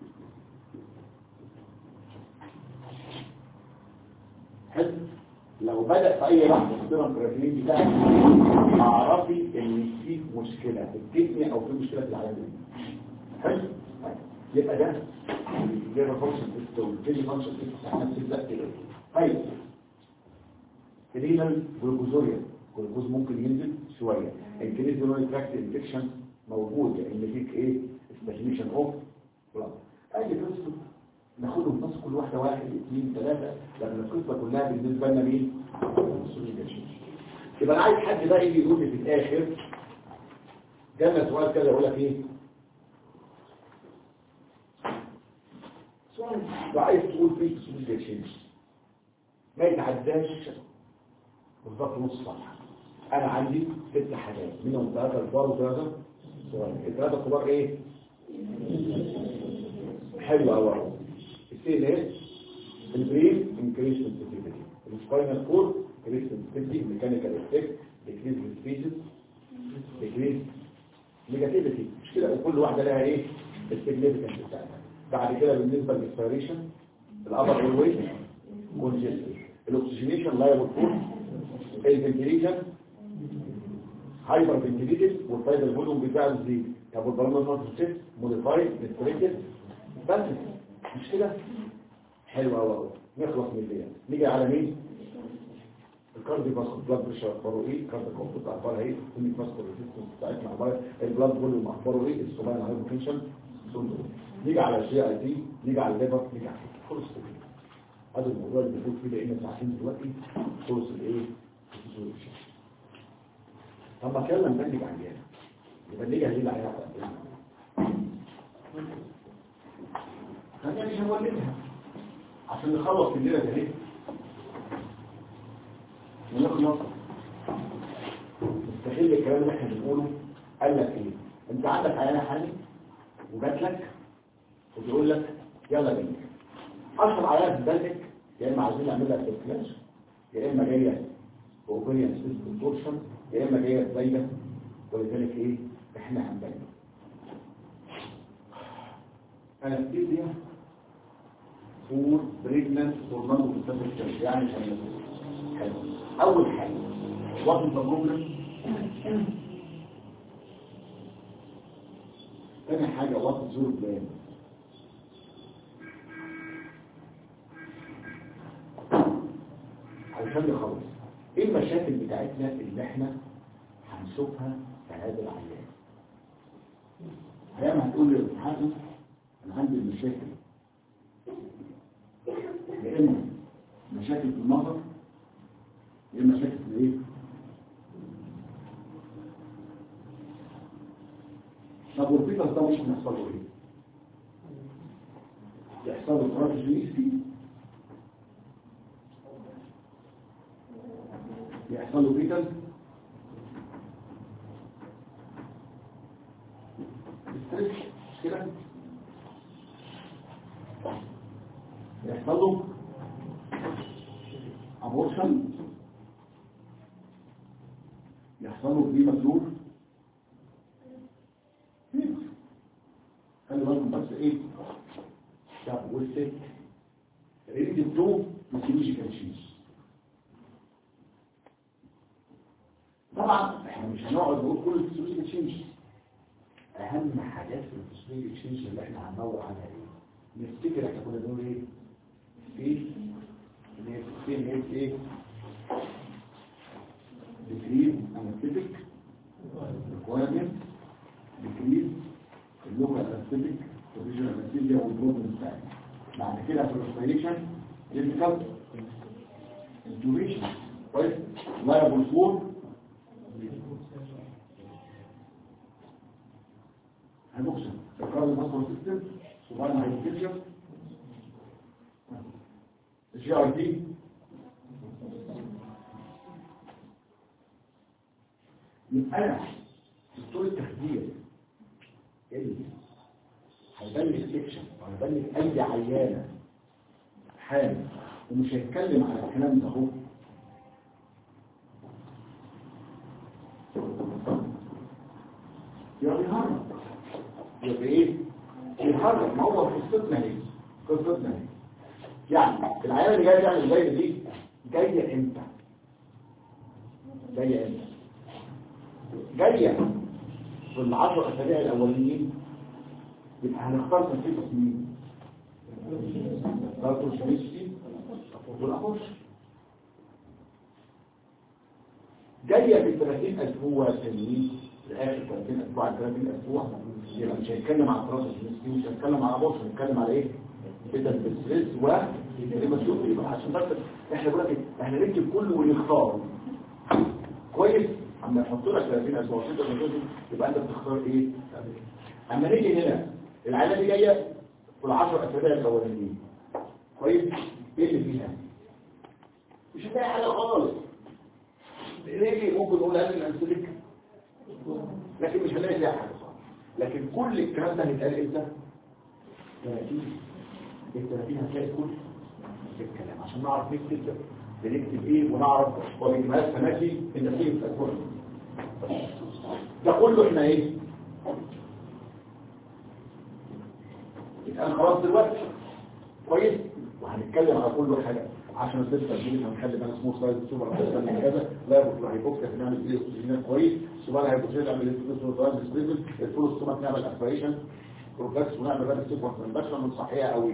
حلو لو بدأ في أي لحظة السيرم كرياتينين بتاعك اعرفي ان في مشكلة في الكدني او في مشكلة في العيان حلو يبقى ده جيرا فانكشن تيست والكيدني فانكشن تيست احنا بنبدا كده طيب رينال جلوكوزوريا الجلوكوز ممكن ينزل شويه الكريز بيروني تراكت انفكشن موجود لان فيك ايه استجنيشن اوف بلاد ادي قصه ناخدهم بس كل واحده واحد اثنين ثلاثه لان القصه كلها بالنسبه لنا مين؟ يبقى انا عايز حد بقى يجي يقول لي في الاخر جالنا سؤال كده يقول لك ايه سؤال وعايز تقول فيه سؤال تشينج ما يتعداش بالظبط نص صفحه انا عندي ست حاجات منهم ثلاثه كبار وثلاثه صغار الثلاثه كبار ايه حلو قوي السي ايه البرين انكريس سنسيتيفيتي السباينال كورد increase sensitivity mechanical effect decrease species decrease negativity مش كده كل واحدة لها ايه السيجنيفيكانس بتاعتها بعد كده بالنسبة للإنسبيريشن الأبر والويت كونجستد الأكسجينيشن لايبل فور الفنتيليشن هايبر فنتيليتد والطيب الفوليوم بتاعه زي طب والبرامج نوت سيت موديفايد ريستريكتد بس مش كده حلو قوي قوي نخلص من دي نيجي على مين الكارد باسكت بلاد بريشر اخباره ايه الكارد كومبوت اخبارها ايه كل ماسكو ريزيستنس بتاعتنا اخبارها البلاد فوليوم اخباره ايه السوباين هايبوتنشن نيجي على الجي اي تي نيجي على الليفر نيجي على خلص كده هذا الموضوع اللي بنقول فيه لان ساعتين دلوقتي خلص الايه الريزولوشن طب ما اتكلم بقى عن جهه يبقى ليه هذه العيادة خلينا مش هنولدها عشان نخلص الليلة ده اهي ونخلص نستغل الكلام اللي احنا بنقوله قال لك ايه انت عندك عيانة حالي وجات لك وبيقول لك يلا بينا اشهر عيانة بتدلك يا اما عايزين نعمل لها سيركلاش يا اما جايه اوبريان سيستم تورشن يا اما جايه زايده ولذلك ايه احنا هنبين انستيزيا فور بريجننت فور نون سبيشال يعني عشان حلو اول حاجه وات ذا بروبلم تاني حاجه وات زور بلان علشان نخلص ايه المشاكل بتاعتنا اللي احنا هنشوفها في هذا العيان هيام هتقول لي يا حازم انا عندي المشاكل يا اما مشاكل في النظر يا اما مشاكل في الايه طب والبيتر ده ممكن يحصل له ايه يحصل له تراجيدي يحصل له بيتر ستريس مش كده يحصل له ابورشن يحصل له دي مسلول خلي بالكم بس ايه طب والست ريد الدو فيسيولوجيكال تشينج طبعا احنا مش هنقعد نقول كل الفيسيولوجيكال تشينج اهم حاجات في الفيسيولوجيكال تشينج اللي احنا هندور عليها ايه نفتكر احنا كنا بنقول ايه في في ايه ايه decrease anesthetic requirement decrease اللوكال anesthetic provision anesthesia والبروبلم بتاعي بعد كده في الريسبيريشن difficult intubation كويس liable for هنقسم الكارد مصر سيستم سبحان هايبوتنشن الجي ار دي يبقى انا دكتور التخدير اللي هيبلغ سكشن وهيبلغ اي عيانه حامل ومش هيتكلم على الكلام ده اهو يبقى بيهرب يبقى ايه بيهرب ما هو قصتنا ايه قصتنا ايه يعني العيانه اللي جايه تعمل زي دي جايه امتى جايه امتى جايه في العشر اسابيع الاولانيين يبقى هنختار تنفيذ مين دكتور شميسي والأخوش جاية في 30 أسبوع التانيين لآخر 30 أسبوع على 30 أسبوع يبقى مش هنتكلم عن دراسة الشميسي مش هنتكلم عن أبوش هنتكلم على إيه؟ كده الستريس و لما تشوف يبقى عشان بس احنا بقول لك احنا نكتب كله ونختار كويس اما نحط لك 30 اسبوع 6 اسبوع يبقى انت بتختار ايه اما نيجي هنا العيله دي جايه في العشر اسابيع الاولانيين كويس ايه اللي فيها مش هتلاقي حاجه خالص نيجي ممكن نقول قبل الانسوليك لكن مش هنلاقي فيها حاجه خالص لكن كل الكلام ده هيتقال امتى 30 ال 30 هتلاقي كل الكلام عشان نعرف نكتب بنكتب ايه ونعرف وبجمعات فماشي النتيجه بتاع ده كله احنا ايه الان خلاص دلوقتي كويس وهنتكلم على كل حاجه عشان الدكتور دي هنخلي بقى سموث سايز سوبر احسن من كذا لا يبقى هيبوكس نعمل ايه اوكسجين كويس سؤال هيبوكس نعمل ايه سوبر سايز سبريزل الفول ستومك نعمل اسبريشن بروفلاكس ونعمل بقى سيكونس من البشره من صحيه قوي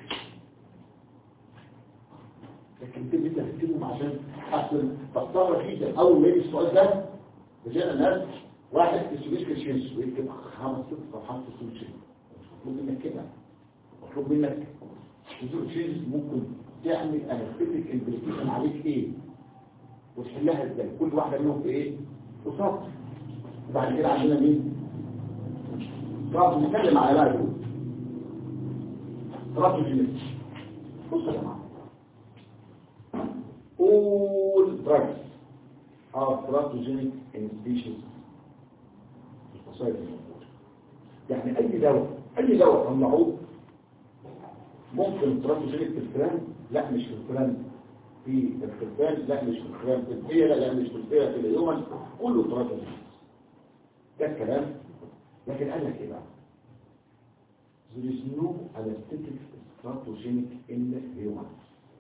لكن تبقى انت تكتبهم عشان احسن تضطر جدا اول ما يجي السؤال ده رجعنا الناس واحد تسويش كشيش ويكتب خمس ست صفحات تسويش مش مطلوب منك كده مطلوب منك تسويش كشيش ممكن تعمل انستيك امبليكيشن عليك ايه وتحلها ازاي كل واحده منهم في ايه وصف وبعد كده عندنا مين طب نتكلم على بقى دول استراتيجي بص يا جماعه all drugs are teratogenic in species الفصائل الموجودة يعني أي دواء أي دواء طلعوه ممكن teratogenic في الفئران لا مش في الفئران في الخرفان لا مش في الخرفان في الفئرة لا مش في الفئرة في اليومن كله teratogenic ده الكلام لكن قال لك ايه بقى there is no anesthetic teratogenic in humans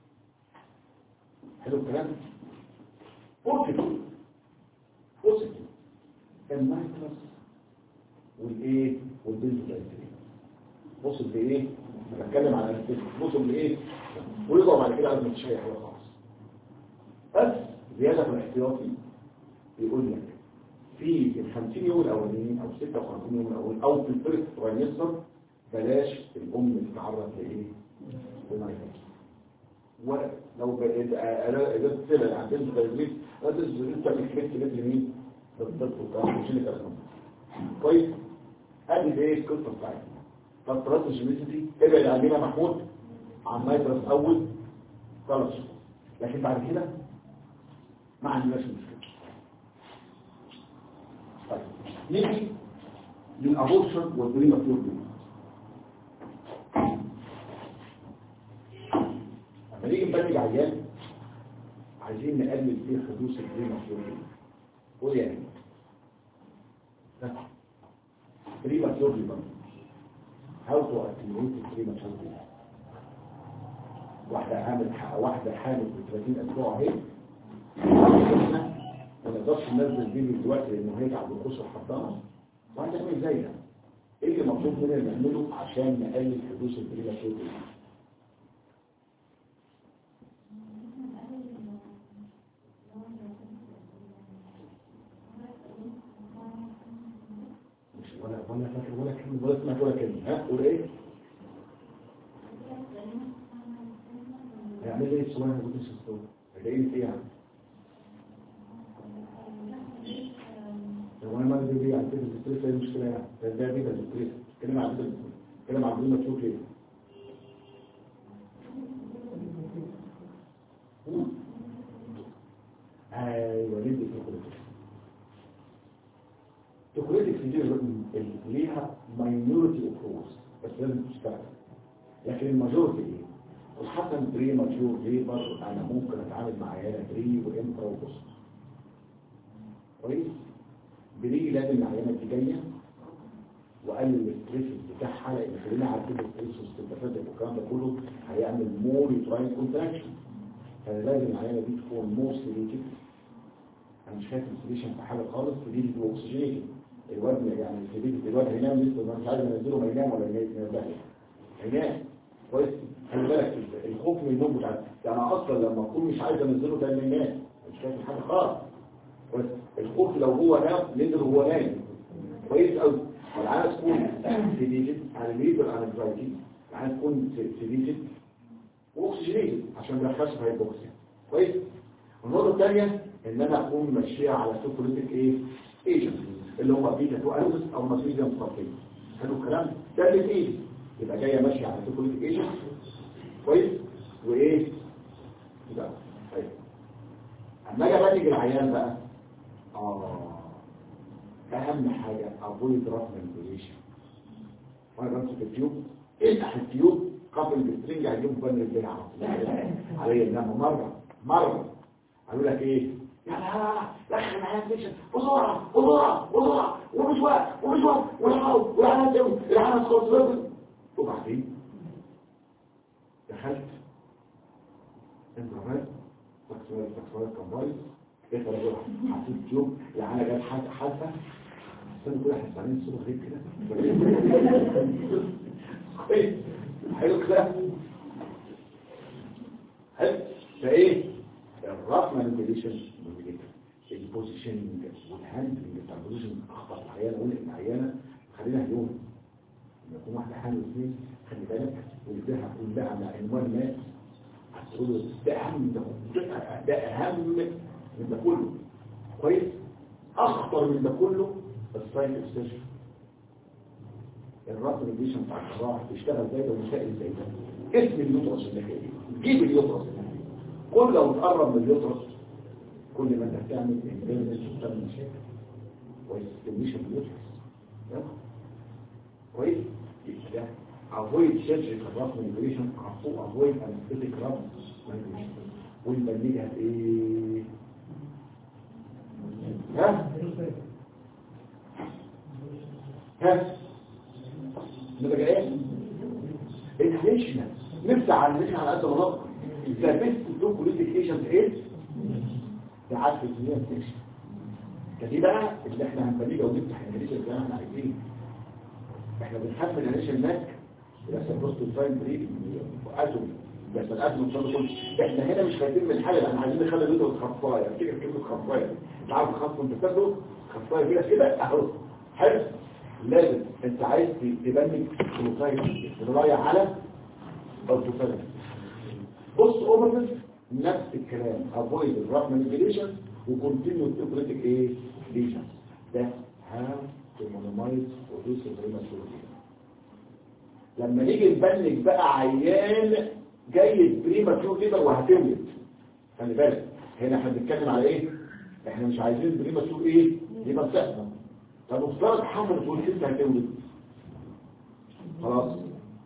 حلو الكلام بوزيتيف بوزيتيف النايترس والايه والبنزودايزين وصل لايه انا بتكلم على الانستيك وصل لايه ويضع بعد كده على مش اي حاجه خالص بس زياده في الاحتياطي يقول لك في ال 50 يوم الاولانيين او 56 يوم الاولانيين او في الفيرست ترايمستر بلاش الام تتعرض لايه لنايترس ولو بقيت انا طلع عندنا تدريب لازم انت بتكتب كده مين بالضبط وكمان مش اللي كويس ادي ايه القصه بتاعتنا فترات الجينيسيتي ابعد عننا محمود عن نايترس اول خلاص لكن بعد كده ما عندناش مشكله طيب نيجي للابورشن والبريماتور دي لما نيجي نبني عيان عايزين نقلل فيه حدوث البريماتور قول يعني بريماتور برضه how to attenuate البريماتور واحدة حامل واحدة حامل في 30 اسبوع اهي احنا ما نقدرش ننزل بيه دلوقتي لانه هيتعب ويخش الحضانه وهنعمل زيها ايه اللي مطلوب مننا نعمله عشان نقلل حدوث البريماتور ولا ولا فاكر ولا كلمة ولا سمعت ولا كلمة ها قول ايه هيعمل ايه السؤال اللي كنت شفته هيلاقيه ايه يعني لو انا ما بدي عن كده الستريس ايه المشكلة يعني ده ده كده الستريس كلمة عن كده كلمة عن بدون ما تشوف ليه ايوه ليه بتقول تكريتك دي ليها ماينورتي اوف بس لازم تشتغل لكن الماجورتي ايه وحتى بري ماجور ليبر انا ممكن اتعامل مع عيانه بري وانترا وبوست كويس بري لازم العيانه دي جايه وقلل الاستريس بتاعها لان خلينا عارفين الاستريس والستفادة والكلام ده كله هيعمل مور يوتراين كونتراكشن فلازم العيانه دي تكون مور سيليتيف انا مش فاكر السيليشن في حاجه خالص سيليتيف واكسجينيتد الوزن يعني السيليتيف الوزن هينام لسه مش عايز انزله ما ينام ولا ينام هينام كويس خلي بالك الخوف من النوم بتاع يعني اصلا لما اكون مش عايز انزله ده ما ينام مش فاكر حاجه خالص كويس الخوف لو هو نام نزل وهو نايم كويس قوي والعاده تكون سيليتيف على الليبر على الانكزايتي العاده تكون سيليتيف واكسجينيتد عشان ما يدخلش في هايبوكسيا كويس النقطه الثانيه ان انا اكون ماشيه على سوبريتك ايه ايجنت اللي هو بيتا 2 الوس او ماتريزيوم صافي حلو الكلام ده اللي في ايدي يبقى جايه ماشيه على سوبريتك ايجنت كويس وايه ده طيب اما اجي ابلغ العيان بقى اه اهم حاجه افويد راس مانيبيوليشن وانا بمسك التيوب افتح التيوب قبل السترنج هيجيب بن البين على طول عليا انما مره مره قالوا لك ايه يا لا دخل معايا فيشن بسرعه بسرعه بسرعه ومش وقت ومش وقت والحاول والحاول تقوم الحاله خلاص وبعدين دخلت انترفال تكسوال تكسوال كمبايز ايه طلبوا حسيت يوم العاله جت حاسه حاسه استنى كده احنا عاملين صوره غير كده كويس حلو كده حلو فايه الرف مانيبيوليشن البوزيشننج والهاندلنج بتاع البوزيشن اخطر العيانه اقول لك العيانه خلينا اليوم لما يكون واحده حامل اثنين خلي بالك ويديها كلها على عنوان مات هتقول له ده اهم من ده كله. ده اهم من ده كله كويس اخطر من ده كله السايت اكستنشن الرقم الجيشن بتاع الجراح بيشتغل زي ده ومسائل زي ده اسم اليوترس الناحيه دي جيب اليوترس الناحيه دي كل لو تقرب من اليوترس كل ما انت بتعمل امبيرمنت وبتعمل مشاكل كويس تمشي اليوترس يلا. كويس يبقى ده avoid surgical rough manipulation avoid anesthetic rough manipulation والبليجة ايه ها ها نبقى ايه الهيشنا نفتح على الهيشنا على قد ما نقدر اذا بس تو كوليفيكيشن ايه تعاد في الدنيا الهيشنا فدي بقى اللي احنا هنبليجها ونفتح الهيشنا زي ما احنا عايزين احنا بنحمل الهيشنا هناك بس البوست الفاين بريد واتوم بس الاتوم ان شاء الله كله احنا هنا مش خايفين من حاجه احنا عايزين نخلي الويدو خفايه افتكر كلمه خفايه انت عارف خف وانت بتاخده خفايه كده كده اهو حلو لازم انت عايز تبني كلوكايد ترايح على اوتوفايل بص اوفرنس نفس الكلام افويد الراب مانيبيليشن وكونتينيو تيبريتك ايه ليشن ده هاو تو مونومايز وريدوس البريماتور لما نيجي نبنك بقى عيان جاي بريماتور ليبر وهتولد خلي بالك هنا احنا بنتكلم على ايه احنا مش عايزين بريماتور ايه ليبر تحصل طب افترض حمل تقول ست هتولد خلاص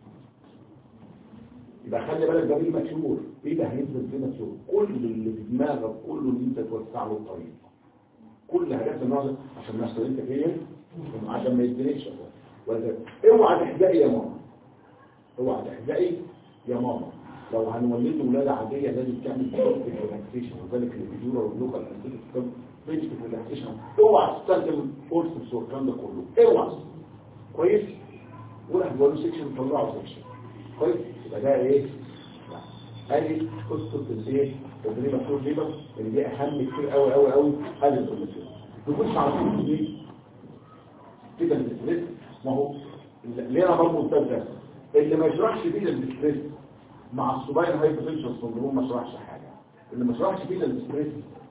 يبقى خلي بالك ده بريماتور ايه ده هينزل بريماتور كل اللي في دماغك كله اللي انت توسع له الطريق كل حاجات النهارده عشان ما يحصل انت فين عشان ما يتزنقش ولا اوعى تحزقي يا ماما اوعى تحزقي يا ماما لو هنولده ولادة عادية لازم تعمل بيجك ريلاكسيشن وذلك اللي بيدور واللوكال انستيتيك بيجك ريلاكسيشن اوعى تستخدم فورس الكلام ده كله اوعى كويس ولا هتقول له سيكشن طلعه سيكشن كويس يبقى ده ايه ادي قصه الايه التدريب مكتوب ليبر اللي دي اهم كتير قوي قوي قوي ادي الكوميسيون نخش على الكوميسيون دي كده الاستريس ما هو ليه انا برضه قلت ده اللي ما يشرحش بيه الاستريس مع السوباين هايبوتنشن سندروم ما شرحش حاجه اللي ما شرحش بيه الاستريس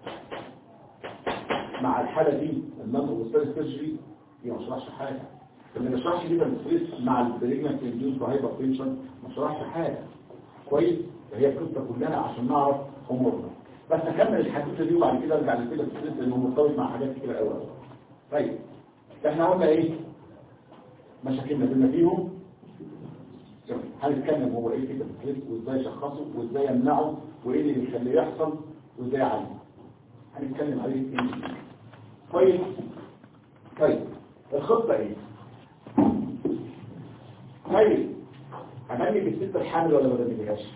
مع الحاله دي النون اوبستال سيرجري ما شرحش حاجه اللي ما شرحش بيه الاستريس مع البريجننت انديوس هايبوتنشن ما شرحش حاجه كويس فهي القصه كلها عشان نعرف امورنا بس اكمل الحدوته دي وبعد كده ارجع لكده الاستريس لانه مرتبط مع حاجات كتير قوي طيب احنا قلنا ايه مشاكلنا بما فيهم هنتكلم هو ايه كده الستريس وازاي يشخصه وازاي يمنعه وايه اللي بيخليه يحصل وازاي يعالجه هنتكلم عليه ايه كويس طيب الخطه ايه طيب امني بالست الحامل ولا ما بنيهاش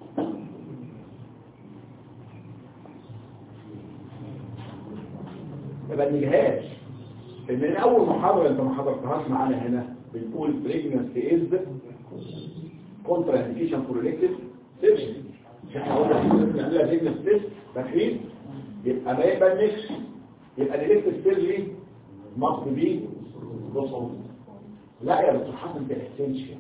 ما بنيهاش ان اول محاضره انت ما حضرتهاش معانا هنا بنقول pregnancy is contraindication for elective surgery مش احنا قلنا بنعملها pregnancy test فاكرين يبقى ما يبانش يبقى elective surgery must be possible لا يا دكتور حسن ده essential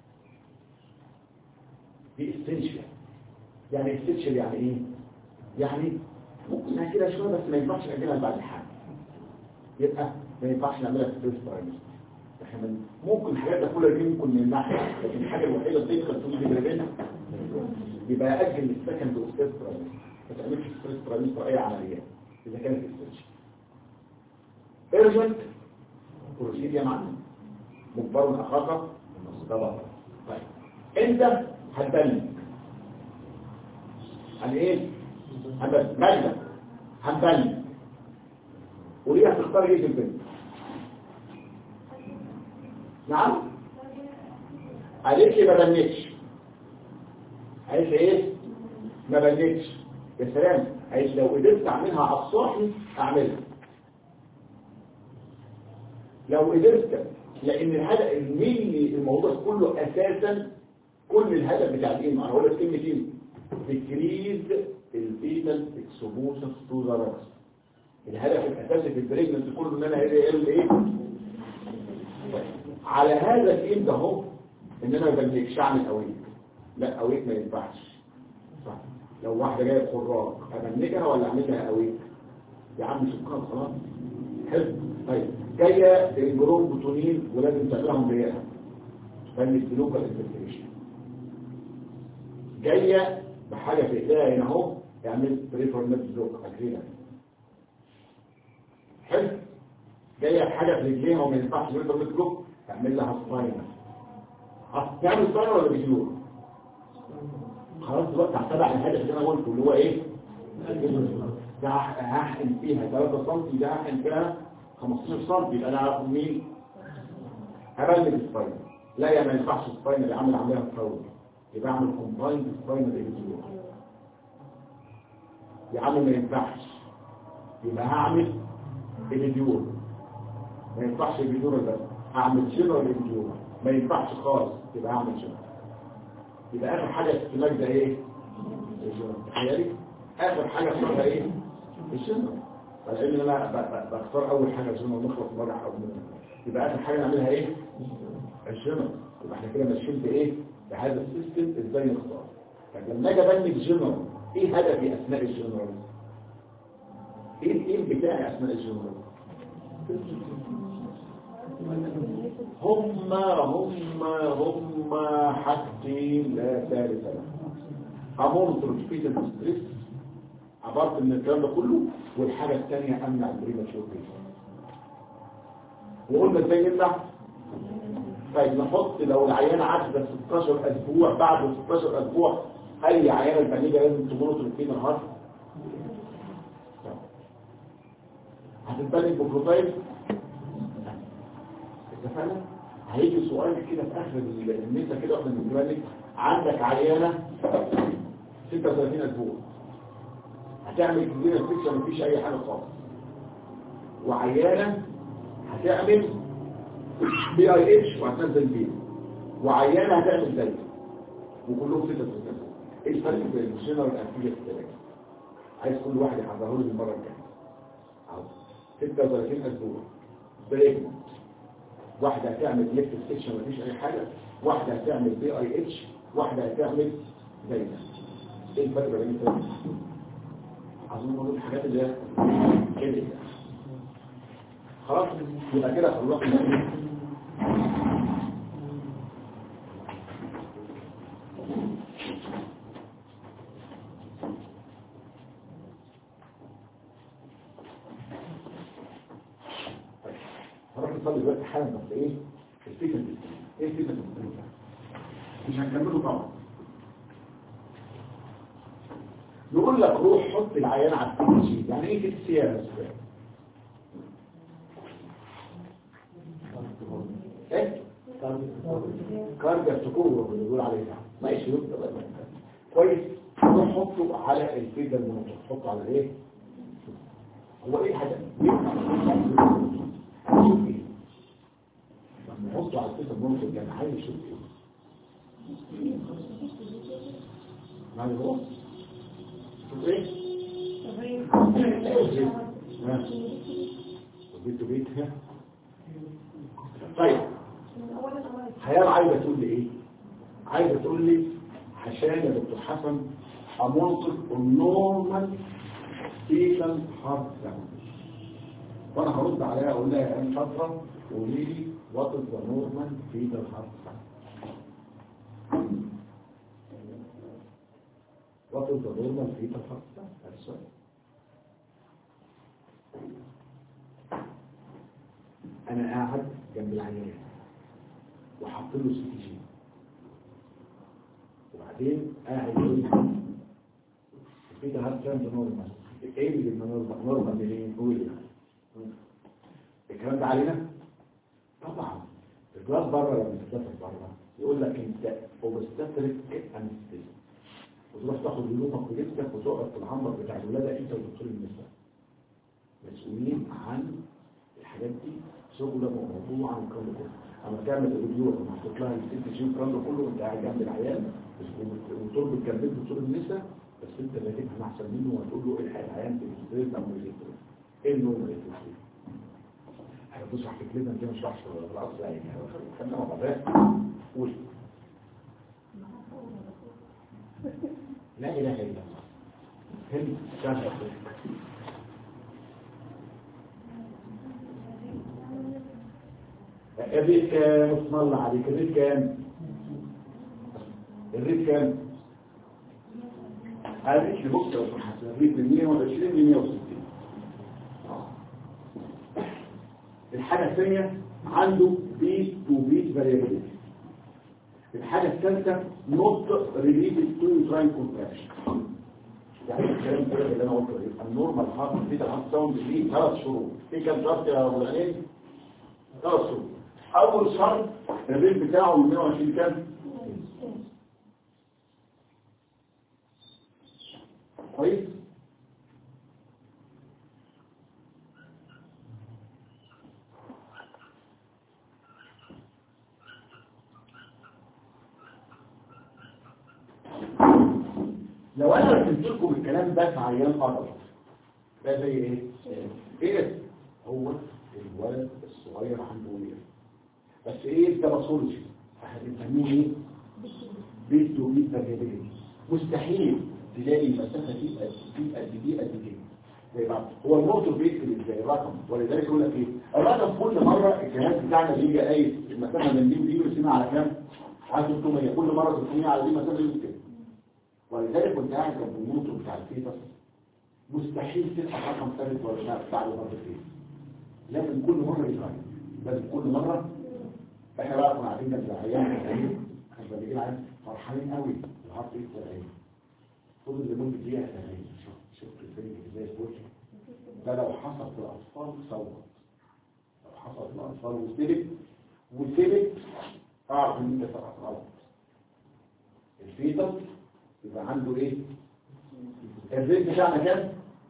دي essential يعني essential يعني ايه يعني ممكن نأكلها شوية بس ما ينفعش نأكلها بعد الحمل يبقى ما ينفعش نعملها في ستريس برايمري احنا ممكن الحاجات ده كلها دي ممكن نمنعها لكن الحاجه الوحيده اللي تقدر تقول دي بيننا يبقى اجل السكند اوستيس برايمري ما تعملش ستريس برايمري في اي عمليه اذا كانت استنشاق ايرجنت بروسيد يا معلم مجبر اخاك طبعا طيب انت هتبلغ عن ايه هتبلغ مجلس هتبلغ وليه هتختار ايه في البنت نعم قالت لي ما بنتش قالت لي ايه ما بنتش يا سلام قالت لو قدرت اعملها على الصاحي اعملها لو قدرت لان الهدف الميني الموضوع كله اساسا كل الهدف بتاع الايه انا هقول لك كلمتين decrease الفيتال اكسبوجر تو ذا راس الهدف الاساسي في البريجننسي كله ان انا اقل ايه على هذا الايم ده اهو ان انا ما بملكش اعمل اويك لا اويك ما ينفعش صح لو واحده جايه خراج املكها ولا اعملها اويك يا عم شكرا خلاص حلو طيب جايه الجروب بوتونين ولازم تعملهم بيها بل السلوك الانفكتيشن جايه بحاجه في ايديها هنا اهو يعمل بريفر نت بلوك فاكرينها حلو جايه بحاجه في رجليها وما ينفعش بريفر نت بلوك تعمل لها سباينر هتعمل سباينر ولا بيجيور خلاص دلوقتي هتبع الهدف اللي انا قلته اللي هو ايه ده هحقن فيها 3 سم ده هحقن فيها 15 سم يبقى انا مين هبلغ السباينر لا يا ما ينفعش السباينر يعمل عمليه تطور يبقى اعمل كومبايند سباينر ايديور يا عم ما ينفعش يبقى هعمل ايديور ما ينفعش ايديور بس هعمل شنو ايديور ما ينفعش خالص يبقى هعمل شنو يبقى اخر حاجه في السلاك ده ايه تخيلي اخر حاجه اسمها ايه الشنو لان انا ب- ب- بختار اول حاجه شنو ونخلص مرة او منها يبقى اخر حاجه نعملها ايه الجنرال يبقى احنا كده ماشيين بايه بهذا السيستم ازاي نختار طب لما اجي ابني الجنرال ايه هدفي اثناء الجنرال ايه الايه بتاعي اثناء الجنرال هما هما هما حاجتين لا ثالث لها امونتر فيتال ستريس عبارة من الكلام ده كله والحاجة الثانية امنع البريماتشور وقلنا ازاي نمنع طيب نحط لو العيانة عدت 16 اسبوع بعد 16 اسبوع اي عيانة البنيجة لازم تمرض الفين الهارت هتتبني بروتوتايب اتفقنا هيجي سؤال كده في اخر النسا كده واحنا بنتكلم عندك عيانة 36 اسبوع هتعمل كبيرة سكشن مفيش اي حاجة خالص وعيانة هتعمل بي اي اتش وهتنزل بيه وعيانة هتعمل زي وكلهم ستة ستة ايه الفرق بين الجنرال والانفيجيا في الثلاثة عايز كل واحد يحضره لي المرة الجاية اهو 36 اسبوع بريك واحدة هتعمل ليفت سكشن مفيش اي حاجة واحدة هتعمل بي اي اتش واحدة هتعمل زي ده ايه الفرق بين الثلاثة اظن دول الحاجات اللي هي كده خلاص يبقى كده خلصنا هروح نصلي دلوقتي حالا بس ايه الفكره دي ايه الفكره دي مش هنكمله طبعا نقول لك روح حط العيان على التي يعني ايه كده سياسه ايه كارديا سكور اللي بيقول عليه ده ماشي يبقى بقى. كويس روح حطه على الفيدا المنطقه حطه على ايه هو ايه حاجه شوف ايه لما نحطه على الفيدا المنطقه يعني عايز يشوف ايه ما هو شوف ايه ها. بيت بيت ها طيب حياة عايزة تقول لي ايه عايزة تقول لي عشان يا دكتور حسن امونتر النورمال فيشن هارت ساوند وانا هرد عليها اقول لها يا ام شاطره قولي لي وات از ذا نورمال فيشن هارت ساوند وات از ذا نورمال فيشن هارت ساوند ده السؤال انا قاعد جنب العيان وحط له سي جي وبعدين قاعد يقول لي في ده هات كام نورمال ايه اللي نورمال نورمال منين قول لي الكلام ده علينا طبعا الجراس بره لما تسافر بره يقول لك انت اوبستاتريك انستيزيا وتروح تاخد هدومك وجبتك وتقعد في العنبر بتاع الولاده انت ودكتور النساء مسؤولين عن الحاجات دي شغل موضوعا والكلام ده كله اما تعمل الريفيو محطوط لها الست جي والكلام ده كله وانت قاعد جنب العيان وتربط كبدت دكتور النساء بس انت اللي هتفهم احسن منه وهتقول له الحق العيان في الاستريس او مش الاستريس ايه النوم اللي في الاستريس هتبص على فكرتنا انت مش وحش ولا بالعكس يعني خلينا مع بعض قول لا اله الا الله هل سهل الريت كام اسم الله عليك الريت كام الريت كام الريت بص يا استاذ حسن الريت من 120 ل 160 الحاجه الثانيه عنده بيت تو بيت فاريابيلتي الحاجه الثالثه نوت ريليتد تو تراين كونتراكشن يعني الكلام ده اللي انا قلته يبقى النورمال هارت بيتا هارت ساوند ليه ثلاث شروط في كام شرط يا ابو العين ثلاث شروط اول شرط الريت بتاعه من 120 كام كويس لو انا رسمت لكم الكلام ده في عيان قدر ده زي ايه ايه هو الولد الصغير عنده ايه بس ايه التباثولوجي هنسميه ايه بيت تو بيت فاريابيلتي مستحيل تلاقي المسافه دي قد دي قد دي قد كده زي بعض هو الموتور بيكتب ازاي رقم ولذلك يقول لك ايه الرقم كل مره الجهاز بتاعنا بيجي قايل المسافه من دي ودي يرسمها على كام على 300 كل مره 300 على دي مسافه يكتب كده ولذلك كنت قاعد جنب الموتور بتاع الفيتس مستحيل تلقى رقم ثابت ولا شيء بتاع الرقم فيه لازم كل مره يتغير لازم كل مره احنا بقى كنا قاعدين جنب العيان كان بيجي العيان فرحانين قوي الهارت ريت سريع فضل لمده دقيقه سريع شوف شفت الفيلم ازاي بوجه ده لو حصل في الاطفال صوت لو حصل في الاطفال وثبت وثبت اعرف ان انت فرحت غلط الفيتس يبقى عنده ايه الريت بتاعنا كام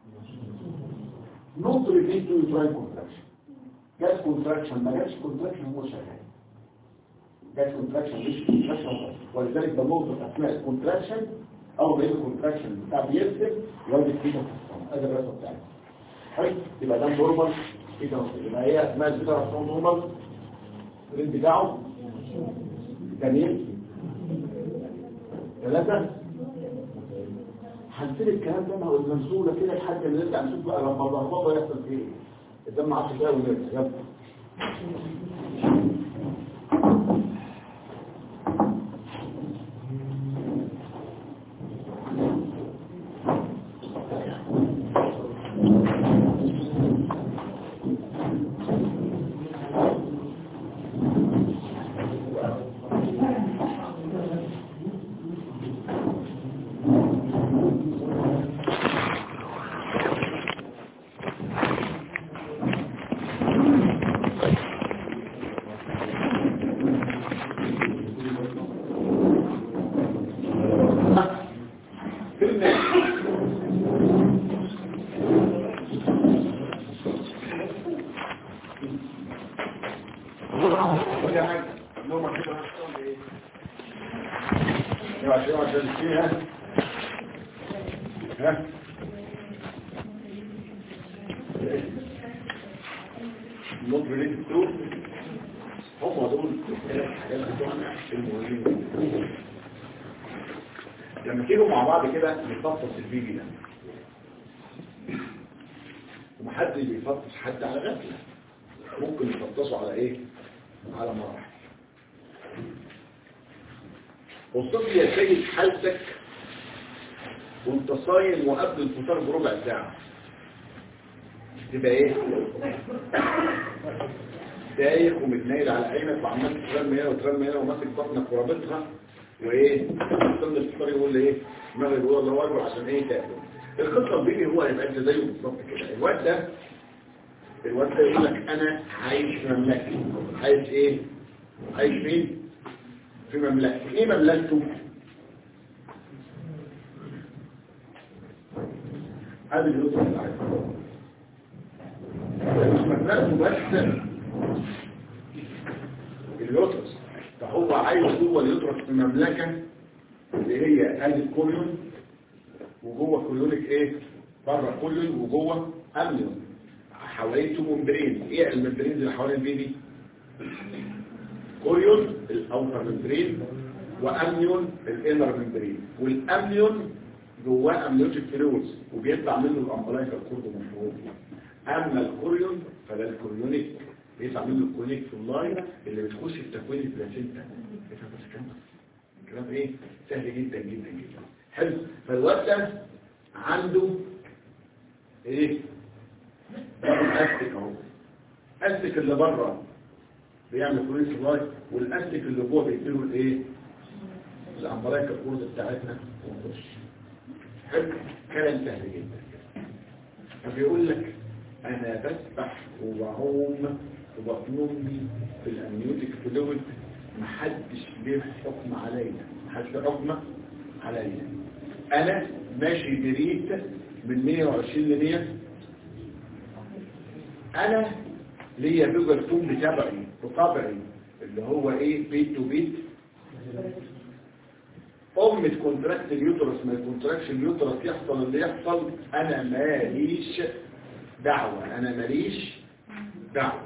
نوت ريليت تو تراين كونتراكشن جاز كونتراكشن ما جاش كونتراكشن هو شغال جاز كونتراكشن مش كونتراكشن ولذلك ده نقطه اثناء الكونتراكشن او بين الكونتراكشن بتاع بيرسل يودي كده هذا الرسم بتاعنا طيب يبقى ده نورمال كده يبقى هي اثناء البيتا نورمال الريت بتاعه جميل ثلاثة هنسيب الكلام ده مع المنزولة كده لحد ما نرجع نشوف بقى لما ضربابه يحصل فيه ايه الدم 10 دقايق ونرجع يلا لما تيجوا مع بعض كده نفصص الفيديو ده ومحدش بيفصص حد على غفله ممكن يفصصوا على ايه على مراحل وصف لي يا سيد حالتك وانت صايم وقبل الفطار بربع ساعه تبقى ايه دايخ ومتنايل على عينك وعمال ترمي هنا وترمي هنا وماسك بطنك ورابطها وايه ضمن الفطار يقول لي ايه المغرب يقول الله اكبر عشان ايه تاكل القصه البيبي هو هيبقى انت زيه بالظبط كده الواد ده الواد ده يقول لك انا عايش في مملكتي عايش ايه عايش فين في مملكتي ايه مملكته هذا اللي يوصل العالم مش مملكته بس عايز جوه اليوترس في مملكة اللي هي ادي الكوريون وجوه كوريونيك ايه بره كوريون وجوه امنيون حواليه تو ممبرين ايه الممبرين اللي حوالين البيبي كوريون الاوتر ممبرين وامنيون الانر ممبرين والامنيون جواه امنيوتيك فلويدز وبيطلع منه الامبلايكال كورد مفهوم اما الكوريون فده الكوريونيك بيطلع منه الكوريونيك في اللاين اللي بتخش في تكوين البلاسينتا افهم بس كده الكلام ايه سهل جدا جدا جدا حلو فالواد ده عنده ايه استك اهو استك اللي بره بيعمل كوريونيك في اللاين والاستك اللي جوه بيديله الايه الامبلايكال كورد بتاعتنا ونخش حلو كلام سهل جدا فبيقول لك انا بسبح وبعوم وبطنمي في الامنيوتيك فلويد محدش ليه حكم عليا محدش له حكم عليا انا ماشي بريت من 120 ل 100 انا ليا بيبقى الفوم بتبعي بطبعي اللي هو ايه بيت تو بيت أم تكونتراكت اليوترس ما يكونتراكش اليوترس يحصل اللي يحصل أنا ماليش دعوة أنا ماليش دعوة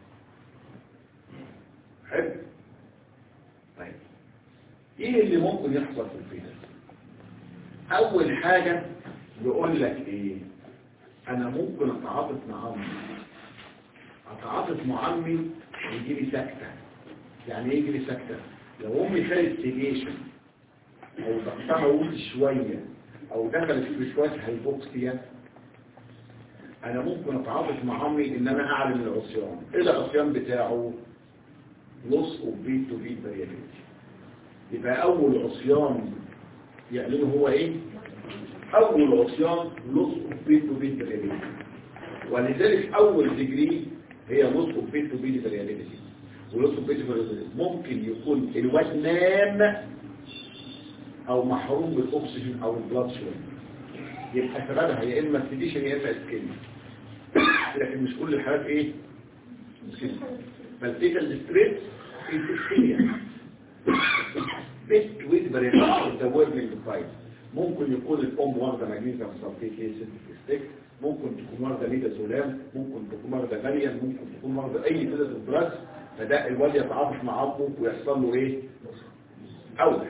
حلو طيب إيه اللي ممكن يحصل في الفيتس أول حاجة يقول لك إيه أنا ممكن أتعاطف مع عمي أتعاطف مع عمي يجي لي سكتة يعني إيه يجي لي سكتة لو أمي خدت سيجيشن او ضغطها وول شوية او دخلت في شوية هيبوكسيا انا ممكن اتعاطف مع عمي ان انا اعلن العصيان ايه العصيان بتاعه لص اوف بيت تو بيت فاريابيلتي يبقى اول عصيان يعلنه هو ايه اول عصيان لص اوف بيت تو بيت فاريابيلتي ولذلك اول ديجري هي لص اوف بيت تو بيت فاريابيلتي ولص اوف بيت فاريابيلتي ممكن يكون الواد نام او محروم بالاكسجين او البلاد شويه يبقى سببها يا اما سيديشن يا اما اسكيميا لكن مش كل الحالات ايه اسكيميا فالفيتال ستريس في اسكيميا بيت ويت فاريبل ذا ورنينج فايت ممكن يكون الام واخده مغنيسيوم سلفيت اسيد ستيك ممكن تكون واخده ميدازولام ممكن تكون واخده غاليا ممكن تكون واخده اي فيتال دراج فده الواد يتعاطف مع عضله ويحصل له ايه اول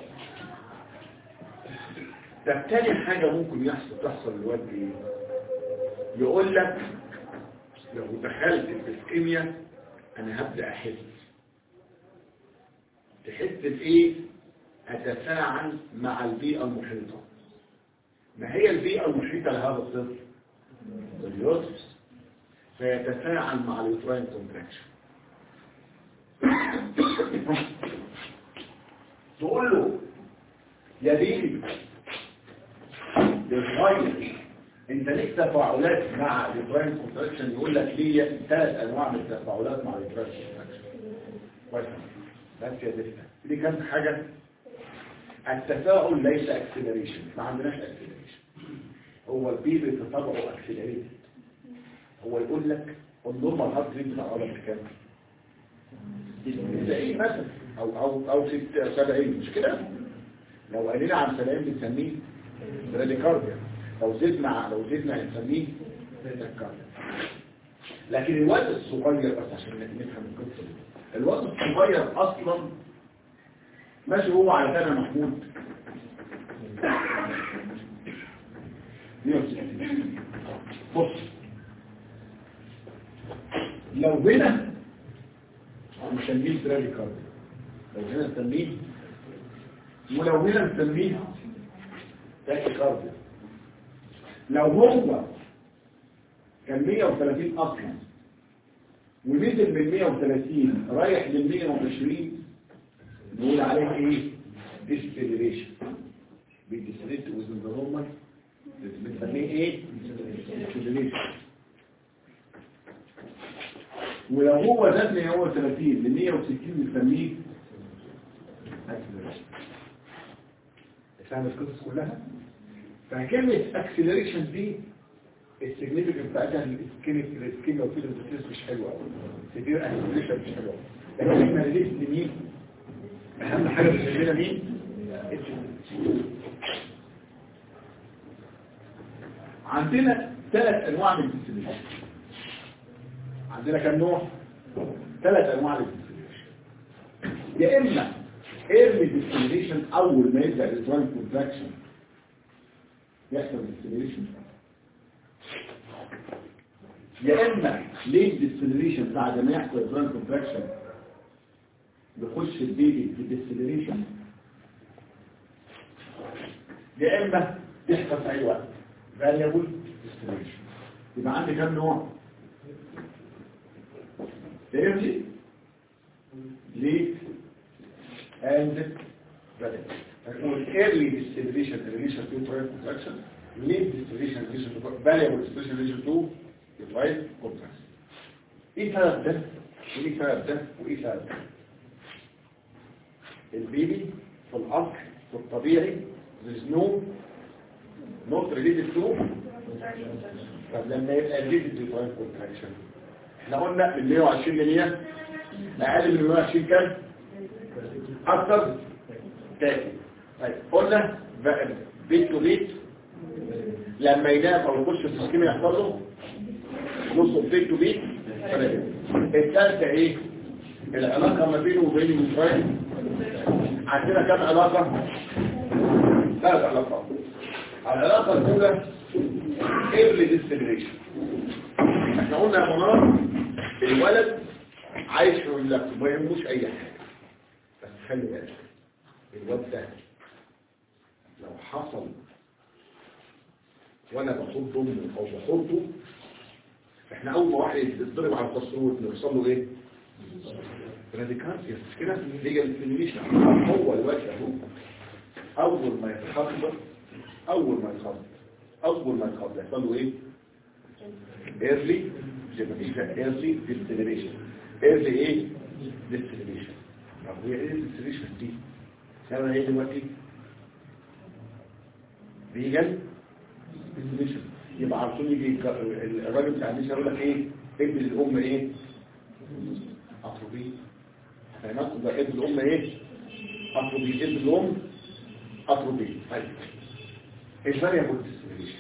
طب تاني حاجة ممكن يحصل تحصل للواد ايه يقول لك لو دخلت الاسكيميا انا هبدأ احس تحس بايه اتفاعل مع البيئة المحيطة ما هي البيئة المحيطة لهذا الطفل اليوترس فيتفاعل مع اليوتراين كونتراكشن تقول له يا بيبي للغاية انت ليك تفاعلات مع اليوتراين كونتراكشن يقول لك ليه ثلاث انواع من التفاعلات مع اليوتراين كونتراكشن كويس بس يا دكتور دي كانت حاجة التفاعل ليس اكسلريشن ما عندناش اكسلريشن هو البيبي تطبعه اكسلريشن هو يقول لك النورمال هارت ريت بتاع الولد كام 90 مثلا او او او 70 مش كده لو قلنا عن 70 بنسميه براديكارديا لو زدنا لو زدنا نسميه براديكارديا لكن الواد الصغير بس عشان نفهم القصه دي الواد الصغير اصلا ماشي هو على سنه محمود 160 بص لو هنا نسميه براديكارديا لو هنا نسميه ولو هنا نسميه تاكيكارديا لو هو كان 130 اصلا ونزل من 130 رايح لل 120 نقول عليه ايه ديسبيليشن بالديسبيليشن وزن النورمال بنسميه ايه ديسبيليشن ولو هو زاد من 130 ل 160 بنسميه اكسلريشن فاهم القصص كلها فكلمة اكسلريشن دي السيجنيفيكانت بتاعتها الاسكيميك الاسكيميا وفيلم مش حلوه قوي سيفير اكسلريشن مش حلوه لكن احنا ليه مين اهم حاجه بتشغلنا مين عندنا ثلاث انواع من الديستريبيوشن عندنا كم نوع ثلاث انواع من الديستريبيوشن يا اما ايرلي ديستريبيوشن اول ما يبدا الاسوان كونتراكشن يحصل ديستريبيوشن يا اما ليه ديستريبيوشن بعد ما يحصل الاسوان كونتراكشن يخش البيبي في الديستريبيوشن يا اما يحصل في اي وقت variable distribution يبقى عندي كام نوع early late and variable هنقول early distribution in relation to trial contraction late distribution in relation to variable distribution in relation to trial contraction ايه سبب ده وايه سبب ده وايه سبب ده البيبي في الاصل في الطبيعي there is no not related to طب لما يبقى related to time contraction احنا قلنا من 120 ل 100 اقل من 120 كام اكتر تاني طيب قلنا بقى بيت تو بيت لما ينام او يخش في السكيمة يحصل له نص بيت تو بيت الثالثه ايه العلاقه ما بينه وبين المفرد عندنا كام علاقه ثلاث علاقات العلاقة الأولى early distillation احنا قلنا يا منار الولد عايش في مملكته ما يهموش أي حاجة بس خلي بالك الواد ده لو حصل وانا بصد امه او بصده احنا اول ما واحد يتضرب على التصوير نوصل له ايه؟ راديكاليا مش كده؟ ليجا الفينيشن هو الوقت اهو اول ما يتخبط اول ما يتخبط اول ما يتخبط يحصل له ايه early يبقى مفيش early distillation early ايه distillation طب هي ايه distillation دي سبب ايه دلوقتي فيجن distillation يبقى على طول يجي الراجل بتاع الناس يقول لك ايه ابن الام ايه اطروبين هناخد ده ابن الام ايه اطروبين ابن الام اطروبين طيب الفاريبل ديستريبيوشن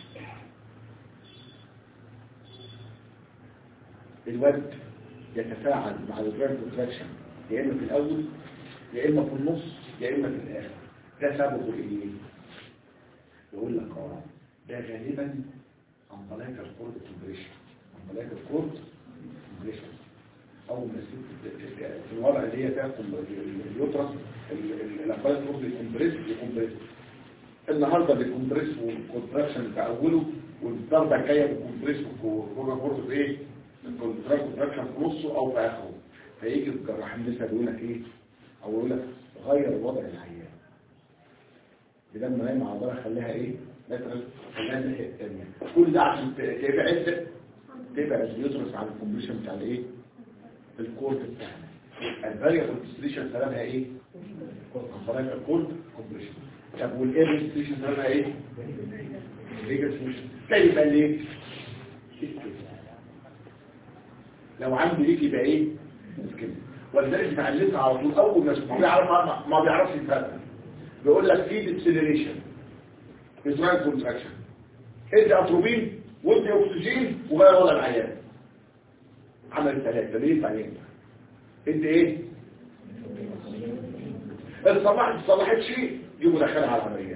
الواد يتفاعل مع الفيرب كونتراكشن يا اما في الاول يا اما في النص يا اما في الاخر ده سببه ايه يقول لك اه ده غالبا امبلايكال كورد كومبريشن امبلايكال كورد كومبريشن اول ما الست في الوضع اللي هي تاخد اليوترس الامبلايكال كورد يكمبريس يكمبريس النهاردة بيكمبريس والكونتراكشن بتاع اوله والضربة الجاية بيكمبريس والكورة برضه في ايه الكونتراكشن في نصه او في اخره فيجي الجراح النساء يقول لك ايه او يقول لك غير وضع العيان بدل ما هي معضلة خليها ايه مثلا خليها الناحية الثانية كل ده عشان تبعد تبعد اليوترس عن الكومبريشن بتاع الايه الكورد بتاعنا الفاريبل ديستريشن سببها ايه الفاريبل كورد كومبريشن طب والاير ستيشن سببها ايه ريجر ستيشن كيف ليه لو عندي ليك يبقى ايه كده ولذلك اتعلمت على طول اول ما ما بيعرف ما بيعرفش يفرق بيقول لك في ديسلريشن ازرايل كونتراكشن ادي اتروبين وادي اكسجين وغير وضع العيان عمل ثلاثه ليه العيان ادي ايه الصباح صلحت شيء يجوا دخلها على العمليات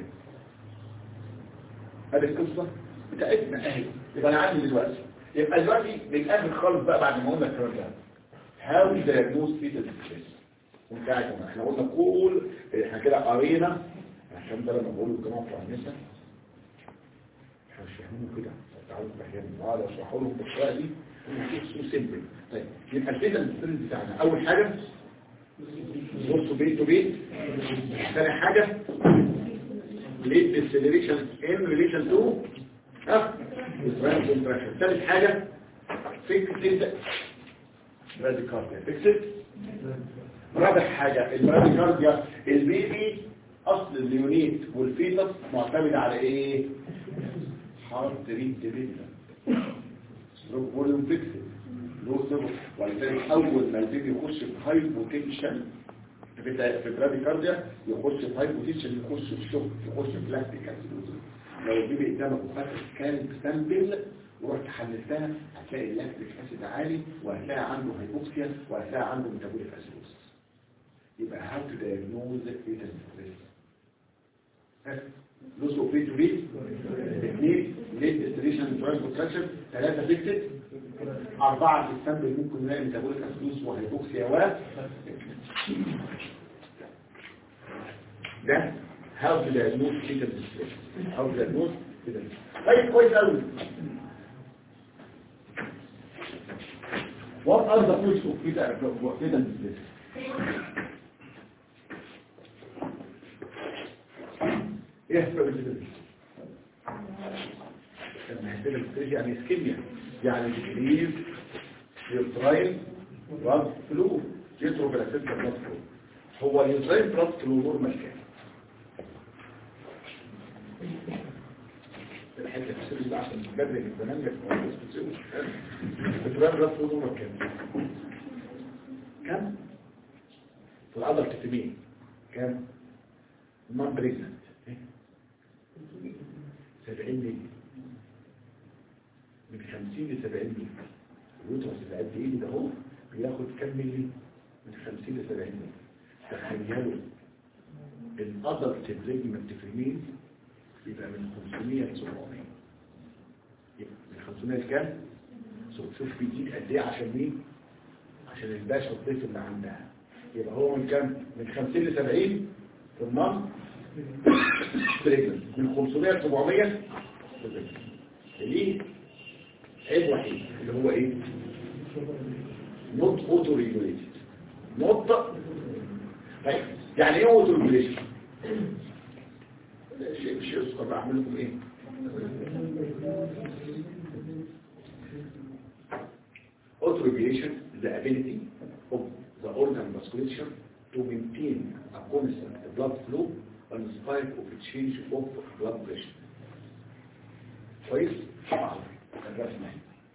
هذه القصة بتاعتنا اهي يبقى انا عندي دلوقتي يبقى دلوقتي بالاخر خالص بقى بعد ما قلنا الكلام ده هاو دايجنوز فيتال ستريس وبتاعتنا احنا قلنا كل احنا كده قرينا عشان ده لما بقول الجماعه بتوع النساء احنا مش فاهمينه كده تعالوا فاهمين بعد اشرحوا لهم بالطريقه دي سو سيمبل طيب يبقى الفيتال ستريس بتاعنا اول حاجه بصوا بيت تو بيت ثاني حاجة lead acceleration in relation to ها Israel contraction ثالث حاجة fixed bradycardia fixed رابع حاجة البراديكارديا البيبي اصل اليونيت والفيتس معتمد على ايه هارت ريت ديبندنت لو فوليوم فيكسد لو سبب ولذلك اول ما البيبي يخش في هايبوتنشن في في براديكارديا يخش في هايبوتيشن يخش في شوك يخش في لاكتيك اسيدوز لو جيب قدامك وفاتك كانت سامبل ورحت حللتها هتلاقي اللاكتيك اسيد عالي وهتلاقي عنده هايبوكسيا وهتلاقي عنده ميتابوليك اسيدوز يبقى هاو تو دايجنوز فيتال ستريس لوس اوف بي تو بي اثنين ليت استريشن ترايل كونتراكشن ثلاثه فيكتد اربعه في السامبل ممكن نلاقي ميتابوليك اسيدوز وهايبوكسيا و ده هاو تو دايجنوز فيتال ستريس هاو تو دايجنوز فيتال طيب كويس قوي What are the causes of fetal fetal distress? ايه اسباب الفيتال لما هتبقى الستريس يعني اسكيميا يعني تكريز يوتراين بلاد فلو يترك الاسيد بلاد فلو هو اليوتراين بلاد فلو نورمال كام الحته السيريس ده عشان بدري من زمان لك ما بتسويش اليوتراين بلاد فلو نورمال كام كام في العضله الكتميه كام نون بريجننت 70 ملي من 50 ل 70 ملي اليوترس اللي قد ايه ده هو بياخد كام ملي من 50 ل 70 ملي تخيلوا الادلت بريجمنت في الميل بيبقى من 500 ل 700 يبقى من 500 لكام؟ شوف بيزيد قد ايه عشان مين؟ عشان الباشا الضيف اللي عندها يبقى هو من كام؟ من 50 ل 70 في النص بريجننت من 500 ل 700 ليه عيب وحيد اللي هو ايه نوت اوتو ريجوليتد نوت طيب يعني ايه اوتو ريجوليشن شيء مش يذكر بعمل لكم ايه auto regulation is the ability of the organ vasculature to maintain a constant blood flow in spite of a change of blood pressure كويس طبعا الرسمة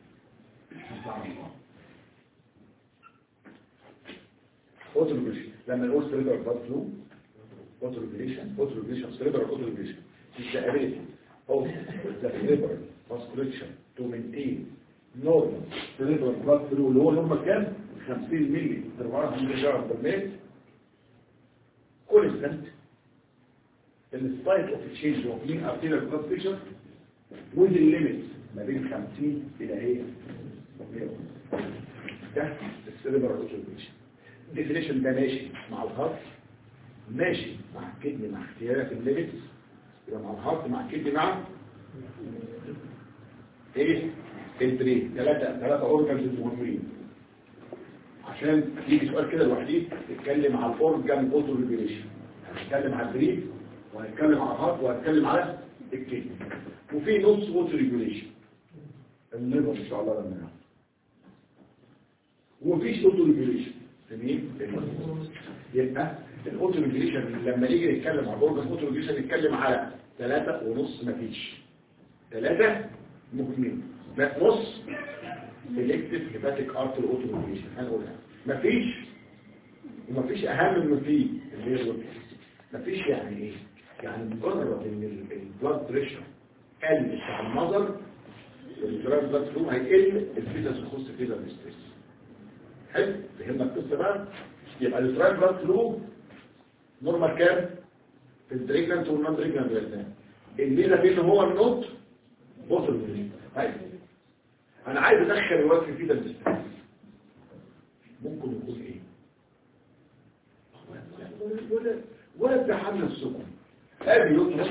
اوتو ريجوليشن لما نقول سيريبرال بلاد فلو اوتو ريجوليشن اوتو ريجوليشن سيريبرال اوتو ريجوليشن is the ability of the cerebral vasculature to maintain normal cerebral blood flow اللي هو هم كام 50 مللي 400 مللي جرام بالميل constant in spite of a change of mean arterial blood pressure within limits ما بين 50 الى ايه 100 ده السيريبرال اوتوبيشن الديفينيشن ده ماشي مع الهارت ماشي مع الكدني مع اختيارات الليميتس يبقى مع الهارت مع الكدني مع ايه البرين ثلاثه ثلاثه اورجانز مهمين عشان يجي سؤال كده لوحديه نتكلم على الاورجان اوتو ريجوليشن هنتكلم على البرين وهنتكلم على الهارت وهنتكلم على الكدني وفي نص اوتو ريجوليشن الليفر ان شاء الله لما نعرف ومفيش اوتو ريجوليشن تمام يبقى الاوتو ريجوليشن لما نيجي نتكلم على الاورجان اوتو ريجوليشن نتكلم على ثلاثة ونص مفيش ثلاثة مهمين لا نص سيلكتيف هيباتيك ارتر اوتو ريجوليشن هنقولها مفيش ومفيش اهم من فيه اللي هي مفيش يعني ايه يعني مجرد ان البلاد بريشر قل بتاع النظر الجرام بلاد فلو هيقل الفيتاس يخص فيتا ستريس حلو فهمنا القصه بقى يبقى الجرام بلاد فلو نورمال كام في الدريجنانت والنون دريجنانت الاثنين الميزه فيه ان هو النوت بوصل طيب انا عايز ادخل الوقت في فيتا ستريس ممكن يكون ايه ولا ولا تحمل السكون ادي يطلق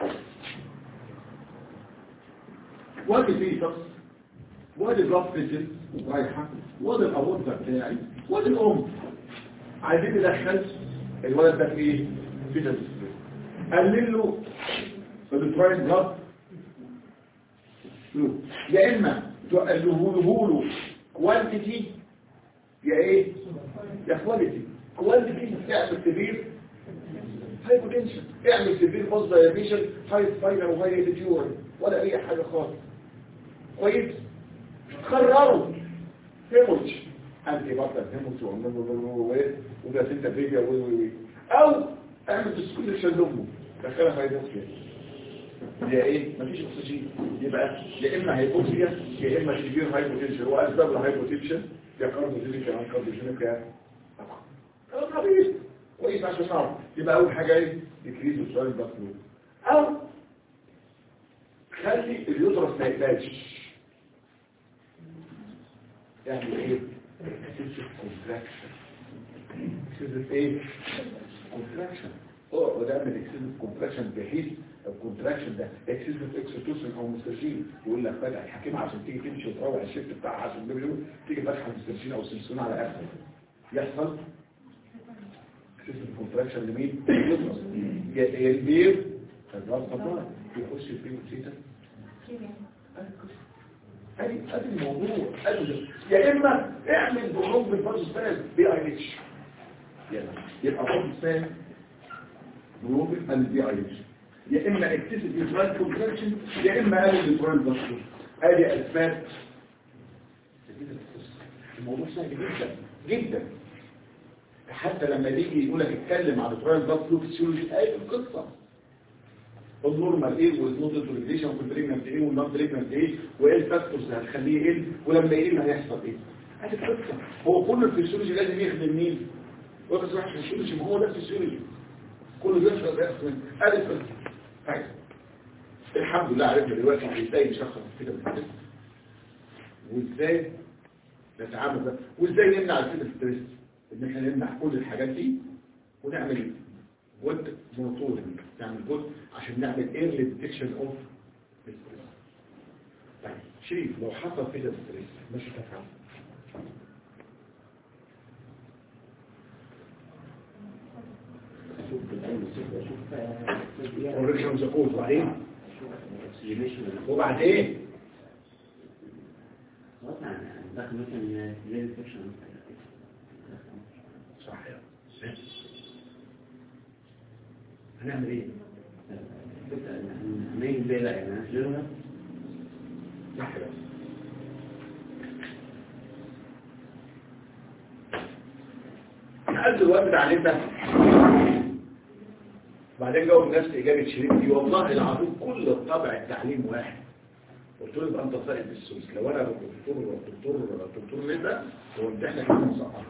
وادي فيه شخص وادي ضغط جسم رايحة وادي الأبوضة بتاعي وادي الأم عايزين ندخل الولد ده في ايه؟ في تدريس قلل له التراين بلاد يا اما تقلله له كوانتيتي يا ايه؟ يا كواليتي كوانتيتي تعمل كبير هايبوتنشن اعمل سيفير بوز دايابيشن هاي سباينر وهاي ديتيور ولا اي حاجه خالص كويس خرروا هيموج انتي بطل هيموس وبلاسينتا فيجا و و و او اعمل ديسكوليشن لامه دخلها في هيبوكسيا هي ايه مفيش اكسجين يبقى يا اما هيبوكسيا يا اما سيفير هايبوتنشن واسباب الهايبوتنشن يا كارديوجينيك يا كارديوجينيك يا خبيث كويس عشان نعرف يبقى اول حاجه ايه ديكريز السؤال البطل او خلي اليوترس ما يقلقش يعني ايه excessive contraction excessive ايه contraction اه وده من excessive contraction بحيث الكونتراكشن ده excessive oxytocin او مسترجين يقول لك فتح الحكيم عشان تيجي تمشي وتروح الشيفت بتاعها عشان بيقول تيجي فاتحه مسترجين او سنسون على اخر يحصل excessive contraction لمين؟ لليوترس يا البير فالراس طبعا يخش في بيوتيتا ادي ادي الموضوع ادي يا اما اعمل بروب بالفاز ستايل بي اي اتش يلا يبقى فاز ستايل بروب البي اي اتش يا اما اكتسب يوترال كونتراكشن يا اما قلل اليوترال باسكول ادي اسباب الموضوع سهل جدا جدا حتى لما يجي يقول لك اتكلم عن اليوترال باسكول فيسيولوجي اي القصه النورمال ايه والنود ريجوليشن والبريجننت ايه والنون بريجننت ايه وايه الفاكتورز اللي هتخليه ايه ولما يقل هيحصل ايه ادي القصه هو كل الفسيولوجي لازم يخدم مين واخد واحد فسيولوجي ما هو ده الفسيولوجي كله بيحصل بيحصل ادي القصه طيب الحمد لله عرفنا دلوقتي ازاي نشخص كده بالكده وازاي نتعامل ده وازاي نمنع الكده ستريس ان احنا نمنع كل الحاجات دي ونعمل ود موتور نعمل جود عشان نعمل ايرلي ديتكشن اوف ستريس طيب شريف لو حصل كده ستريس مش هتفهم اشوف بالعين السفلى اشوف اوريكشن زكوت وبعدين اكسجينيشن وبعدين خلاص يعني داخل مثلا ليل سكشن صح يا هنعمل ايه نيجي ليه لا يعني هنسجلها صح يا قد الوقت بتاع الانت بعدين جاوب نفس اجابه شريف دي والله العظيم كل الطبع التعليم واحد قلت له يبقى انت ساقط بالسوس لو انا الدكتور الدكتور الدكتور رضا هو امتحانك كده مسقط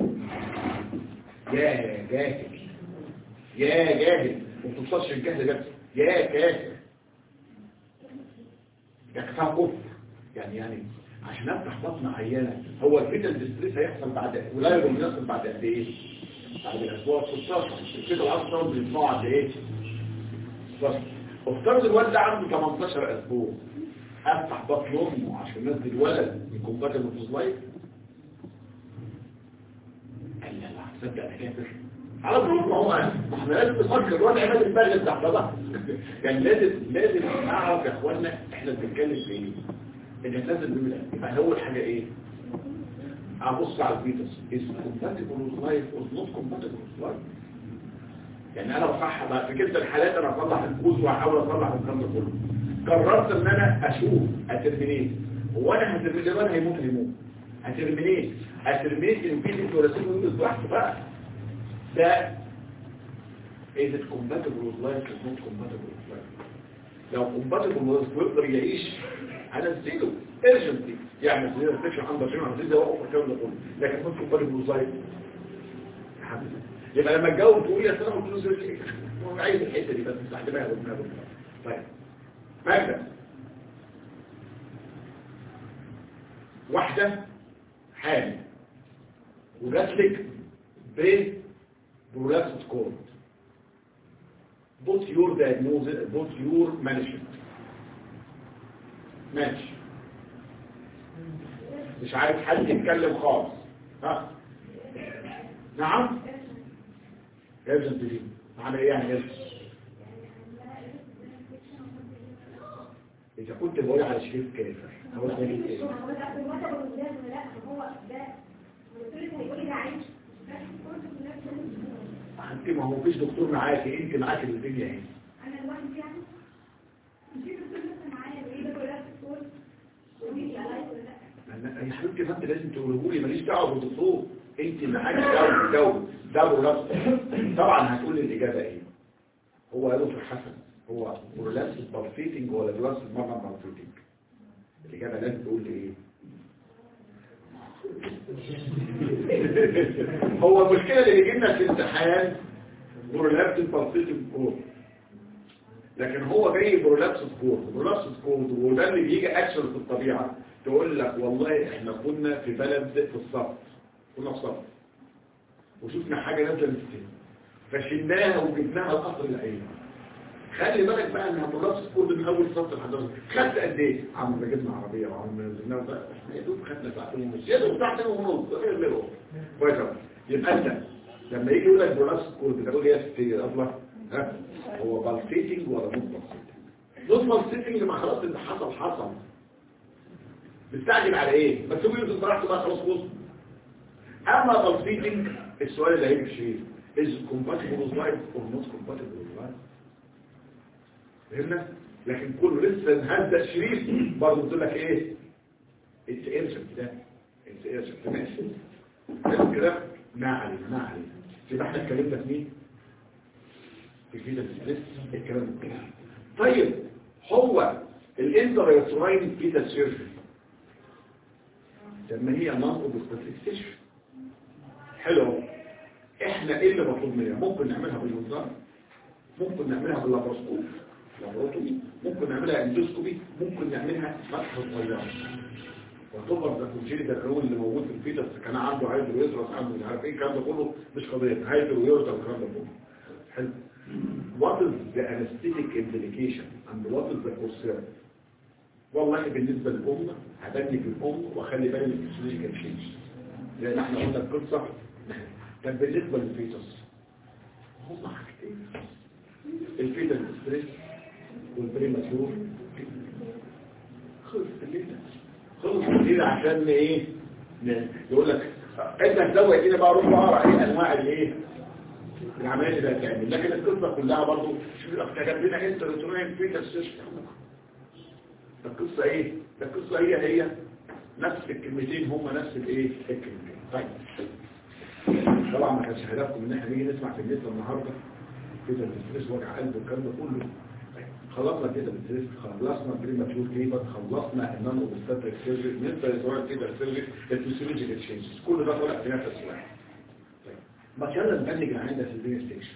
يا جاهل يا جاهل ما توصلش الجهل ده يا كافر ده كفايه كفر يعني يعني عشان افتح بطن عيانه هو الفيتال ديستريس هيحصل بعد ولا يحصل بعد قد ايه بعد الاسبوع 16 الفيتال اصلا بيطلع قد ايه 16 افترض الولد ده عنده 18 اسبوع افتح بطن امه عشان انزل ولد من كومباتبل فوز لايف قال لا لا تصدق انا كافر على طول ما هو ما احنا لازم نفكر الوضع لازم نبالغ تحت بقى يعني لازم لازم نعرف يا اخوانا احنا بنتكلم في ايه ان لازم نعمل يبقى اول حاجه ايه ابص على الفيتس is compatible with life or not compatible with life يعني انا بصحح بقى في كلتا الحالات انا اصلح الكوز واحاول اصلح الكلام ده كله قررت ان انا اشوف اترمينيت هو انا هترمينيت انا هيموت هيموت هترمينيت هترمينيت ان في ديكوراسيون ويندوز واحد بقى ده is it compatible with life or not compatible with life لو compatible with life ويقدر يعيش هنزله urgently يعني زي الفكرة عن بشرين عن زي وقف الكلام ده كله لكن not compatible with life حبيبي يبقى لما تجاوب تقول يا سلام قلت له زي هو عايز الحته دي بس استخدمها قدامها طيب ماذا واحده حامل وجات لك ب برولابس كورد بوت يور diagnosis بوت يور management ماشي مش عارف حد يتكلم خالص ها نعم يلزم تجيب معنى ايه يعني يلزم اذا كنت بقول على شريف كافر هو ده ايه انت ما هو مفيش دكتور معاكي انت معاكي الدنيا اهي انا لوحدي يعني مش دكتور لسه معايا وايه ده كلها في الكورس قولي لي عليا ولا لا يا حبيبتي ما انت لازم تقوله لي ماليش دعوه بالدكتور انت اللي معاك جو جو ده برولابس طبعا هتقول لي الاجابه ايه هو يا دكتور حسن هو برولابس بالفيتنج ولا برولابس مرمى بالفيتنج الاجابه لازم تقول لي ايه هو المشكله اللي بيجي لنا في الامتحان برولابس بالفيتنج كور لكن هو جاي برولابس سكور برولابس سكور وده اللي بيجي اكشن في الطبيعه تقول لك والله احنا كنا في بلد في الصف كنا في صف وشفنا حاجه نازله من السن فشلناها وجبناها الاصل العين خلي بالك بقى انها برولابس سكور من اول سطر لحد خدت قد ايه عم جبنا عربيه وعم نزلنا بقى احنا يا دوب خدنا ساعتين ونص يا دوب ساعتين ونص غير غيره كويس أوي. يبقى انت لما يجي يقول لك برولابس سكور بتقول يا ستي يا الله ها هو بالسيتنج ولا نوت بالسيتنج نوت بالسيتنج ما خلاص اللي حصل حصل مستعجل على ايه بس هو يوسف براحته بقى خلاص خلص اما بالسيتنج السؤال اللي هيجي في is compatible with life or not compatible with life فهمنا لكن كله لسه هذا الشريف برضه بتقول لك ايه انت ارشد ده انت ارشد ماشي حلو كده ما علينا ما علينا يبقى احنا اتكلمنا في مين الفيتا ستريس الكلام ده طيب هو الانتريوتراين فيتا سيرجري لما هي نون اوبستريكتيشن حلو احنا ايه اللي مطلوب مننا ممكن نعملها بالمنظار ممكن نعملها باللابروسكوب لابروتومي ممكن نعملها اندوسكوبي ممكن نعملها فتح صغيره وتعتبر ده كونجيني ده الرول اللي موجود في الفيتس كان عنده هايدرو يدرس عنده مش عارف ايه الكلام ده كله مش قضيه هايدرو يدرس الكلام ده كله حلو what is the anesthetic implication and what is the concern والله بالنسبة للأم هبني في الأم وأخلي بالي من الفسيولوجيكال تشينج لأن احنا قلنا القصة كان بالنسبة للفيتوس هم حاجتين الفيتال ستريس والبريماتور خلص الليلة خلص الليلة عشان ايه ن- يقول لك انت هتزوج كده بقى روح اقرا ايه انواع الايه العمليات اللي هتعمل لكن القصة كلها برضو شوف احنا لنا انت ريتونين فيتال سيستم ده القصة ايه ده القصة هي هي نفس الكلمتين هم نفس الايه الكلمتين طيب طبعا ما كانش هدفكم ان احنا نيجي نسمع في النت النهارده كده الاستريس وجع قلب والكلام ده كله طيب، خلصنا كده الاستريس خلصنا بريماتور ليبر خلصنا النون اوبستاتريك سيرجري بالنسبه لسؤال كده السيرجري الفسيولوجيكال تشينجز كل ده طالع في نفس واحد طيب ما يلا نبنج العين ده في البين ستيشن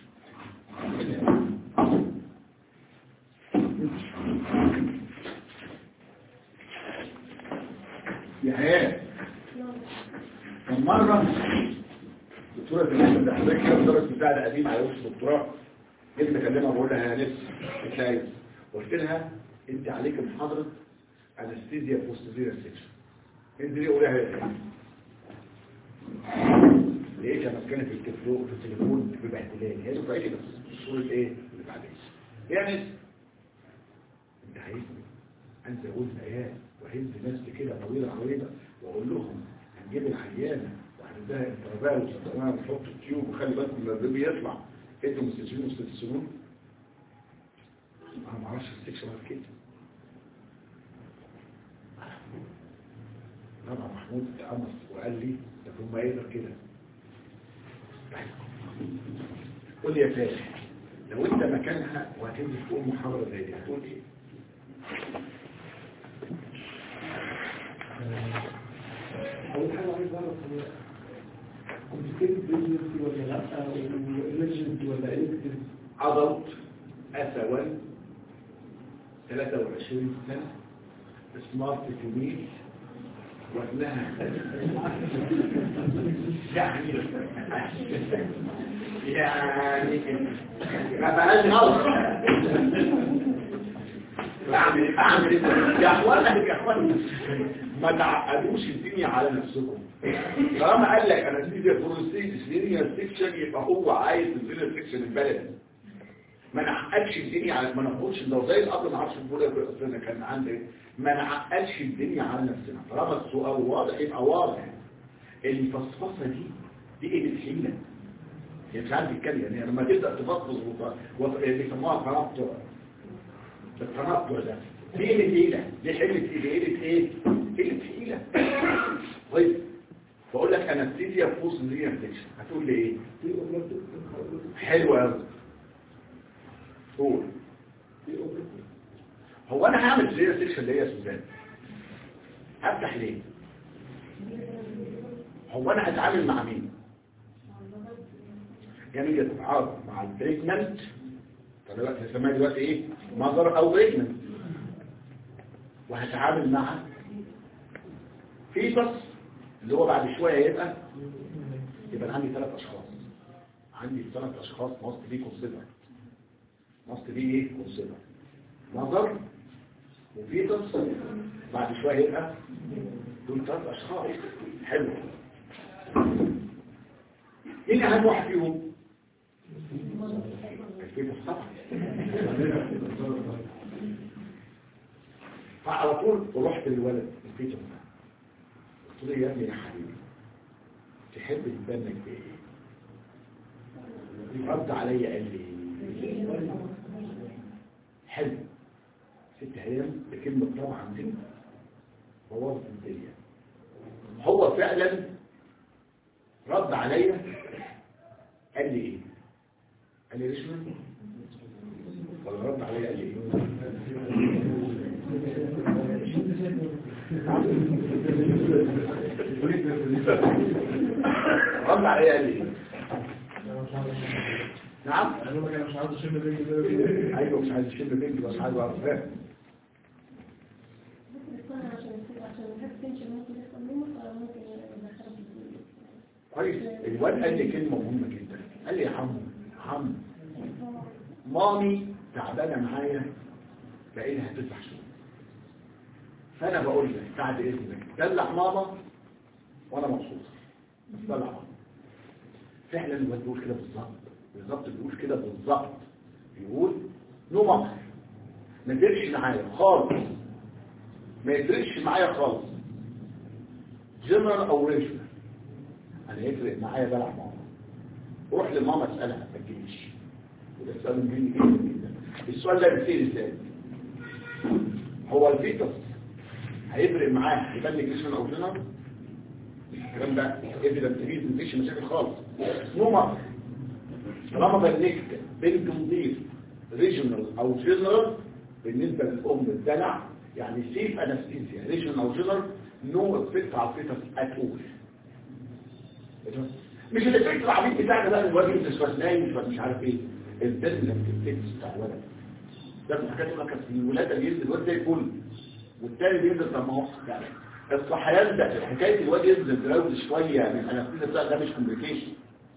يا هيا كم مرة دكتورة الناس اللي حضرتك كده مدرس مساعدة قديم على وش الدكتوراه جيت بكلمها بقول لها يا نفس بتلاقي قلت لها انت عليك محاضرة انستيزيا بوستيزيا سيكشن انزلي قولها يا لقيتها ماسكانه في التليفون في التليفون ببهدلاني هي دفعتي بس صورة ايه اللي بعدين يعني انت عايزني انزل اقول ايات وهز نفسي كده طويله عريضه واقول لهم هنجيب العيانه وهنديها انترفال وصدقناها ونحط التيوب وخلي بالكم لما البيبي يطلع انتوا مستشفين مستشفون انا ما اعرفش السكشن غير كده طبعا محمود اتقمص وقال لي ده هم يقدر كده طيب. قول لي يا فاتح لو انت مكانها وهتنزل تقول محاضره زي دي هتقول ايه أول حاجة عايز أعرف هو complicated pregnancy ولا لأ emergency ولا elective عضلت أسول 23 سنة سمارت كبير وزنها يعني يعني ما بقاش غلط اعمل اعمل إيه؟ يا اخوانا يا اخوانا ما تعقدوش الدنيا على نفسكم طالما قال لك انا سيدي بروستيت سيريا سيكشن يبقى هو عايز السيريا سيكشن البلد ما نعقدش الدنيا على ما ناخدش لو زي الاب ما اعرفش بقول انا كان عندي ما نعقدش الدنيا على نفسنا طالما السؤال واضح يبقى واضح الفصفصه دي دي ايه الحيله هي مش عارف تتكلم يعني لما تبدا تفصفص وط- اللي بيسموها تنطع التنطع ده دي قله حيله دي حيله ايه دي قله ايه قله حيله بص ليه ريفليكشن هتقول لي ايه في اوبرتيف حلو قوي قول في اوبرتيف هو انا هعمل زي سيكشن ليه يا سوزان هفتح ليه هو انا هتعامل مع مين جميل يتعارض مع البريجننت دلوقتي هنسميها دلوقتي ايه مذر او بريجننت وهتعامل مع فيتس اللي هو بعد شويه يبقى يبقى أنا عندي ثلاث اشخاص عندي ثلاث اشخاص ماست بي كونسيدر ماست بي ايه كونسيدر مذر وفيتس بعد شويه يبقى دول ثلاث اشخاص حلو مين اهم واحد فيهم الفيتس طبعا فعلى طول رحت للولد الفيتس ده قلت له يا ابني يا حبيبي تحب تبنك بايه رد عليا قال لي حلو ست ايام بكلمة طبعا دي بوظت الدنيا هو فعلا رد عليا قال لي ايه قال لي ليش من ولا رد عليا قال لي ايه رد عليا قال لي ايه نعم انا مش عاوز اشم الرجل ده ايوه مش عايز اشم بنتي بس عايز اعرف فاهم كويس الواد قال لي كلمه مهمه جدا قال لي يا حمو حمو مامي تعبانه معايا بقالها تسع شهور فانا بقول لك بعد اذنك دلع ماما وانا مبسوط بس دلع ماما فعلا الواد بيقول كده بالظبط بالظبط بيقول كده بالظبط بيقول نو مصر ما يفرقش معايا خالص ما يفرقش معايا خالص جنرال او ريجنال انا يفرق معايا بلع ماما روح لماما اسالها ما تجيش وده سؤال مهم جدا جدا السؤال ده بيصير ازاي هو الفيتس هيفرق معاه يبان جسم او جنرال الكلام ده ايفيدنس بيز مفيش مشاكل خالص نو مصر طالما بلغت بنت نظيف ريجونال او جنرال بالنسبه للام الدلع يعني سيف انستيزيا ريجونال او جنرال نو افكت على الفيتس ات اول مش الافكت العبيط بتاعنا بقى الواد مش نايم مش مش عارف ايه الدلع الافكت بتاع الولد ده من الحاجات اللي كانت في الولاده بينزل الواد زي الفل والتاني بينزل طب ما هو يعني الصحيان ده حكايه الواد ينزل دراوز شويه من انستيزيا بتاع ده مش كومبليكيشن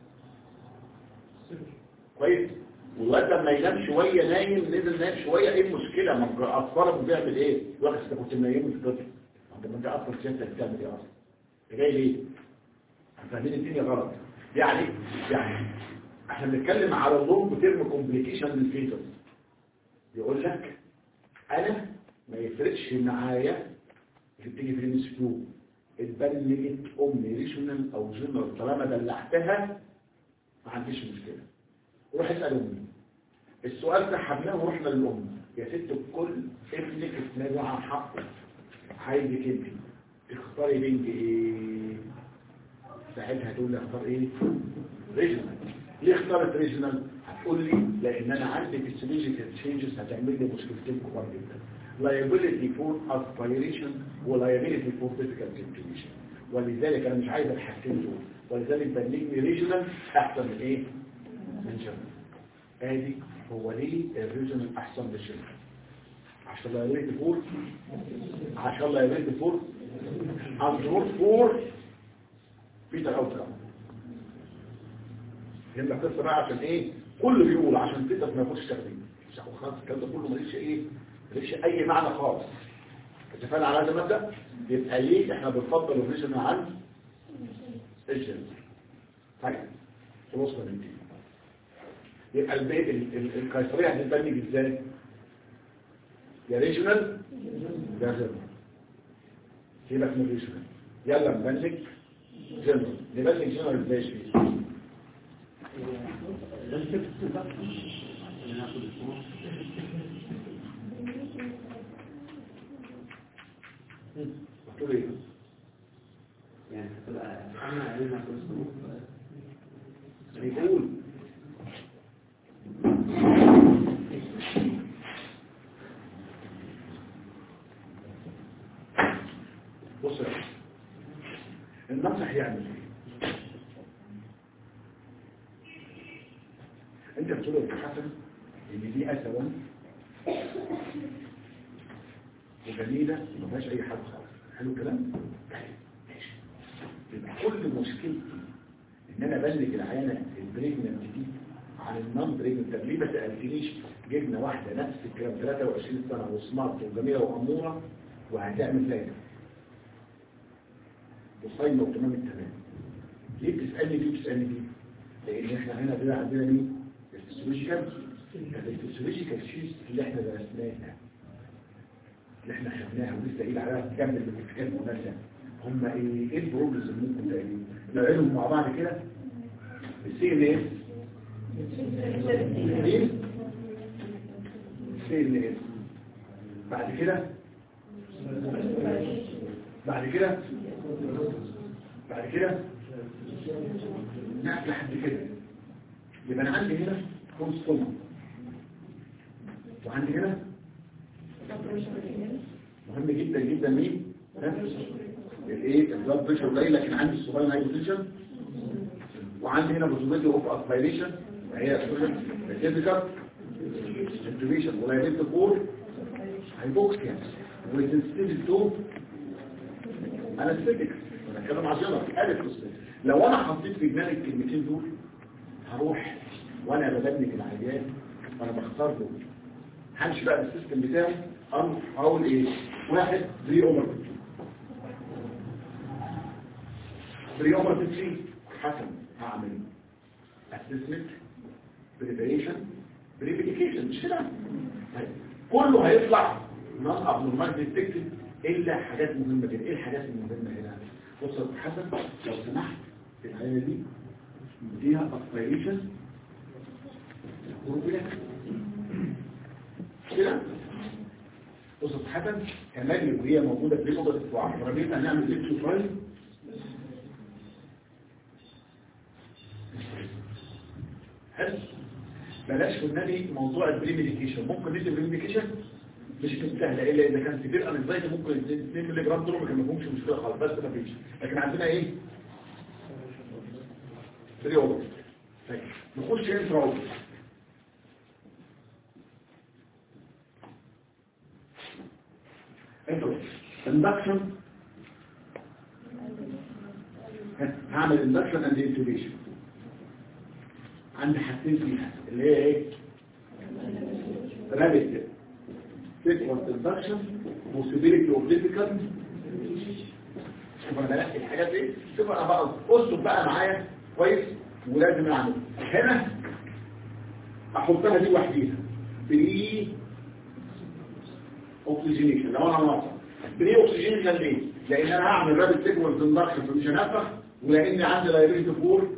كويس والواد لما ينام شويه نايم نزل نايم شويه ايه المشكله ما اطفالك بيعمل ايه واخد انت كنت منيمه في الطفل انت ما انت اصلا سيادتك بتعمل ايه اصلا أنت جاي ليه فاهمين الدنيا غلط يعني يعني احنا بنتكلم على اللونج تيرم كومبليكيشن للفيتس يقول لك انا ما يفرقش معايا اللي بتيجي في الام اس كيو اتبنجت ام ريشونال او جنرال طالما دلعتها ما عنديش مشكله روح اسال امي السؤال سحبناه ورحنا للام يا ست الكل ابنك اتنازع عن حقه عايزك انت تختاري بنت ايه ساعتها تقول لي اختار ايه ريجنال ليه اختارت ريجنال هتقول لي لان انا عندي فيسيولوجيكال تشينجز هتعمل لي مشكلتين كبار جدا liability for aspiration وliability for physical ventilation ولذلك انا مش عايز الحاجتين دول ولذلك بلغني ريجنال احسن من ايه من جنرال ادي هو ليه الريجنال احسن من الجنرال عشان liability for عشان liability for and not for بيتر اوتكم يبقى القصه بقى عشان ايه كله بيقول عشان بيتر ما ياخدش تخديم مش هاخد خالص الكلام ده كله ماليش ايه ماليش اي معنى خالص اتفقنا على هذا المبدا يبقى ليه احنا بنفضل الريجن عن الجن طيب خلصنا من دي يبقى البيت ال- ال- القيصريه هتتبني ازاي يا ريجنال يا جنرال سيبك من الريجنال يلا نبلغ جنرال نبلغ جنرال ازاي شيء لازم تكتب بقى عشان ناخد الصور قلت له ايه يعني هتبقى عامله علينا كل بيقول بص يا باشا. النصح يعمل ايه انت بتقول يا حسن ان دي اسوى وجميله ما فيهاش اي حد خالص حلو الكلام طيب ماشي يبقى كل مشكلتي ان انا ابلغ العيانه البريجننت دي عن النون بريجننت طب ليه ما سالتنيش جبنا واحده نفس الكلام 23 سنه وسمارت وجميله واموره وهتعمل زي ده وصايمه وتمام التمام ليه بتسالني دي بتسالني دي لان احنا هنا بيبقى عندنا مين الفسيولوجيكال الفسيولوجيكال شيز اللي احنا درسناها اللي احنا خدناها ولسه قايل عليها كامل بالاتفاقات المناسبه هم ايه ايه البروجرس اللي ممكن تلاقيه نعملهم مع بعض كده السي ان اس السي ان اس بعد كده بعد كده بعد كده نقف لحد كده يبقى انا عندي هنا كونستوما وعندي هنا مهم جدا جدا مين ها؟ الايه البلاد بريشر قليل لكن عندي السوبرين هايبوتنشن وعندي هنا بوزيبيلتي اوف اسبيريشن وهي فيزيكال انتوبيشن ولايبيلتي فور هايبوكسيا وسنسيتيف تو انستيتكس انا بتكلم على جنرال الف لو انا حطيت في دماغي الكلمتين دول هروح وانا ببنك العيان وانا بختار له همشي بقى بالسيستم بتاعي اروح اقول ايه واحد بري اوفر بري اوفر تري حسن هعمل اسسمنت بريبريشن بريبيكيشن مش كده طيب كله هيطلع نون ابنورمال ديتكتد الا حاجات مهمه جدا ايه الحاجات المهمه هنا بص يا أستاذ حسن لو سمحت العينه دي اديها اسبيريشن كده بص يا أستاذ حسن كمان وهي موجوده في الاوضه وعربيتنا هنعمل ليكتشر فايل حلو بلاش في النبي موضوع البري ميديكيشن ممكن ندي بري ميديكيشن مش سهله الا اذا كان سيفير انزايتي ممكن 2 مللي جرام دول ما فيهمش مشكله خالص بس ما فيش لكن عندنا ايه بري اوفر طيب نخش انترا اوفر انترا اندكشن هعمل اندكشن اند انتوبيشن عندي حاجتين فيها اللي هي ايه رابط سيكونس اندكشن possibility of difficult شوف انا بلاقي الحاجات دي شوف انا بقى اسلب بقى معايا كويس ولازم اعمل هنا احطها دي وحديها بري اوكسجينيشن لو انا ناقص بري اوكسجينيشن ليه؟ لان انا هعمل رابط سيكونس اندكشن فمش هنفخ ولان عندي لايبريتي فور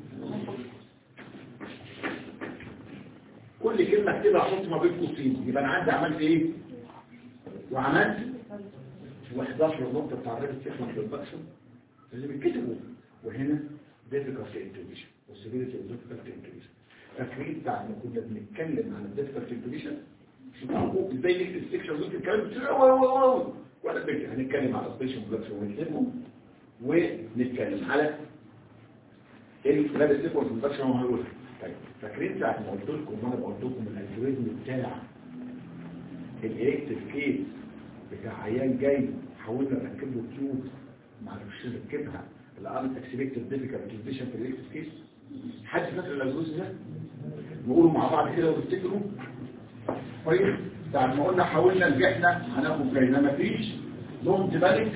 كل كلمة كده احط ما بين قوسين يبقى انا عندي عملت ايه وعملت و11 نقطة بتاع الريد سيكشن برودكشن اللي بيتكتبوا وهنا difficult intuition possibility of difficult intuition فاكرين بعد ما كنا بنتكلم عن difficult intuition شو تعرفوا ازاي نكتب السكشن دول الكلام ولا بيجي هنتكلم على سبيشن برودكشن ونكتبه ونتكلم على الريد سيكشن برودكشن وهنقولها طيب فاكرين ساعة ما قلت لكم وانا قلت لكم الالجوريزم بتاع الاكتف كيس بتاع عيان جاي حاولنا نركب له تيوب ما عرفش نركبها الان اكسبكتد ديفيكالت كونديشن في الاكتف كيس حد فاكر الالجوريزم ده نقوله مع بعض كده ونفتكروا طيب بعد ما قلنا حاولنا نجحنا هناخد جاينا مفيش دونت بالك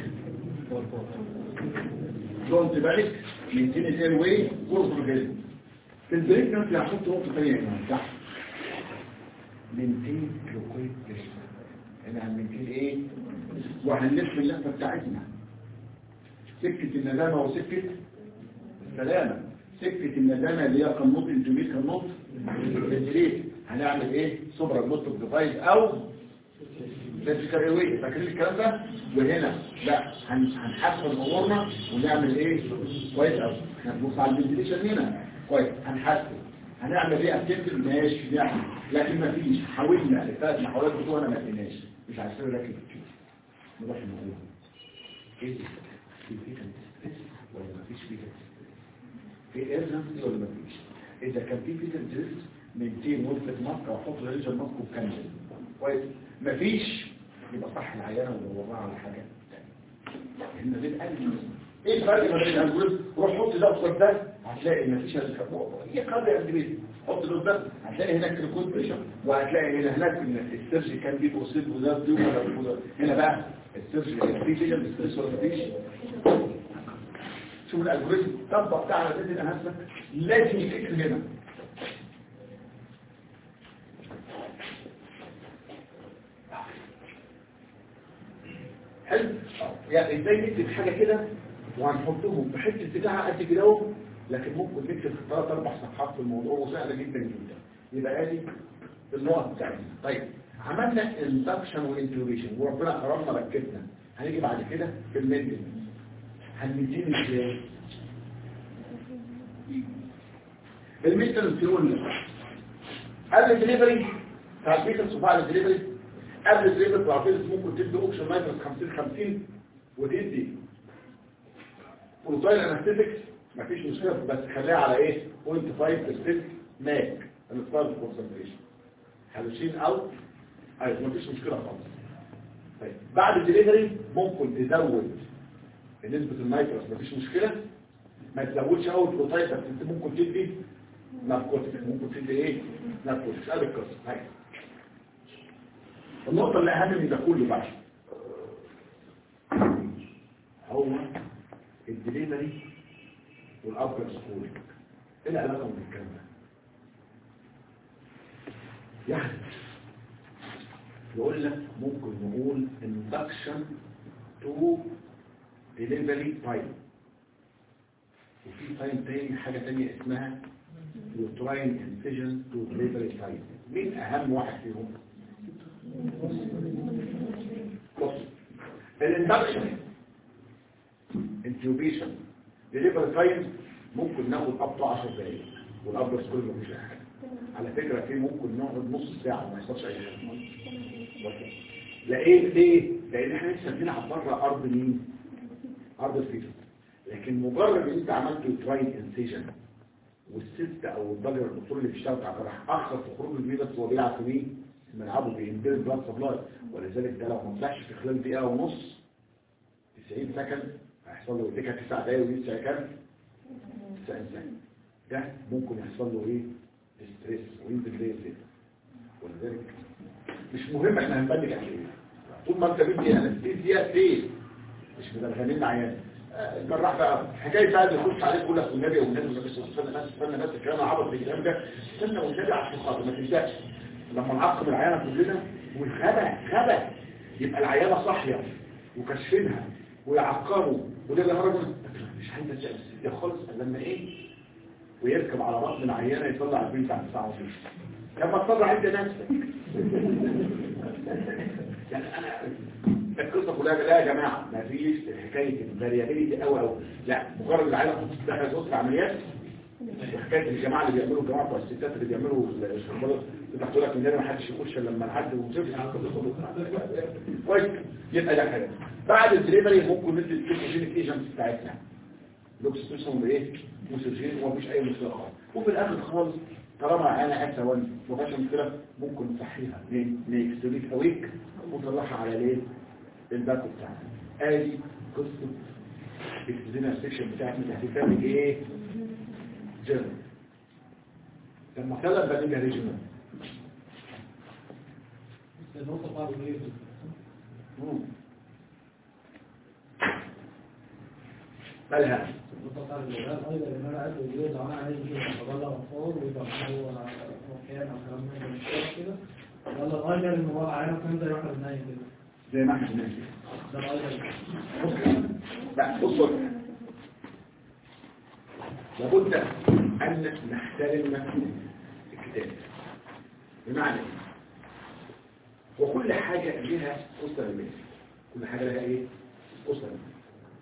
دونت بالك من تاني تاني واي كورس جاي في البريك نفس هحط نقطة ثانية هنا تحت منتين كلوكويد بريك هنا هنمنتين ايه وهنلف اللفة بتاعتنا سكة الندامة وسكة السلامة سكة الندامة اللي هي قنوط الجميل قنوط الجليد هنعمل ايه سوبرا جلوتوك ديفايس او نتكرويه فاكرين الكلام ده وهنا لا هن- هنحسن امورنا ونعمل ايه كويس قوي احنا بنبص على الفنتيليشن هنا كويس هنحسن هنعمل ايه اكتب ماشي نعمل لكن ما فيش حاولنا الثلاث محاولات بتوعنا ما لقيناش مش عارفين نركب الكيس نروح نقول ايه ده؟ في فيها ستريس ولا ما فيش فيها في ايرجنسي ولا ما فيش اذا كان في فيها ستريس منتين وصلت ماسك او حط ريجن ماسك وكمل كويس مفيش يبقى صح العيانه ودورها على حاجه ان ده القلب ايه الفرق ما بين الالجوريزم روح حط ده قصاد ده هتلاقي مفيش هي قاعده الجوريزم حط ده قصاد ده هتلاقي هناك ريكود بريشر وهتلاقي هنا هناك ان السيرج كان بيبقى وصل وده دي ولا ولا هنا بقى السيرج في فيجن ستريس ولا مفيش شوف الالجوريزم طبق ده على ذات الانهانسمنت لازم يفكر هنا حلو يعني ازاي نكتب حاجه كده وهنحطهم في حته بتاعها قد كده اهو لكن ممكن نكتب ثلاث اربع صفحات في الموضوع وسهله جدا جدا يبقى ادي النقط بتاعتنا طيب عملنا اندكشن وانتروبيشن وربنا كرمنا ركبنا هنيجي بعد كده في المينتنس هنمتين ازاي المينتنس يقول لك قبل الدليفري بتاع البيت الصفاء الدليفري قبل الدليفري بتاع البيت ممكن تدي اوبشن ماينس 50 50 وتدي بروتايل انستيتكس مفيش مشكله بس خليها على ايه 0.5% ماك الستارت كونسنتريشن هلوشين اوت ايوه مفيش مشكله خالص طيب بعد الدليفري ممكن تزود نسبه النيتروس مفيش مشكله ما تزودش قوي البروتايل بس انت ممكن تدي ناركوتيك ممكن تدي ايه ناركوتيك قال القصه هاي النقطه اللي اهم من ده كله بقى هو الدليفري والابجر سكولينج ايه العلاقه بين الكلام ده يعني يقول لك ممكن نقول induction to delivery time وفي تايم تاني حاجة تانية اسمها uterine incision to delivery time مين اهم واحد فيهم بص الاندكشن intubation delivery time ممكن ناخد up to 10 دقايق والابرز كله مفيش اي حاجه على فكره في ممكن نقعد نص ساعه ما يحصلش اي حاجه لقيت ليه لان احنا لسه بنلعب بره ارض مين ارض الفيتوس لكن مجرد ان انت عملت تراين انسيجن والست او الضجر الدكتور اللي بيشتغل على راح اخر في خروج الفيتوس وهو بيلعب في مين في ملعبه بينبرد بلاد سبلاي ولذلك ده لو ما طلعش في خلال دقيقه ونص 90 سكند هيحصل له ديكا 9 دقايق ولسه كام 90 سكند ده ممكن يحصل له ايه ستريس وينزل ليه كده ولذلك مش مهم احنا هنبلغ على ايه طول ما انت بدي انستيزيا فين مش مدخلين عيان آه، الجراح بقى حكايه بقى اللي يخش عليك يقول لك والنبي والنبي والنبي استنى بس استنى بس الكلام العبط في الكلام ده استنى والنبي عشان خاطر ما تنساش لما نعقم العيانه كلنا والخبا خبا يبقى العيانه صاحيه وكشفينها ويعقموا وده اللي هرجل مش عايز انستيزيا خالص إلا لما ايه ويركب على رأس العيانة يطلع البنت عن ساعة ونص لما تطلع انت نفسك يعني انا القصة كلها لا يا جماعة ما فيش حكاية الفاريابيليتي قوي قوي لا مجرد العيانة دخلت وسط عمليات حكاية الجماعة اللي بيعملوا الجماعة بتوع الستات اللي بيعملوا الشربات بتاعتوا لك ان ما حدش يخش إلا لما حد ومسير كويس يبقى ده حاجة بعد الدليفري ممكن ندي الكيموجينيك ايجنتس بتاعتنا لوكس اسمهم ايه مسجين ومفيش اي مشكله خالص وفي الاخر خالص طالما انا اسا وان مفيش مشكله ممكن نصحيها نكستوليك اويك ونطلعها على ليه الباك بتاعنا ادي قصه اكتزينا السكشن بتاعتنا هتتعمل ايه جنرال لما طلب بنيجا ريجنال النقطة بعد ايه مالها النقطة بتاعت الجبال ايضا ان انا قد ايه لو انا عايز ابلغ اطفال ويبقى هو مكان او كلام من ده مش كده يلا الغاية ان هو عينه كان زي واحد نايم كده زي ما احنا بنعمل ده الغاية لا بصوا لابد أن نحترم الكتاب بمعنى إيه؟ وكل حاجة لها أسرة منها كل حاجة لها إيه؟ أسرة منها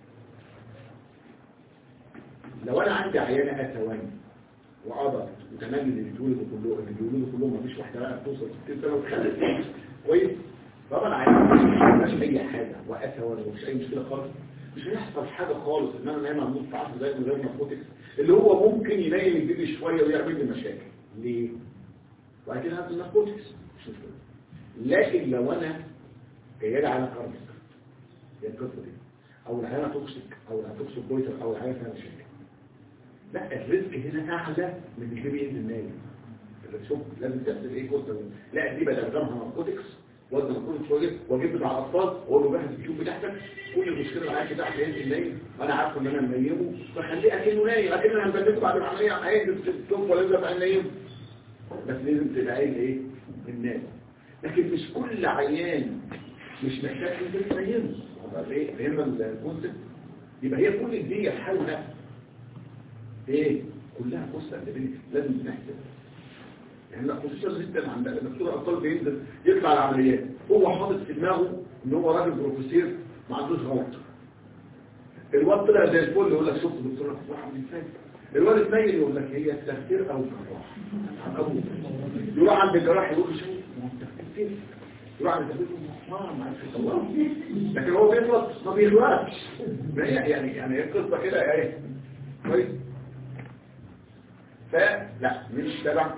لو أنا عندي عيانة أثواني وقدر وتمام اللي بيتولدوا كلهم اللي بيولدوا كلهم مفيش واحدة بقى بتوصل 60 سنة وتخلف كويس طبعا عيانة مش أي حاجة وأثواني ومش أي مشكلة خالص مش هيحصل حاجة خالص إن أنا نايم على النص عصر زي من غير ناركوتكس اللي هو ممكن ينيم البيبي شوية ويعمل لي مشاكل ليه؟ وبعد كده هاخد ناركوتكس مش مشكلة لكن لو أنا جاي لي على كارنك هي القصة دي أو العيانة توكسيك أو التوكسيك بويتر أو العيانة فيها مشاكل لا الرزق هنا أعلى من البيبي ينزل نايم شوف لازم تحسب ايه كوستا لا دي بدل غمها ناركوتكس وزن ناركوتكس واجب واجيب بتاع الاطفال واقول له جهز الكيوب بتاعتك كل المشكله معاك كده عشان ينزل نايم انا عارفه ان انا منيمه فخليه اكنه نايم اكن انا هنبلغه بعد العمليه هينزل في التوب ولا ينزل بقى نايم بس لازم تبقى قايل ايه الناس لكن مش كل عيان مش محتاج تنزل تنيمه يبقى ايه فهمنا الكونسيبت يبقى هي كل دي حاولة ايه كلها قصة لازم نحسب يعني لا خصوصا جدا عند دكتور الاطفال بينزل يطلع العمليات هو حاطط في دماغه ان هو راجل بروفيسور ما عندوش غلط الواد طلع زي الفل يقول لك شفت دكتور صح من ازاي الواد اتنين يقول لك هي التخدير او الجراح أبوه. يروح عند الجراح يقول له شوف ما هو التخدير يروح عند التخدير ما ما عرفش يطلعه لكن هو بيغلط ما بيغلطش ما هي يعني يعني هي القصه كده ايه كويس فلا مش تبع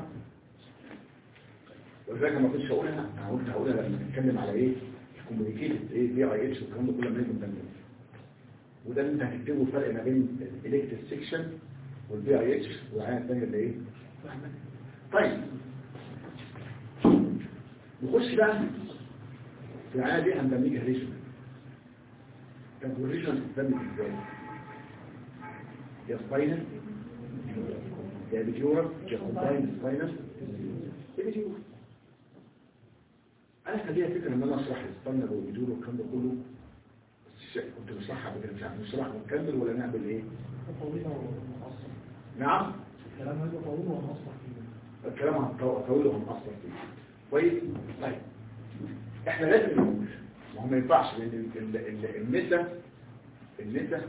ولذلك ما كنتش هقولها انا قلت هقولها لما نتكلم على ايه الكوميونيكيتد ايه بي اي اتش والكلام ده كله لما نيجي نتكلم وده اللي انت هتكتبه الفرق ما بين الالكتيف سيكشن والبي اي اتش والعينه الثانيه اللي ايه طيب نخش بقى في العينه دي هنسميها ريجن طب والريجن بتسمي ازاي يا سباينال يا بيجورال يا كومباين سباينال يا بيجورال انا كان ليا فكره ان انا اشرح السباينال والبيجورال والكلام ده كله بس كنت بشرحها قبل كده مش عارف نشرح ونكمل ولا نعمل ايه طويلة ومقصر نعم الكلام هيبقى طويل ومقصر فيه الكلام هنطول وهنقصر فيه كويس طيب احنا لازم نقول ما هو ما ينفعش لان ال- ال- ال- النساء النساء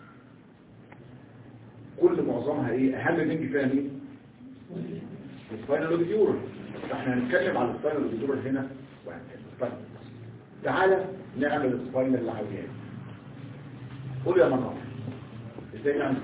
كل معظمها ايه اهم لينك فيها مين السباينال اوبيديورال فاحنا هنتكلم على السباينال اوبيديورال هنا وهنتكلم طيب تعالى نعمل السباينال العيان قول يا منار ازاي نعمل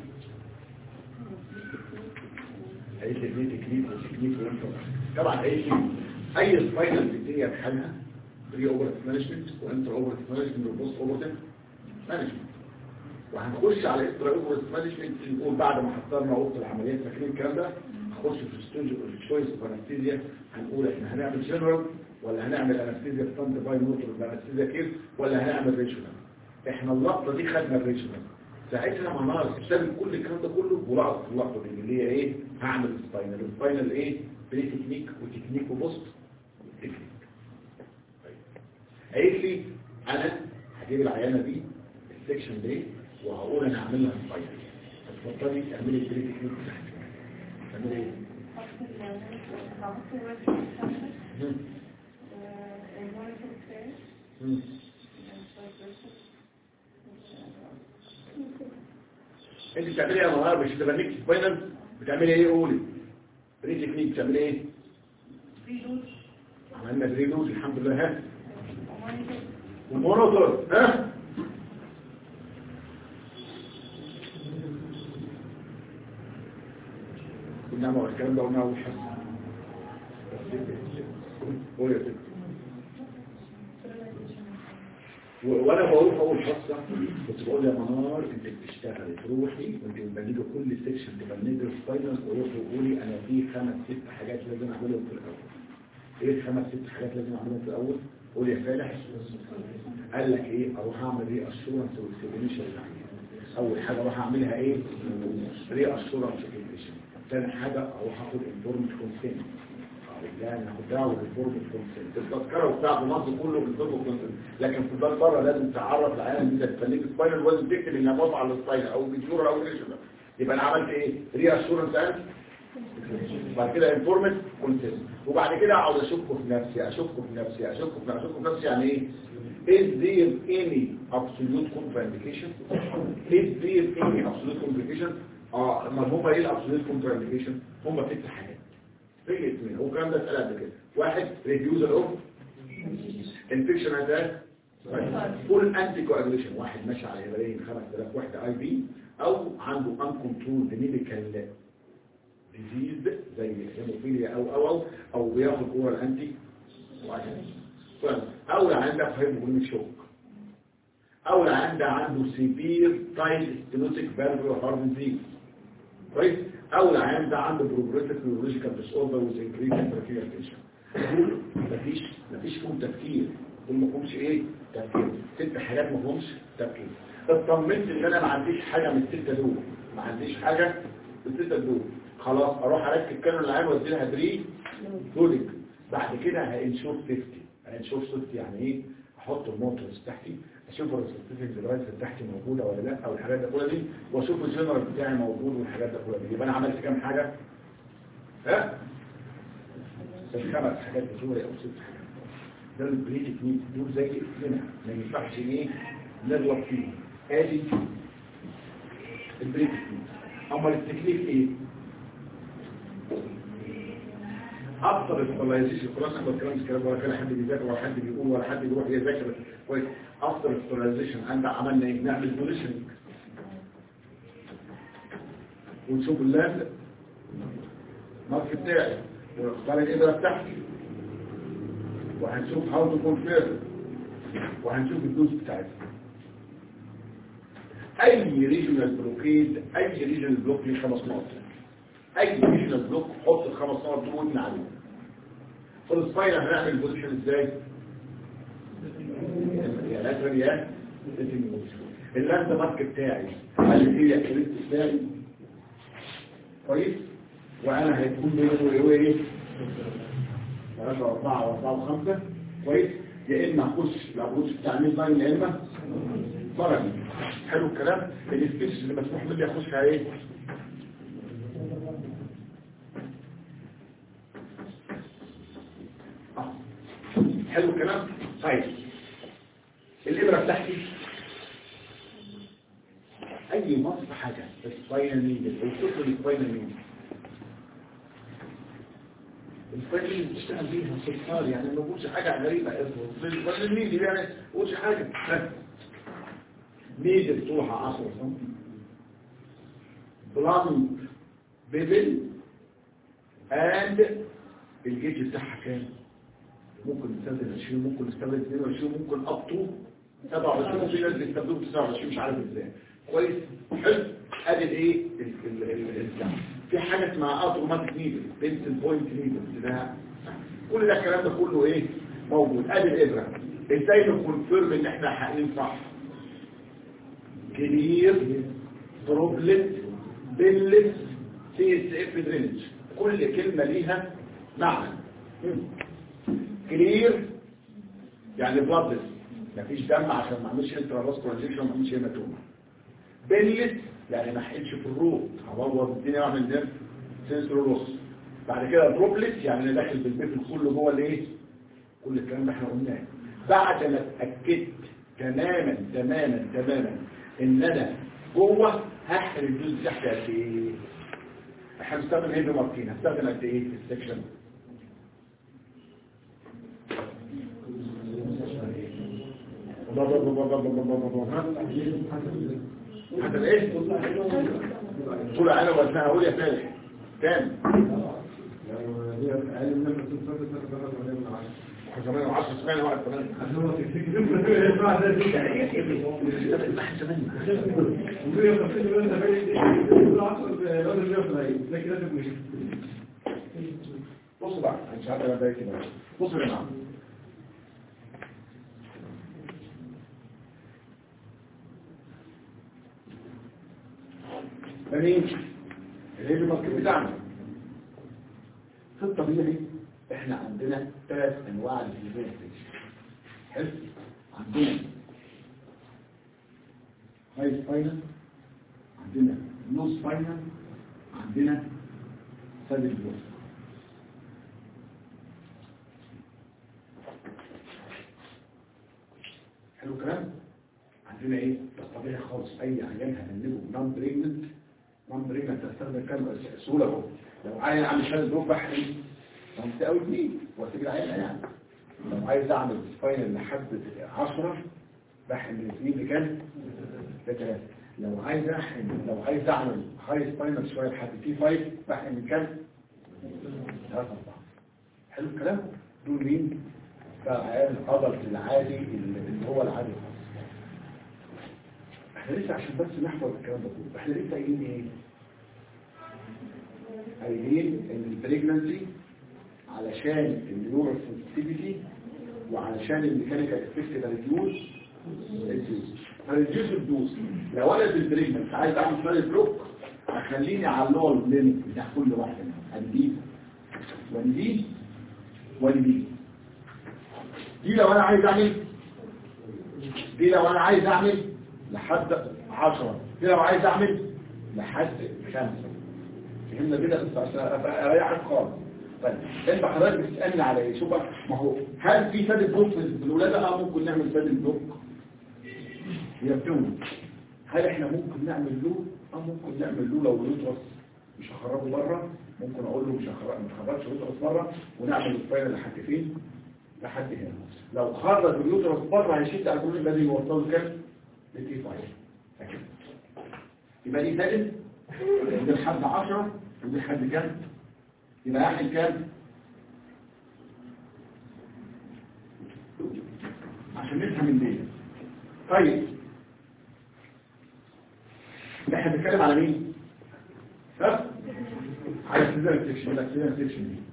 قالت لي دي تكنيك وتكنيك وانت طبعا قالت لي اي سباينال في الدنيا بحالها بري اوبرت مانجمنت وانتر اوبرت مانجمنت وبوست اوبرت مانجمنت وهنخش على انتر اوبرت مانجمنت نقول بعد ما حضرنا اوضه العمليات فاكرين الكلام ده هنخش في ستونج الشويس اوف انستيزيا هنقول احنا هنعمل جنرال ولا هنعمل انستيزيا ستاند باي موتور ولا انستيزيا كيف ولا هنعمل ريجونال احنا اللقطه دي خدنا الريجونال ساعتها منار ساب كل الكلام ده كله ولقط اللقطه دي اللي هي ايه هعمل سباينال السباينال ايه بري تكنيك وتكنيك وبوست تكنيك طيب. قالت لي انا هجيب العيانه دي السكشن دي وهقول انا هعمل لها سباينال فتفضلي تعملي البري تكنيك بتاعتك تعملي ايه مم. مم. انت بتعملي ايه يا منار مش تبنيك سباينال بتعملي ايه قولي بري تكنيك بتعملي ايه عملنا بري لوز الحمد لله ها ومونوتور ها كنا عمل الكلام ده قلنا اول حصه قول يا ست و- وانا بقول في اول حصه كنت بقول يا منار انت بتشتغلي تروحي وانت بتبنيجي كل سيكشن تبنيجي السباينال وروحي وقولي انا في خمس ست حاجات لازم اعملهم في الاول ايه الخمس ست حاجات لازم اعملهم في الاول قول يا فالح قال لك ايه اروح اعمل ايه اشورنس واكسبريشن اول حاجه اروح اعملها ايه ري اشورنس واكسبريشن ثاني حاجه اروح اخد انفورمد كونسنت يعني ناخد دعوه بالفورم كونسنت التذكره بتاع مصر كله بالفورم كونسنت لكن في الدار بره لازم تعرف العيان ان انت تخليك سباينال لازم تكتب انها موافقه على السباينال او بيجور او ريشنال يبقى انا عملت ايه ري اشورنس اند بعد كده انفورمت كونسنت وبعد كده اقعد اشك في نفسي اشك في نفسي اشك في نفسي اشك في نفسي يعني ايه is there any absolute contraindication is there any absolute complication اه ما هم ايه الابسولوت contraindication هم ست حاجات في اثنين هو الكلام ده اتقال قبل كده واحد ريديوزر اوف انفكشن اتاك فول انتي كواجوليشن واحد ماشي على هبرين 5000 وحده اي بي او عنده ان كنترول ميديكال ديزيز زي الهيموفيليا او او او او بياخد اورال انتي او عنده هيموجلوبين شوك او عنده عنده سيفير تايل ستينوتيك فالفولار هارت ديزيز كويس او عنده عنده بروجريسيف نيورولوجيكال ديس اوردر وذ انكريز تراكيال تنشن دول مفيش مفيش فيهم تفكير دول ما فيهمش ايه تفكير ست حاجات ما فيهمش تفكير اطمنت ان انا ما عنديش حاجه من السته دول ما عنديش حاجه من السته دول خلاص اروح اركب كانون العين وادي لها دري دولك بعد كده هانشور سيفتي هانشور سيفتي يعني ايه احط الموتورز تحتي اشوف الريسبتيفنج ديفايس بتاعتي موجوده ولا لا او الحاجات دي كلها دي واشوف الجنرال بتاعي موجود والحاجات دي كلها دي يبقى انا عملت كام حاجه ها الخمس حاجات بتوعي او ست حاجات ده البري تكنيك دول زي هنا ما ينفعش ايه نغلط فيه ادي البري تكنيك اما التكنيك ايه اكتر السبلايزيشن خلاص احنا الكلام الكلام ولا كان حد بيذاكر ولا حد بيقول ولا حد بيروح يذاكر كويس اكتر السبلايزيشن عند عملنا ايه نعمل بوليشننج ونشوف اللاب المارك بتاعي ونختار الابره بتاعتي وهنشوف هاو تو كونفيرم وهنشوف الدوز بتاعتها اي ريجونال بلوكيد اي ريجونال بلوك ليه خمس نقط اي ريجونال بلوك حط الخمس نقط دول وابني عليهم في السباينر هنعمل بوزيشن ازاي يا لاترال يا اللاند مارك بتاعي هل هي الكريت بتاعي كويس وانا هيكون بينه هو ايه 3 4 و4 و5 كويس يا اما اخش الابروش بتاع ميد لاين يا اما فرعي حلو الكلام السبيس اللي مسموح لي اخشها ايه آه. حلو الكلام طيب الابره بتاعتي اي مصر حاجه السباينال نيدل الكتر السباينال نيدل السباينال نيدل بتشتغل بيها سكر يعني ما بقولش حاجه غريبه السباينال نيدل يعني ما بقولش حاجه نيدل طولها 10 سم بلان بيبل اند الجيج بتاعها كام ممكن نستخدم 20 ممكن نستخدم 22 ممكن اب تو 27 في ناس بيستخدموا 29 مش عارف ازاي كويس حلو ادي الايه ال- ال- ال- ال- في حاجه اسمها اوتوماتيك نيدل بنسل بوينت نيدل ده كل ده الكلام ده كله ايه موجود ادي الابره ازاي نكونفيرم ان احنا حقين صح كبير دروبلت بلت سي اس اف درينج كل كلمه ليها معنى كلير يعني بلادلس مفيش دم عشان ما اعملش انترا فاسكولار انجكشن ما اعملش هيماتوما بلت يعني ما احقنش في الروت هبوظ الدنيا واعمل دم سنسور لوس بعد كده دروبلت يعني انا داخل بالبيت كله جوه الايه كل الكلام ده احنا قلناه بعد ما اتاكدت تماما تماما تماما ان انا جوه هحقن الدوز تحت قد ايه احنا بنستخدم هيدو ماركين هستخدم قد ايه في السكشن هذا الايه طول انا وزنها اقول يا فالح كام زمان 10 سنين وقت كمان بصوا بقى مش عارف انا كده بصوا يا جماعه فمين الهيبي ماركت بتاعنا في الطبيعي احنا عندنا ثلاث انواع للهيبي حلو عندنا هاي سباينال عندنا نو سباينال عندنا سد الجوف حلو الكلام عندنا ايه ده طبيعي خالص اي عيان هنلبه نون بريجننت نون بريجننت تستخدم كام سهوله اهو لو عايز اعمل شهاده جروب بحري فهمت قوي اثنين واسيب العيان يعني لو عايز اعمل سباينال لحد 10 بحن من اثنين لكام لثلاثه لو عايز احن لو عايز اعمل هاي سباينال شويه لحد تي 5 بحن من كام ثلاثه اربعه حلو الكلام دول مين فعيان القدر العادي اللي هو العادي خالص احنا لسه عشان بس نحفظ الكلام ده كله احنا لسه قايلين ايه قايلين ان البريجنانسي علشان النيورال سنسيتيفيتي وعلشان الميكانيكال افكت ريديوس الدوز ريديوس الدوز لو انا في البريجنانسي عايز اعمل شويه بلوك هخليني على اللور ليميت بتاع كل واحده هنجيب ونجيب ونجيب دي لو انا عايز اعمل دي لو انا عايز اعمل لحد عشرة دي لو عايز اعمل لحد خمسة فهمنا كده بس عشان ابقى اريحك خالص طيب انت حضرتك بتسالني على ايه شوف بقى ما هو هل في سد بلوك في الولاده اه ممكن نعمل سد بلوك هي بتولد هل احنا ممكن نعمل له اه ممكن نعمل له لو اليوترس مش هخرجه بره ممكن اقول له مش هخرج ما تخرجش اليوترس بره ونعمل الفايل لحد فين لحد هنا لو خرج اليوترس بره هيشد على كل الذي يوصله كام لتي 5 أكيد. يبقى دي سالب ودي لحد 10 ودي لحد كام يبقى احد كام عشان نفهم الليل طيب ده احنا بنتكلم على مين ها على سيزان سيكشن ولا سيزان سيكشن دي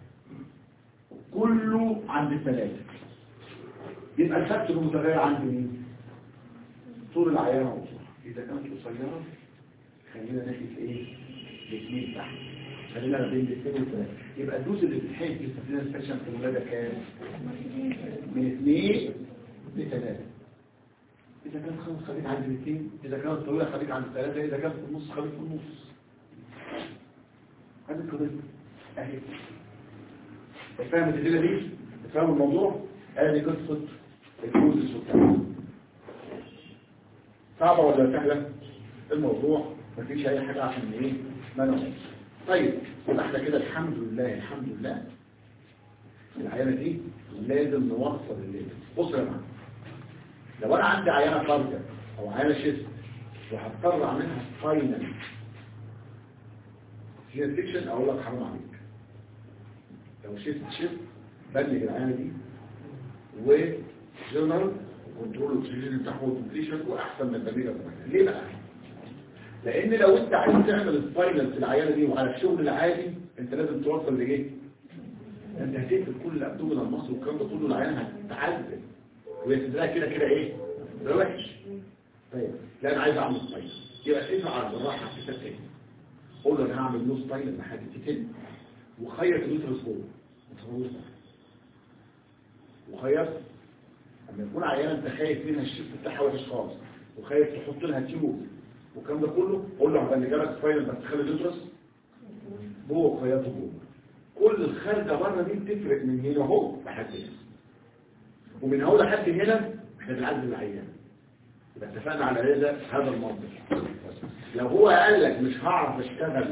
كله عند الثلاثة يبقى الفكتور المتغير عند مين طول العيانة وطولها إذا كانت قصيرة خلينا ناحية ايه الاثنين تحت خلينا ما بين الاثنين والثلاثة يبقى الدوز اللي بتحيث في السفينة سيكشن في الولادة كام من اثنين لثلاثة إذا كانت خمس خليك عند الاثنين إذا كانت طويلة خليك عند الثلاثة إذا كانت في النص خليك في النص هذه القضية أهي فاهم الدليلة دي؟ فاهم الموضوع؟ هذه قصة الجوز والتعامل صعبة ولا سهلة؟ الموضوع مفيش أي حاجة عشان إيه؟ ما نعمل طيب يبقى احنا كده الحمد لله الحمد لله العيانة دي لازم نوصل الليل بص يا معلم لو انا عندي عيانة خارجة او عيانة شيست وهضطر اعملها فاينل هي سيكشن اقول لك حرام عليك لو شيست شيست بلغ العيانة دي وجنرال وكنترول الاكسجين بتاعه وكومبليشن واحسن من البليغة ليه بقى؟ لان لو انت عايز تعمل الفاينل في العيانة دي وعلى الشغل العادي انت لازم توصل لايه؟ انت هتقفل كل الابدومينال مصر والكلام ده كله العيان هتتعذب وهي صدرها كده كده ايه ده وحش طيب لا انا عايز اعمل ستايل يبقى افعل بالراحه في تاني قول له انا هعمل نص ستايل لحد تاني وخيط اليوترس جوه وخيط لما يكون عيانه انت خايف منها الشيفت بتاعها وحش خالص وخايف تحط لها تيوب والكلام ده كله قول له هبقى لك ستايل بس خلي اليوترس جوه خياطه جوه كل الخارجه بره دي بتفرق من هنا اهو لحد هنا ومن اول لحد هنا احنا بنعزل العيان يبقى اتفقنا على هذا هذا المنطق لو هو قال لك مش هعرف اشتغل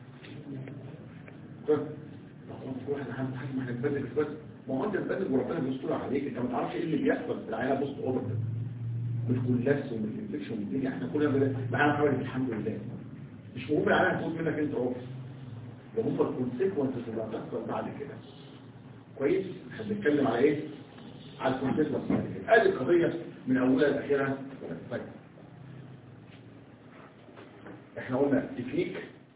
احنا اهم حاجه ما احنا نتبدل بس ما هو انت تبدل وربنا بيستر عليك انت ما تعرفش ايه اللي بيحصل في العيانه بوست اوبر مش كلاس ومش انفكشن والدنيا احنا كلنا بلا معانا حوالي الحمد لله مش مهم العيانه تفوت منك انت اوف ده هم الكونسيكونسز اللي هتحصل بعد كده كويس احنا بنتكلم على ايه على الكونسيكونسز بعد كده ادي القضيه من اولها لاخرها طيب احنا قلنا تكنيك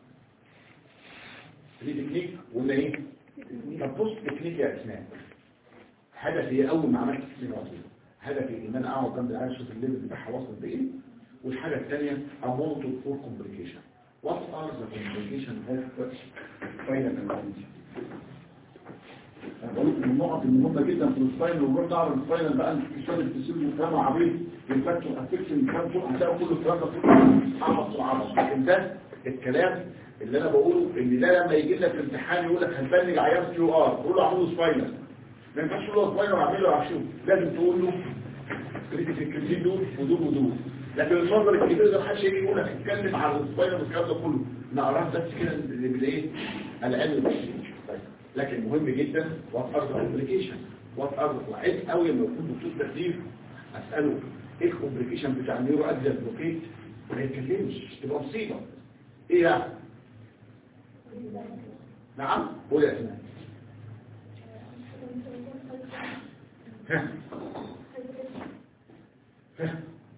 دي تكنيك وقلنا ايه طب بص تكنيك يا اسماء هدفي اول ما عملت تكنيك عظيم هدفي ان انا اقعد جنب العيال اشوف الليفل بتاعها واصل بايه والحاجه الثانيه امونت فور كومبليكيشن What are the complications of final analysis? أنا بقول لك من النقط المهمة جدا في الفاينل ونروح نعرف الفاينل بقى الكتاب التسيب والكلام عبيد الفاكتور افكشن الكلام كله هتلاقوا كله الكلام ده كله عبط وعبط لكن ده الكلام اللي انا بقوله ان ده لما يجي لك في امتحان يقول لك هتبني عيان كيو ار تقول له اعمله سباينال ما ينفعش تقول له سباينال واعمله عشان لازم تقول له كريتيك الكريتين دول ودول ودول لكن المنظر الكبير ده محدش يجي يقول لك اتكلم على السباينال والكلام ده كله نقراه بس كده اللي بالايه العلم البسيط طيب. لكن مهم جدا وات ار ذا كومبليكيشن وات ار وعيب قوي لما يكون دكتور تخدير اساله ايه الكومبليكيشن بتاع النيورو ادريال بلوكيت ما يتكلمش تبقى مصيبه ايه يعني نعم قول يا اسماء ها ها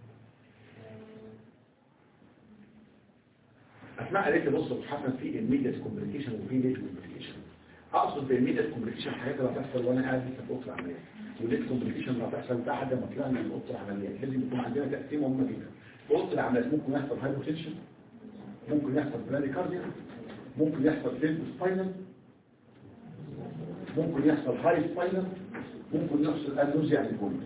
اسماء قالت لي بص يا أبو حسن في الميديا كومبليكيشن وفي ليت كومبليكيشن اقصد بالميديا كومبليكيشن حاجات اللي هتحصل وانا قاعد لسه في اوضه العمليات والليت كومبليكيشن اللي هتحصل بعد ما طلعنا من اوضه العمليات لازم يكون عندنا تقسيم مهمه جدا في اوضه العمليات ممكن يحصل هايبوتنشن ممكن يحصل براديكارديا ممكن يحصل فيلم سباينال ممكن يحصل هاي سباينال ممكن يحصل انوزيا للجلد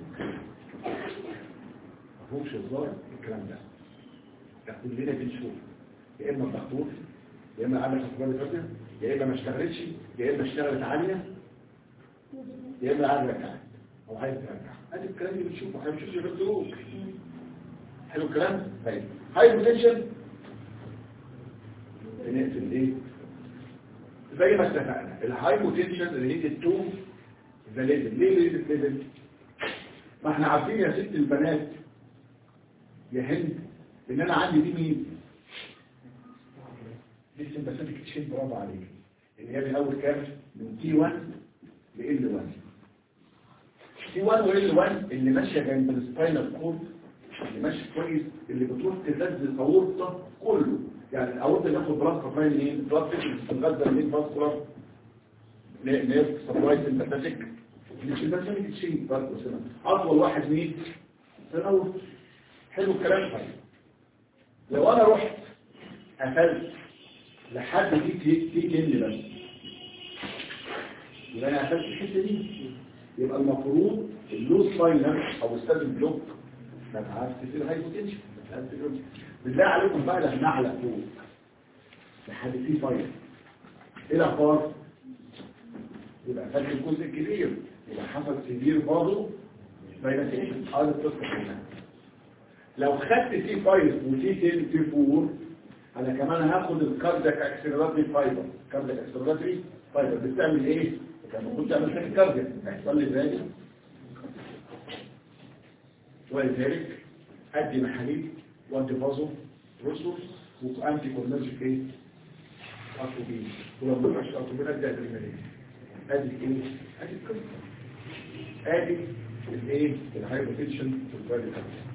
مفهومش الظاهر الكلام ده ده كلنا بنشوف يا اما الدكتور يا اما عندك اخبار فاتيه يا اما ما اشتغلتش يا اما اشتغلت عاليه يا اما عايز رجعت او عايز ترجع ادي الكلام اللي بنشوفه احنا بنشوفش غير الدروس حلو الكلام طيب هاي بوتنشن بنقفل ايه زي ما اتفقنا الهاي بوتنشن ريليتد تو ذا ليفل ليه ريليتد ليفل ما احنا عارفين يا ست البنات يا هند ان انا عندي دي مين دي السمباثيك تشين برافو عليك اللي هي من اول كام من تي 1 ل ال 1 تي 1 و ال 1 اللي ماشيه جنب السباينال كورد اللي ماشي كويس اللي بتروح تغذي الاورطه كله يعني الاورطه اللي ياخد بلاد سبلاي منين بلاد فيشن بتتغذى منين فاسكولار نيرف سبلاي سمباثيك مش السمباثيك تشين برضه سنة. اطول واحد مين الاورطه حلو الكلام طيب لو انا رحت قفلت لحد دي تي تي كن بس يبقى انا قفلت الحته دي يبقى المفروض اللوز فاينر او الستاد بلوك ما تعرفش تصير هاي بوتنشن بالله عليكم بقى لما نعلى فوق لحد تي فاينر ايه الاخبار يبقى قفلت الجزء الكبير يبقى حصل كبير برضه بايلاتيشن اه القصه كلها لو خدت تي 5 وتي 10 تي 4 انا كمان هاخد الكاردياك اكسلراتري فايبر كاردياك اكسلراتري فايبر بتعمل ايه كان المفروض تعمل تاكي كاردياك هيحصل لي ذلك ولذلك ادي محاليل وانتي فازو رسوس وانتي كورنرجيك ايه اتروبين ولو ما فيش اتروبين ادي ادرينالين ادي ايه ادي القصه ادي الايه الهايبوتنشن في البادي كاردياك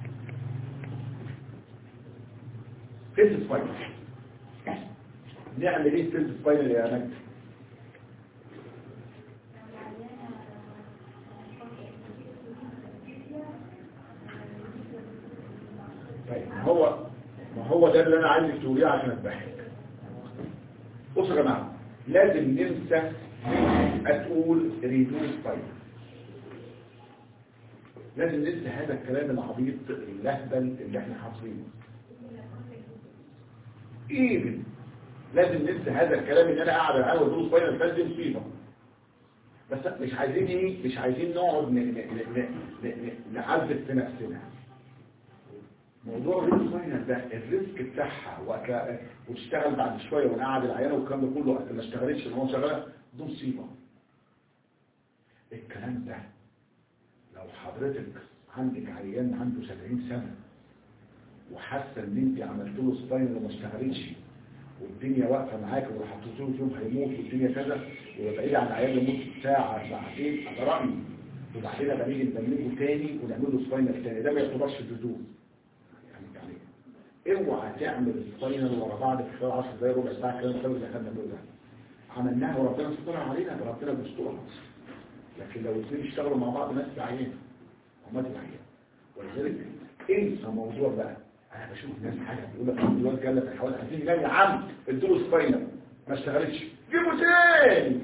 فيز سباينال نعمل ايه فيز سباينال يا مجد طيب ما هو ما هو ده اللي انا عايزك تقوليه عشان اضحك بصوا يا جماعه لازم ننسى تقول ريدوس سباينال لازم ننسى هذا الكلام العبيط اللهبل اللي احنا حافظينه ايفن لازم ننسى هذا الكلام ان انا قاعد العب ودروس فاينل فاز دي مصيبه بس مش عايزين ايه مش عايزين نقعد ن- ن- ن- ن- ن- نعذب في نفسنا موضوع الدروس فاينل ده الريسك بتاعها وك... وتشتغل بعد شويه وانا قاعد العيانه والكلام ده كله أصل ما اشتغلتش ان هو شغاله دي مصيبه الكلام ده لو حضرتك عندك عيان عنده 70 سنه وحاسه ان انت عملت له سباين وما اشتغلتش والدنيا واقفه معاك وحطيت له يوم هيموت والدنيا كذا ويبقى بعيد عن عيال يموت ساعه ساعتين ده رايي وبعدين بقى نيجي نبلغه تاني ونعمل له سباينال تاني ده ما يعتبرش الدودو يعني يعني اوعى تعمل سباينال ورا بعض في خلال 10 دقايق ربع ساعه كده نسوي اللي احنا بنعمله ده عملناها وربنا سترها علينا ربنا بيسترها لكن لو الاثنين اشتغلوا مع بعض ناس عيان وما عيان ولذلك انسى موضوع بقى انا بشوف ناس حاجه بيقول لك الواد جاب لك حوالي 50 جنيه يا عم ادوا له سباينر ما اشتغلتش جيبوا تاني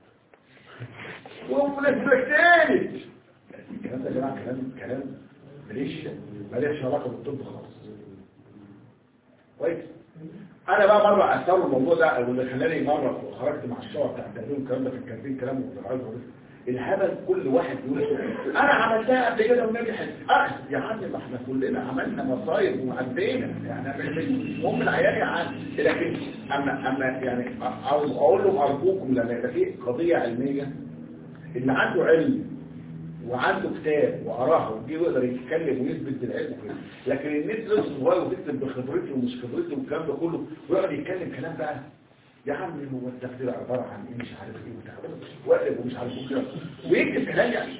وفلسفك تاني الكلام ده يا جماعه كلام كلام ماليش ماليش علاقه بالطب خالص كويس انا بقى مره اثار الموضوع ده او اللي خلاني مره خرجت مع الشعب بتاع التهذيب والكلام ده في الكانتين كلام متغير الهبل كل واحد يقول انا عملتها قبل كده ونجحت اخ يا عم ما احنا كلنا عملنا مصايب وعدينا يعني المهم العيال يا عم لكن اما اما يعني أو- اقول لهم ارجوكم لما يبقى في قضيه علميه اللي عنده علم وعنده كتاب وقراها وجي يقدر يتكلم ويثبت بالعلم وكده. لكن الناس لسه صغير وتكتب بخبرته ومش خبرته والكلام ده كله ويقعد يتكلم كلام بقى يا عم هو التفسير عباره عن ايه مش عارف ايه وبتاع واقف ومش عارف ايه كده ويكتب كلام يعني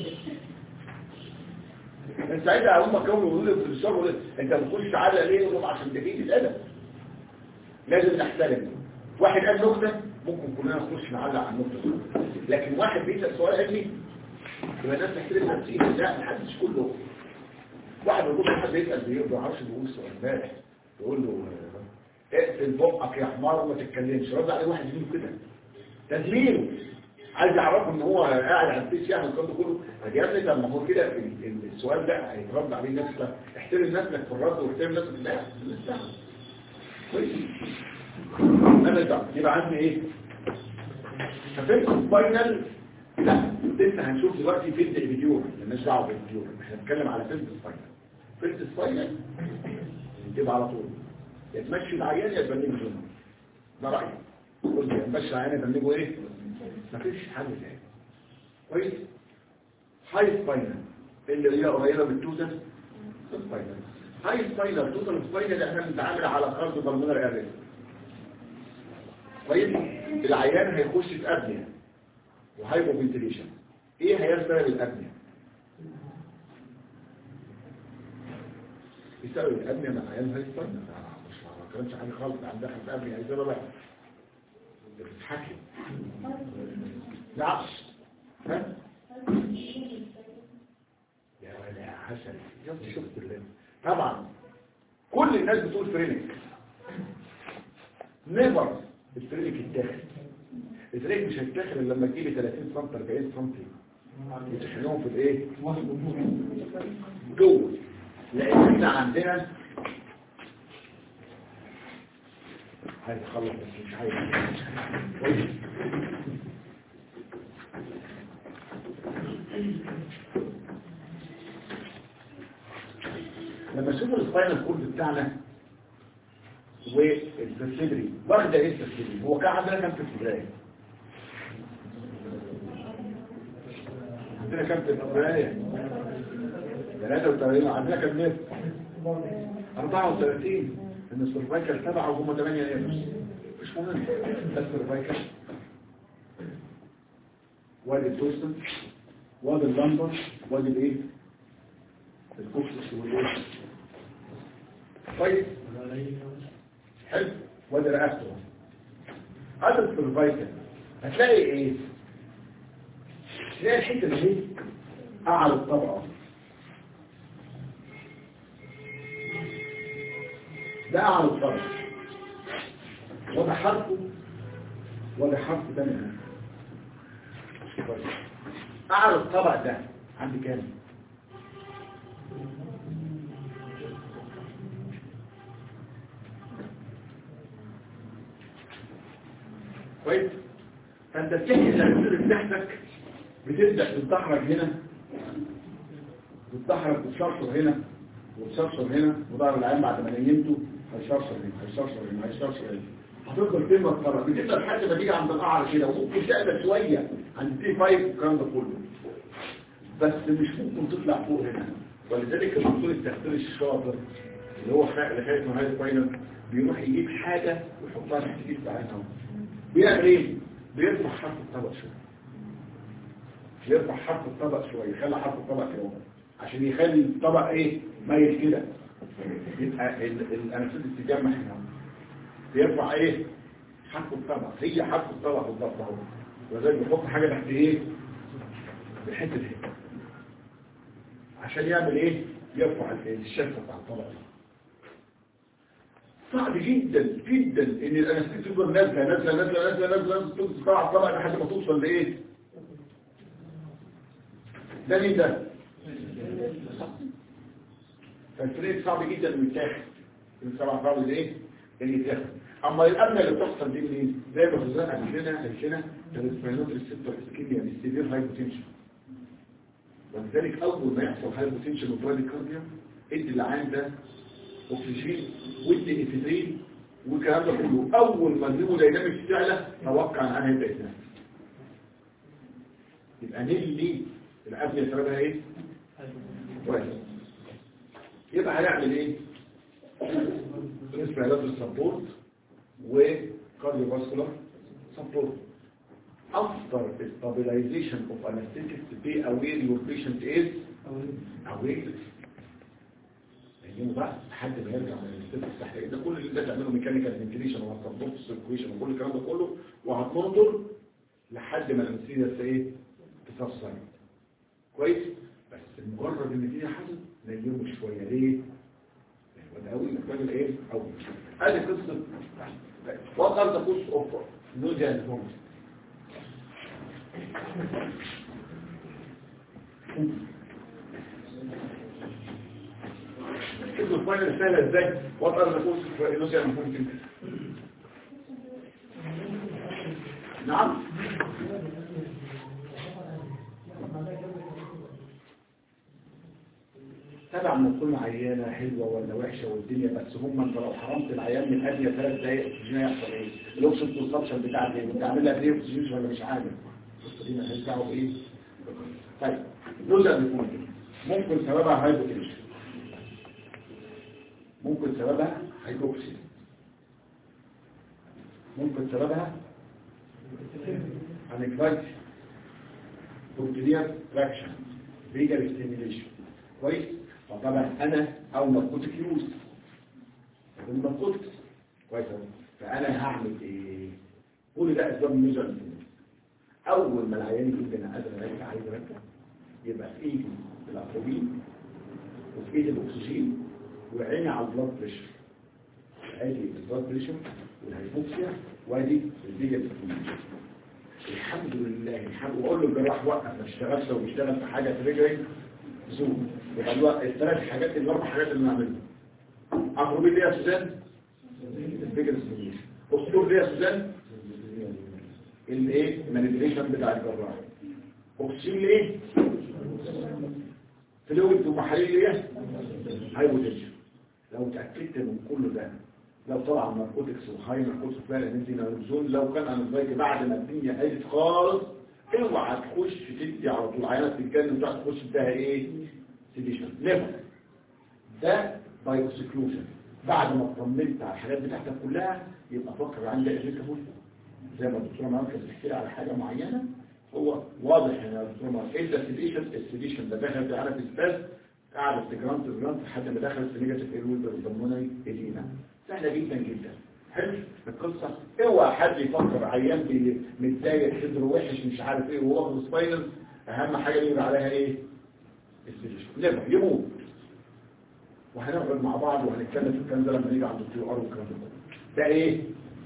من ساعتها هم كانوا يقولوا لي في الشغل انت ما بتقولش تعالى ليه يقول لهم عشان ده جيد الادب لازم نحترم واحد قال نكته ممكن كلنا نخش نعلق على النكته دي. لكن واحد بيسال سؤال علمي يبقى الناس تحترم نفسها لا محدش كله واحد بيقول له حد يسال بيه ما يعرفش بيقول السؤال امبارح يقول له آه، اقفل بقك يا حمار وما تتكلمش رد عليه واحد زميله كده تزميله عايز يعرفه ان هو قاعد على البيت يعني والكلام ده كله فجاب لي طب ما هو كده ال- ال- السؤال ده هيترد عليه الناس لا، احترم نفسك في الرد واحترم نفسك لا لسه كويس انا ده يبقى عندي ايه ففيلم الفاينل لا لسه هنشوف دلوقتي فيلم الفيديو مالناش دعوه بالفيديو احنا بنتكلم على فيلم الفاينل فيلم الفاينل يبقى على طول يا تمشي العيان يا تبنيه جنة ده رايي قلت يا تمشي العيان يبنيه ايه مفيش حل تاني كويس هاي سباينال اللي هي قريبه من التوتال سباينال هاي سباينال توتال سباينال احنا بنتعامل على قرض بالمونر اريا كويس العيان هيخش في ابنيه وهايبو فنتيليشن ايه هي سبب الابنيه بسبب الابنيه مع عيان هاي سباينال مش ما كانش حاجه خالص عندها حاجه ابنيه هي سبب بتتحكم لا ها يا ولا يا حسن يلا شفت اللي طبعا كل الناس بتقول فرينك نيفر الفرينك يتاخد الفرينك مش هيتاخد الا لما تجيبي 30 سم 40 سم وتحنيهم في الايه جوه لان احنا عندنا عايز اخلص بس مش عايز كويس لما اشوف السباينال كورد بتاعنا والفرسيبري واخده ايه الفرسيبري هو كان عندنا كام فرسيبري عندنا كام فرسيبري 83 عندنا كام نفس 34 ان السيرفايكال سبعة وهم 8 نفس مش مهم بس السيرفايكال وادي التوستن وادي اللمبر وادي الايه الكوكسس والايه طيب حلو وادي رقبته هذا السيرفايكال هتلاقي ايه تلاقي الحته اللي هي اعلى الطبقه ده اعلى الطبقه وده حرفه وده حرف تاني هنا. اعلى الطبق ده عندي كام كويس فانت بتحكي الأسئلة بتاعتك بتبدأ تتدحرج هنا وتتدحرج وتشرشر هنا وتشرشر هنا وضعر العين بعد ما نيمته هيشرشر هنا هيشرشر هنا هيشرشر هنا هتفضل كلمة تتفرج بتبدأ لحد ما تيجي عند القعر كده وممكن تقدر شوية عند تي 5 والكلام ده كله بس مش ممكن تطلع فوق هنا ولذلك الدكتور التخدير الشاطر اللي هو خا- اللي خايف من هذا الفاينل بيروح يجيب حاجة ويحطها تحت الايد بتاعتها بيعمل ايه؟ بيرفع حرف الطبق شوية يرفع حرف الطبق شوية يخلي حرف الطبق كده عشان يخلي الطبق ايه ميل كده يبقى ال- الانسولين تتجمع هنا بيرفع ايه حرف الطبق هي حرف الطبق بالظبط اهو وزي بيحط حاجة تحت ايه بحته هنا عشان يعمل ايه يرفع ال- الشفه بتاع الطبق دي صعب جدا جدا ان الانستيك تفضل نازله نازله نازله نازله نازله نازله توصل على الطبق لحد ما توصل لايه ده مين ده فالفريق صعب جدا انه يتاخد طبعا صعب ايه اللي يتاخد اما الامنه اللي بتحصل دي منين زي ما خزان قبل لنا قالت لنا الاسبرينوت السيبتر اسكيميا بالسيفير هايبوتنشن ولذلك اول ما يحصل هايبوتنشن وبراديكارديا ادي العين ده اكسجين وادي افيدرين والكلام ده كله اول ما الهيموداينامكس تعلى توقع ان انا هيبدا يتنفس يبقى نيلي الابنيه سببها ايه كويس يبقى هنعمل ايه بالنسبه للابل سبورت وكارديوفاسكولار سبورت after stabilization of anesthetics be aware your patient is awake يوم بقى لحد ما يرجع من الاستيت الصحي ده كل اللي انت تعمله ميكانيكال فنتيليشن وهتظبط السيركويشن وكل الكلام ده كله وهتنظر لحد ما الانسيدس ايه تفصل كويس بس مجرد ان دي حصل نيمه شويه ليه وده قوي الراجل ايه قوي ادي قصه what are the causes of nausea and vomiting شوفوا الفاينل سهله ازاي what are the causes of nausea and vomiting نعم تبع من تكون عيانة حلوة ولا وحشة والدنيا بس هم انت لو حرمت العيان من قبل ثلاث دقايق اكسجين هيحصل ايه؟ الاكسجين كونسبشن بتاعك ايه؟ بتعملها بايه اكسجين ولا مش عارف؟ بص دي مالهاش دعوه بايه؟ طيب نوزع بيكون ممكن سببها هايبوتنشن ممكن سببها هايبوكسيا ممكن سببها انكفايتي بكتيريا تراكشن فيجر ستيميليشن كويس فطبعا انا او ناركوتيك يوز الناركوتكس كويس أوي. فانا هعمل ايه كل ده اسباب النزل اول ما العيان يجي بني ادم راجع عايز يركب يبقى في ايدي الاتروبين وفي ايدي الاكسجين وعيني على البلاد بريشر ادي البلاد بريشر والهيبوكسيا وادي الفيجا الحمد لله الحمد واقول له الجراح وقف ما اشتغلش لو بيشتغل في حاجه في رجلي زوم يبقى الوقت الثلاث حاجات الاربع حاجات اللي نعملها اتروبين ليه يا سوزان الفيجا اسطور ليه يا سوزان الايه المانيبيوليشن بتاع الجراح اكسجين ليه فلويد ومحاليل ليه هايبوتنشن لو تاكدت من كل ده لو طبعا ناركوتكس وهاي ناركوتكس فعلا نزل ناركوزون لو كان انزايتي بعد ما الدنيا قلت خالص اوعى تخش تدي على طول عينك تتجنن وتقعد تخش تديها ايه سيديشن نيفر ده بايوسكلوجن بعد ما اطمنت على الحاجات بتاعتك كلها يبقى فكر عندك اريكابول زي ما الدكتوره مرام كانت بتحكي لي على حاجه معينه هو واضح ان الدكتوره مرام ادى السيديشن السيديشن ده دخل في عالم السباز قعدت في جرانت جرانت لحد ما دخلت في نيجاتيف ايرويد بالضموني ادينا سهله جدا جدا حلو القصه اوعى حد يفكر عيان بي- متضايق صدره وحش مش عارف ايه وهو في سباينال اهم حاجه يجري عليها ايه السيديشن نبقى يموت وهنقعد مع بعض وهنتكلم في الكلام ده لما نيجي عند الدكتور ار والكلام ده ده ايه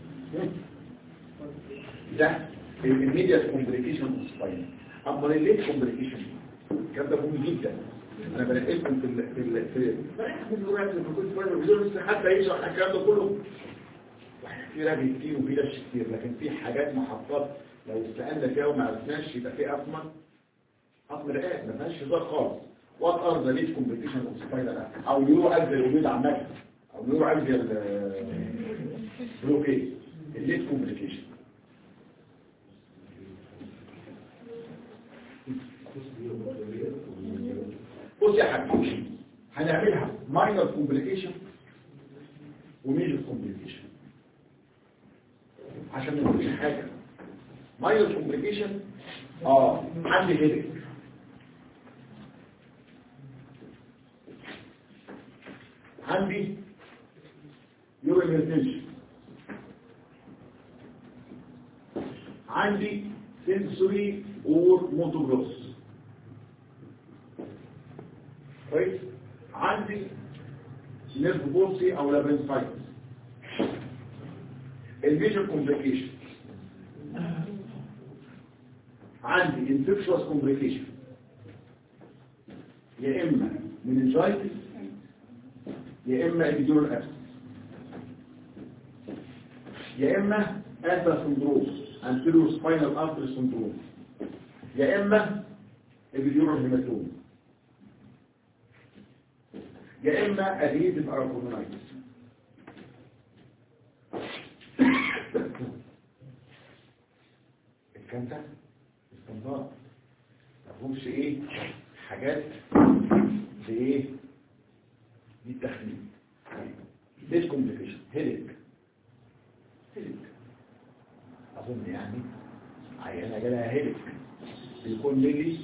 ده الميديا كومبليكيشن اوف سباين اما الليت كومبليكيشن الكلام ده مهم جدا انا بنقلكم في ال في ال في في الوقت اللي كنت سباين بدون لسه حتى يشرح الكلام ده كله في رغي كتير وفي دش كتير لكن في حاجات محطات لو استقلنا فيها وما عرفناش يبقى في اثمر اثمر ايه ما فيهاش هزار خالص وات ار ذا ليت كومبليكيشن اوف سباين او يورو اجزل الوجود عامه او يورو اجزل بلوكيد الليت كومبليكيشن بص يا حبيبي هنعملها ماينر كومبليكيشن وميجر كومبليكيشن عشان ما نقولش حاجه ماينر كومبليكيشن اه عندي هيدك عندي يورينيزيشن عندي sensory or motor loss كويس عندي نيرف بولسي او لابنسايتس الميجر كومبليكيشن عندي انفكشوس كومبليكيشن يا اما مننجايتس يا اما ابيديورال ابسس يا اما ابا سندروم انتيريور سباينال ارتري سندروم يا اما ابيديورال هيماتوم يا اما اديتيف اركونايتس الكانسر استنباط مفهومش ايه حاجات بايه دي التخمين ليش كومبليكيشن هيليك هيليك اظن يعني عيانه جالها هيليك بيكون ميلي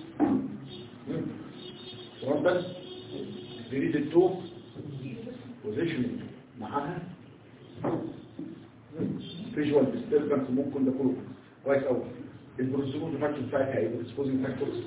ربا بريد التو بوزيشننج معاها فيجوال ديستربنس ممكن ده كله كويس قوي البروسيجور فاكتور بتاعتها ايه البروسيجور فاكتورز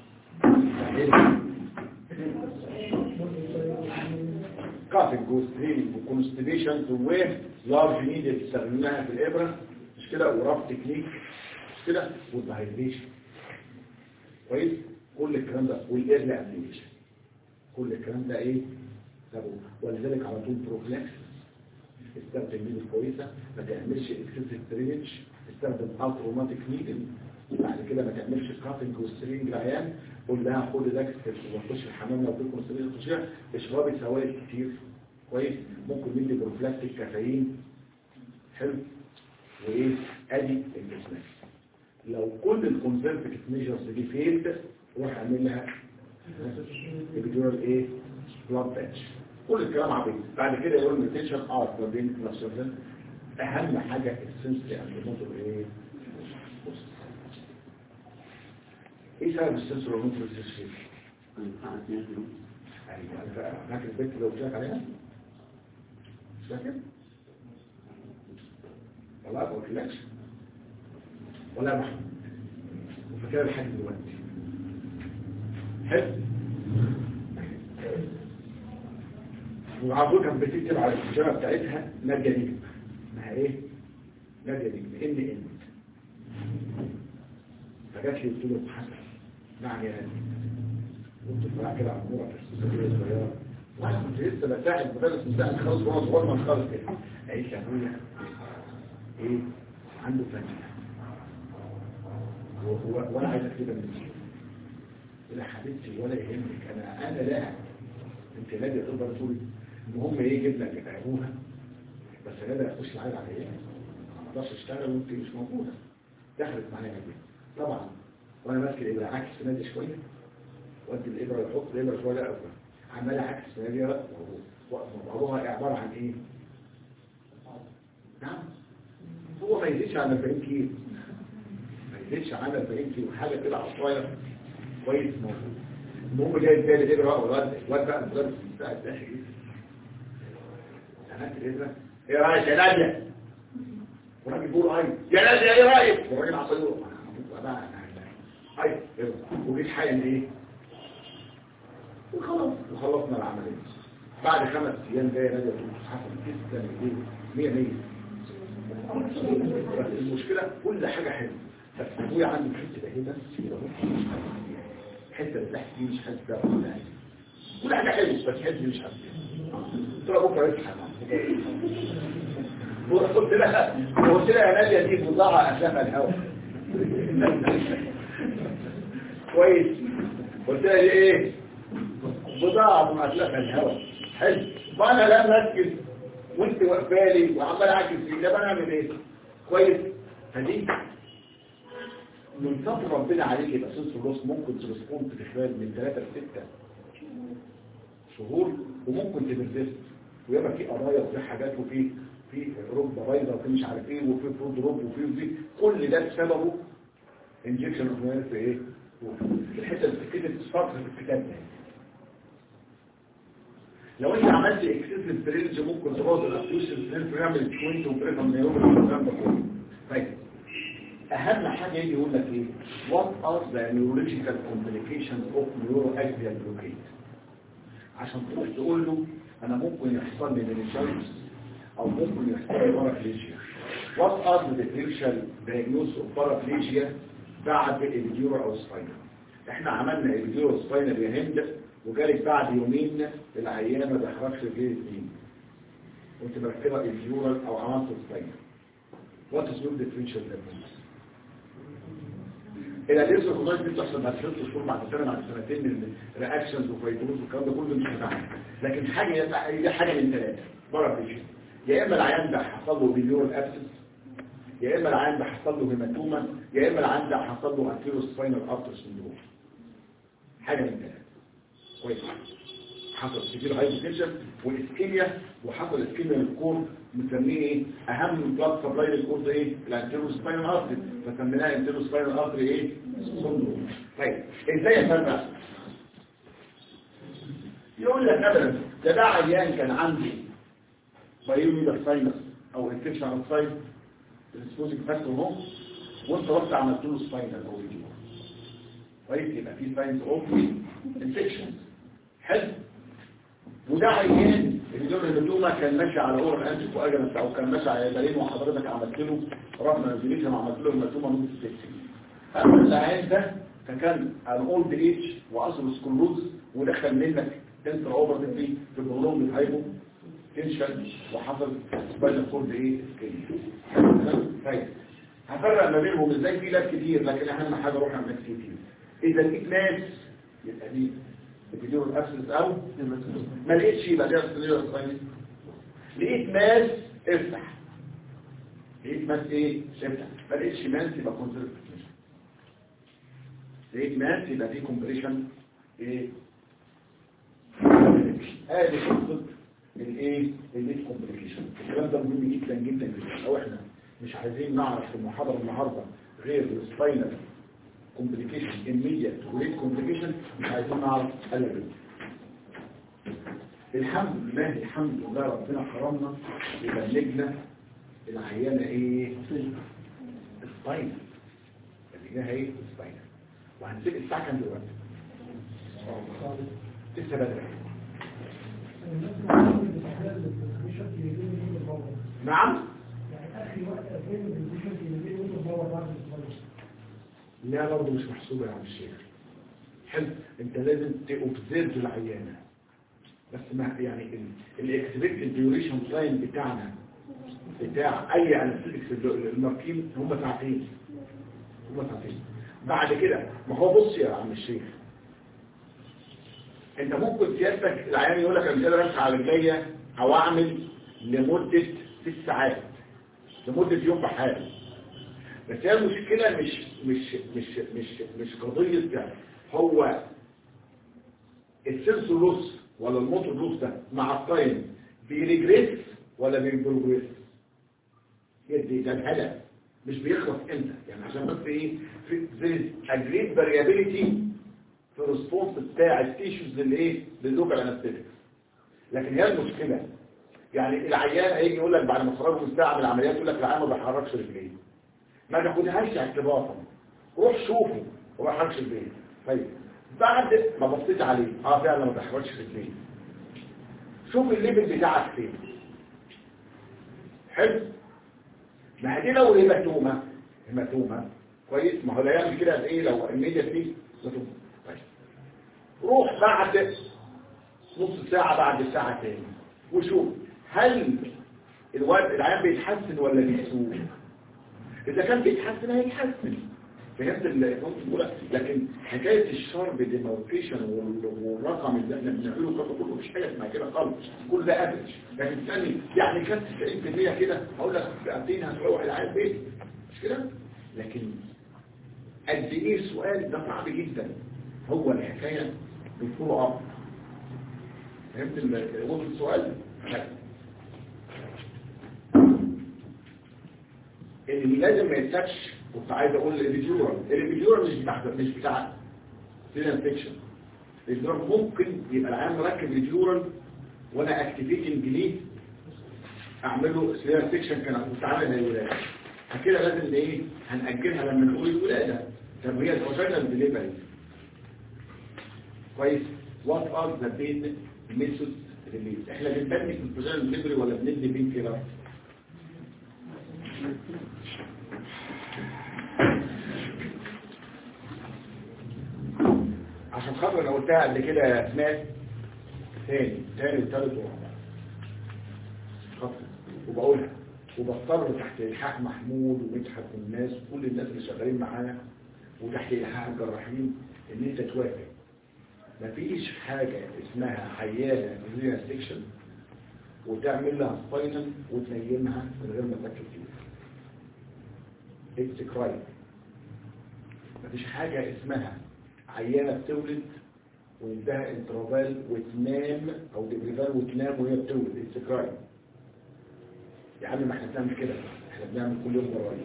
كافينج وستريم وكونستيبيشن وويف لارج نيد تستخدمناها في الابره مش كده وراب تكنيك مش كده والدهيدريشن كويس كل الكلام ده والايرلي ابليكيشن كل الكلام ده ايه سبب ولذلك على طول بروفلاكس استخدم ميد كويسه ما تعملش اكسسيف درينج استخدم التروماتيك نيدل بعد كده ما تعملش كاتنج والسرينج العيان قول لها خد ده وتخش الحمام لو فيكم سرير التشريع اشربي سوائل كتير كويس ممكن ندي بروفلاكتيك كافيين حلو وايه ادي الجسم لو كل الكونسرفتيف ميجرز دي فيلد روح اعمل لها ابيدورال ايه بلاد باتش كل الكلام عبيط بعد كده يقول ميتيشن اه ما بين نفسه اهم حاجه السنسري اند الموتور ايه بص. ايه سبب السنسور والموتور السنسوري ايوه انت فاكر البنت اللي قلت لك عليها مش فاكر والله ما قلتلكش ولا محمد وفاكرها لحد دلوقتي حلو وعبود كان بتكتب على الإجابة بتاعتها نادية نجم اسمها ايه؟ نادية نجم ان ان فجات لي قلت له حسن نعم يا نادي قلت له كده على النور في السوسية الصغيرة وانا كنت لسه بساعد مدرس مساعد خالص وانا صغير ما خالص كده قالت لي ابويا ايه عنده فنية وانا عايز اكتبها من يا حبيبتي ولا يهمك انا انا لا انت نادي تقدر تقول المهم ايه يجيب لك ابوها بس نادي هتخش معايا على ايه ما اقدرش اشتغل وانت مش موجوده دخلت معايا نادي طبعا وانا ماسك الابره عكس نادي شويه وادي الابره احط الابره شويه لا عمال عكس نادي وموضوعها عباره عن ايه نعم هو ما يزيدش عن 40 كيلو ما يزيدش عن 40 كيلو حاجه كده عصايه كويس موجود المهم جاي التاني الابره والواد الواد بقى المدرس بتاع الداخل سمعت الابره ايه رايك يا ناديه والراجل بيقول اي يا ناديه ايه رايك والراجل عصايه يقول بقى اي وجيت حاجه ايه وخلاص وخلصنا العمليه بعد خمس ايام جايه ناديه تقول حسن جدا ايه 100 100 بس المشكله كل حاجه حلوه بس ابويا عنده حته ده هنا كده الحته اللي تحت دي مش حاسس بيها كل حاجه كل حاجه حلوه بس الحته دي مش حاسس بيها قلت له بكره اصحى قلت لها قلت لها يا ناديه دي بضاعه اسلافها الهواء كويس قلت لها دي ايه بضاعه من اسلافها الهواء حلو فانا لا مركز وانت واقفالي وعمال اعكس فيه ده انا اعمل ايه كويس فدي من فضل ربنا عليك يبقى سنس الروس ممكن ترسبونت في خلال من 3 ل 6 شهور وممكن تبرزست ويبقى في قضايا وفي حاجات وفي في ركبه بيضاء وفي مش عارف ايه وفي فرود روب وفي وفي كل ده بسببه انجكشن اوف في ايه الحته اللي بتتكتب سطر في الكتاب ده لو انت عملت اكسسيف برينج ممكن تبوظ الاكسسيف برينج ويعمل كوينت وبريفم نيورون والكلام ده كله طيب اهم حاجه يجي يقول لك ايه what are the neurological complications of neuroaxial blockade عشان تروح تقول له انا ممكن يحصل لي meningitis او ممكن يحصل لي paraplegia what are the differential diagnosis of paraplegia بعد الديورا او سباينال احنا عملنا الديورا سباينال يا هند وجالك بعد يومين العيانه ما بيخرجش غير اثنين وانت مركبه الفيورال او عملت سباين وات از يور ديفرنشال ديفرنس الادرس الخضار دي بتحصل بعد ست شهور بعد سنه بعد سنتين من رياكشنز وفيبروز والكلام ده كله مش بتاعنا لكن حاجه دي حاجه من ثلاثه بره فيشن يا اما العيان ده حصل له بيليورال ابسس يا اما العيان ده حصل له هيماتوما يا اما العيان ده حصل له انتيرو سباينال ارتر سندروم حاجه من ثلاثه كويس حصل كتير هايبوتنشن والاسكيميا وحصل اسكيميا للكور مسميه ايه اهم بلاد سبلاي للكور ده ايه الانتيرو سباينال ارتر فسميناها انتيرو سباينال ارتر ايه سندروم طيب ازاي افرق يقول لك ابدا ده ده عيان كان عندي بايوميدر ساينس او انفكشن على الساينس الاسبوزيك فاكتور هو وانت رحت عملت له سباينال او ريجيو كويس يبقى في ساينس اوف انفكشن حلو وده عيان اللي دول الهدومة كان ماشي على اورال انتي كواجنس او كان ماشي على يدين وحضرتك عملت له رغم نزليشن عملت له هيماتوما نص سكسي اما العيان ده فكان ان اولد ايج واصل سكلوز ودخل منك انتر اوفر في في البرولونج هايبو تنشن وحصل سباينال كورد ايه طيب هفرق ما بينهم ازاي في لاب كتير لكن اهم حاجه روح عند كتير اذا لقيت ناس يبقى دي بتديله الابسس او ما لقيتش يبقى ده سنيور ساينس لقيت ماس افتح لقيت ماس ايه افتح ما لقيتش ماس يبقى كونسرت لقيت ماس يبقى دي كومبريشن ايه ادي قصه الايه الليت كومبليكيشن الكلام ده مهم جدا جدا جدا لو احنا مش عايزين نعرف في المحاضره النهارده غير السباينال كومبليكيشن immediate وليت كومبليكيشن مش عايزين نعرف الا كده الحمد لله الحمد لله ربنا كرمنا يبلغنا العيانه ايه سباينال بلغناها ايه سباينال وهنسيب الساعه كام دلوقتي لسه بدري نعم لا برضه مش محسوبة يا عم الشيخ حلو انت لازم تأوبزيرف العيانة بس ما يعني الاكسبكتد ديوريشن تايم بتاعنا بتاع اي انستيكس الماركين هم ساعتين هم ساعتين بعد كده ما هو بص يا عم الشيخ انت ممكن سيادتك العيان يقول لك انا مش قادر امشي على رجليا او اعمل لمده ست ساعات لمده يوم بحال بس هي المشكله مش مش مش مش مش قضيه ده هو السنس لوس ولا الموتور لوس ده مع التايم بيريجريس ولا بيبروجريس هي دي ده الهدف مش بيخلص امتى يعني عشان بس ايه في زي اجريد فاريابيليتي في الريسبونس بتاع التيشوز للايه لللوكال انستيتكس لكن هي المشكله يعني العيان هيجي يقول لك بعد ما خرجوا من ساعه من العمليات يقول لك العيان ما بيحركش رجليه ما تاخدهاش اعتباطا روح شوفه وما بيحركش رجليه طيب بعد ما بصيت عليه اه فعلا ما بيحركش رجليه شوف الليفل بتاعك فين حلو ما دي لو هيماتومه هيماتومه كويس ما هو لا يعمل كده ايه لو immediately طيب روح بعد نص ساعة بعد ساعة تاني وشوف هل الواد العيان بيتحسن ولا بيسوء اذا كان بيتحسن هيتحسن فهمت اللي كنت بقولها لكن حكاية الشرب ديماركيشن والرقم اللي احنا بنعمله كله كله مش حاجة اسمها كده خالص كل ده افرج لكن تسألني يعني كانت 90% كده هقول لك ساعتين هتروح العيان بيت مش كده لكن قد ايه السؤال ده صعب جدا هو الحكاية بالفولو اب فهمت وجه السؤال اللي لازم ما يتسكش كنت عايز اقول الريفيورال الريفيورال مش بتاع مش بتاع سيريال فيكشن الريفيورال ممكن يبقى العيان مركب ريفيورال وانا اكتيفيتنج ليه اعمل له سيريال فيكشن كان متعامل زي الولاده كده لازم ايه هنأجلها لما نقول الولاده طب هي الفاجينال ديليفري كويس وات ار ذا بين ميثود ريليز احنا بنبني في الفاجينال ديليفري ولا بندي بين كده عشان خاطر انا قلتها قبل كده يا اسماء تاني تاني وتالت ورابع خاطر وبقولها وبضطر تحت الحاق محمود ومدحت والناس كل الناس اللي شغالين معانا وتحت الحاق الجراحين ان انت توافق مفيش حاجة اسمها عيانة ليها سيكشن وتعمل لها سباينال وتنيمها من غير ما تركب فيها اتس كرايم مفيش حاجة اسمها عيانة بتولد ويدها انترافال وتنام او ديبريفال وتنام وهي بتولد اتس كرايم يا عم ما احنا بنعمل كده احنا بنعمل كل يوم جرايم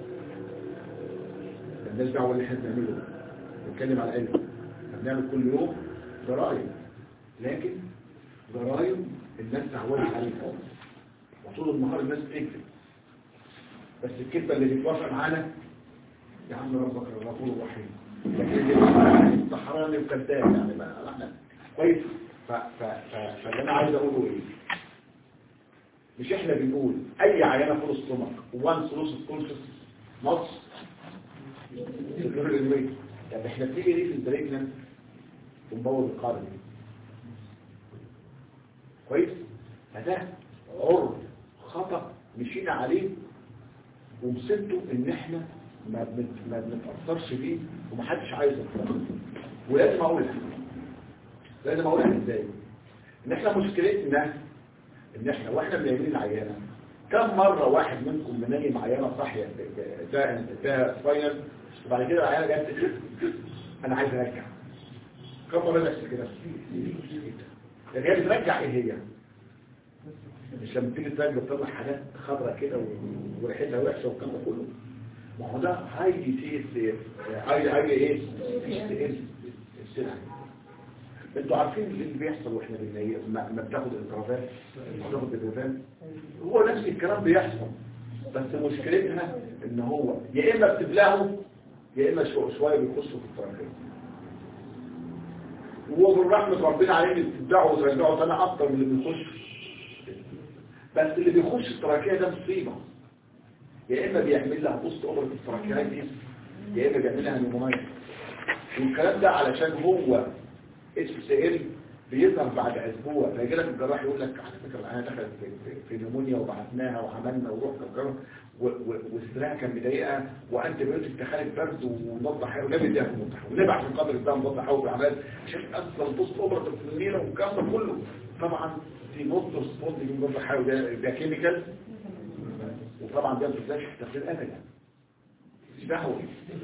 مالناش دعوه اللي احنا بنعمله بنتكلم على علم احنا بنعمل كل يوم جرايم لكن جرايم الناس تعودت عليها وطول النهار الناس بتكذب بس الكذبه اللي بتوافق معانا يا عم ربك الغفور الرحيم لكن انت حرامي وكذاب يعني ما احنا كويس ف- ف- ف- فاللي انا عايز اقوله ايه مش احنا بنقول اي عيانه فول ستومك وان سلوس كونشس مص طب احنا بتيجي دي في البريجننت ونبوظ القاعده دي كويس فده عرض خطأ مشينا عليه ومصيبته ان احنا ما بنت- ما بنتأثرش بيه ومحدش عايز يتأثر ولازم اقولها لازم اقولها ازاي ان احنا مشكلتنا ان احنا واحنا بنعمل العيانه كم مرة واحد منكم منيم عيانة صاحية ب- ب- ده ده فاينل وبعد كده العيانة جت انا عايز ارجع كم مرة بيحصل كده لكن هي بترجع ايه هي مش لما تيجي ترجع تطلع حاجات خضرة كده و- وريحتها وحشة والكلام ده كله ما هو ده هاي دي سي هاي هاي ايه السلع انتوا عارفين اللي بيحصل واحنا بنيجي ما ما بتاخد انترافات بتاخد انترافات هو نفس الكلام بيحصل بس مشكلتها ان هو يا اما بتبلعه يا اما شو- شويه بيخشوا في التراكيب ومن رحمة ربنا عليه ان تبدعه وترجعه تاني اكتر من اللي بيخش بس اللي بيخش التراكية ده مصيبة يا اما بيعمل لها بوست اوبر التراكية يا اما بيعمل لها نمونية والكلام ده علشان هو اتش سي ال بيظهر بعد اسبوع فيجي لك الجراح يقول لك على فكره انا دخلت في, في, في نمونيا وبعثناها وعملنا ورحنا وكذا والسلاح كان مضايقها وانت بيوتك دخلت برد ومضاد حيوي ولا بدها في المنتحى ونبع في قدر الدم مضاد حيوي بالعمليات عشان اصلا بوست اوبرا في الليله والكلام ده كله طبعا في نقطه سبوت دي مضاد حيوي ده ده كيميكال وطبعا ده ما بتلاقيش تفسير ابدا مش دعوه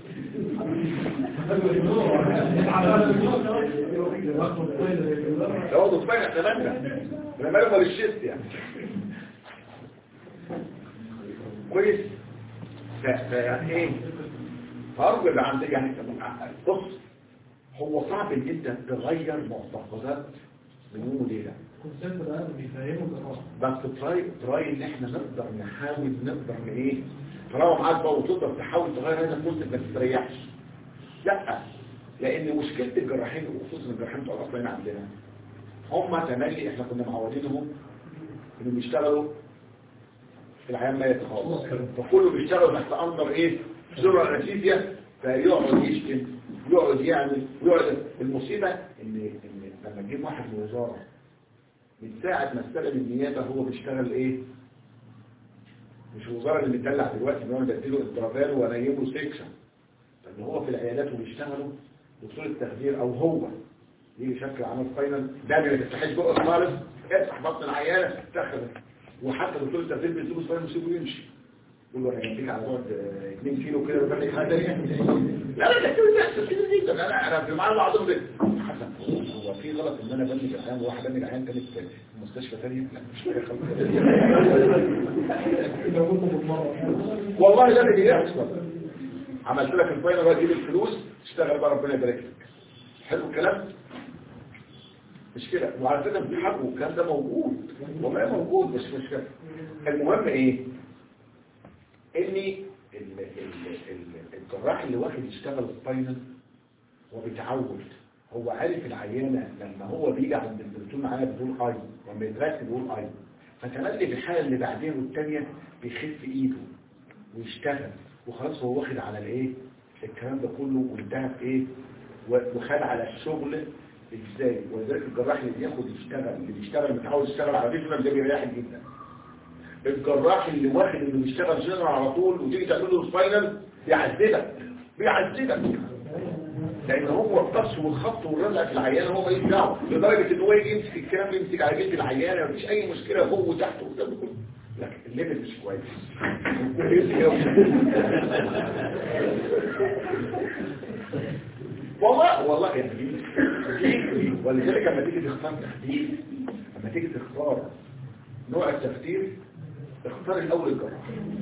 ده هو ضفاية اتمنى لما يقبل الشيست يعني كويس ف- ف- يعني ايه فرق اللي عندك يعني بص هو صعب ان انت تغير معتقدات من يوم وليله الكونسيبت ده بيفهمه جراحة بس تراي تراي ان احنا نقدر نحاول نقدر ن- ايه تراوح معاك بقى وتقدر تحاول تغير هذا الكونسيبت ما تستريحش لا لان مشكله الجراحين وخصوصا الجراحين بتوع الاصلين عندنا هم تملي احنا كنا معودينهم انهم يشتغلوا العيان ميت خالص فكله بيشتغل تحت انظر ايه سرعه رئيسيه فيقعد يشتم يقعد يعمل ويقعد المصيبه ان ان لما تجيب واحد من الوزاره من ساعه ما استلم النيابه هو بيشتغل ايه مش الوزاره اللي بتدلع دلوقتي ان هو بديله اضرابات وانيمه سيكشن لان هو في العيادات وبيشتغلوا دكتور التخدير او هو يجي يشكل عمل فاينل ده ما تفتحش بقى خالص افتح بطن العيانه تاخد وحتى دكتور التخدير بيديله فاينل يسيبه يمشي يقول له انا هديك على بعد 2 كيلو كده وبقى لك حاجه لا لا ده كده بيحصل كده جدا انا انا في معنى العظيم ده حسن هو في غلط ان انا بني جعان وواحد بني جعان كانت في مستشفى ثانيه لا مش فاكر خالص لو كنت بتمرن والله ده اللي بيحصل عملت لك الفاينل واجيب الفلوس تشتغل بقى ربنا يبارك لك حلو الكلام مش كده وعلى فكره بيحبوا الكلام ده موجود والله موجود مش مشكله المهم ايه اني ال- ال- ال- الجراح اللي واخد يشتغل الفاينل هو بيتعود هو عارف العيانه لما هو بيجي عند الدكتور معايا بيقول اي لما يتركب بيقول اي فتملي في الحاله اللي بعدين والثانيه بيخف ايده ويشتغل وخلاص هو واخد على الايه الكلام ده كله وانتهى في ايه و- وخد على الشغل ازاي ولذلك الجراح اللي بياخد يشتغل اللي بيشتغل متعود يشتغل على فيجنال ده بيريح جدا الجراح اللي واخد انه بيشتغل جنرال على طول وتيجي تعمل له سباينال بيعذبك بيعذبك لان هو القص والخط والرزع في العيان هو ماليش دعوه لدرجه ان هو يجي يمسك الكلام يمسك على جلد العيانه مفيش اي مشكله فوق وتحت والكلام ده كله لكن الليفل مش كويس والله والله يعني دي دي ولذلك لما تيجي تختار تحديد لما تيجي تختار نوع التفكير اختار الاول الجراح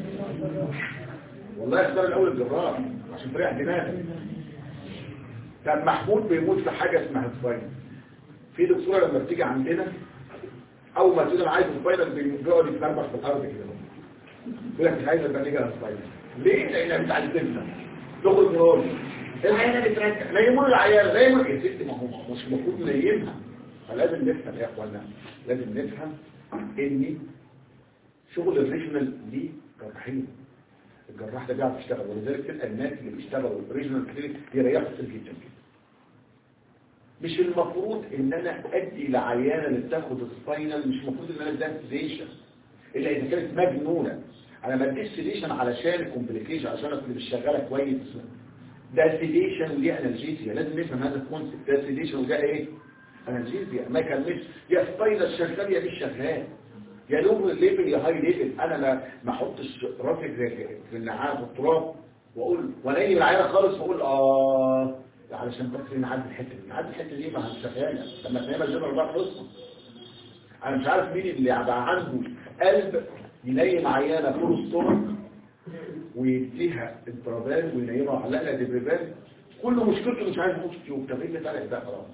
والله اختار الاول الجراح عشان تريح دماغك كان محمود بيموت في حاجه اسمها سباين في دكتوره لما بتيجي عندنا اول ما تقول انا عايز سباين بيقعد يتنبح في الارض كده يقول لك مش عايز ابقى نيجي على سباين ليه؟ لان بتعذبنا تخرج من روحي العيانه بترجع نيمون العيانه نيمون يا ستي ما هو مش المفروض نيمها فلازم نفهم يا اخوانا لازم نفهم ان شغل الريجنال دي جراحين الجراح ده بيعرف يشتغل ولذلك تلقى الناس اللي بيشتغلوا ريجنال كلينيك يريحوا كتير جدا جدا مش المفروض ان انا ادي لعيانه اللي بتاخد السباينال مش المفروض ان انا اديها سيديشن الا اذا كانت مجنونه انا ما اديش سيديشن علشان الكومبليكيشن عشان اكون مش شغاله كويس ده سيديشن ودي انالجيزيا لازم نفهم هذا الكونسيبت ده سيديشن وده ايه انالجيزيا ما يكملش يا سباينال شغال يا مش شغال يا لو ليفل يا هاي ليفل انا ما ما احطش راسي في في النعام والتراب واقول وانيم العينه خالص واقول اه علشان بس نعدي الحته دي نعدي الحته دي ما شغاله لما تنام الجبل بقى خلصنا انا مش عارف مين اللي بقى عنده قلب ينيم عيانه فول ستومك ويديها انترابان وينيمها على لها دبربان كل مشكلته مش عايز يموت تيوب طب ايه اللي فرق ده خلاص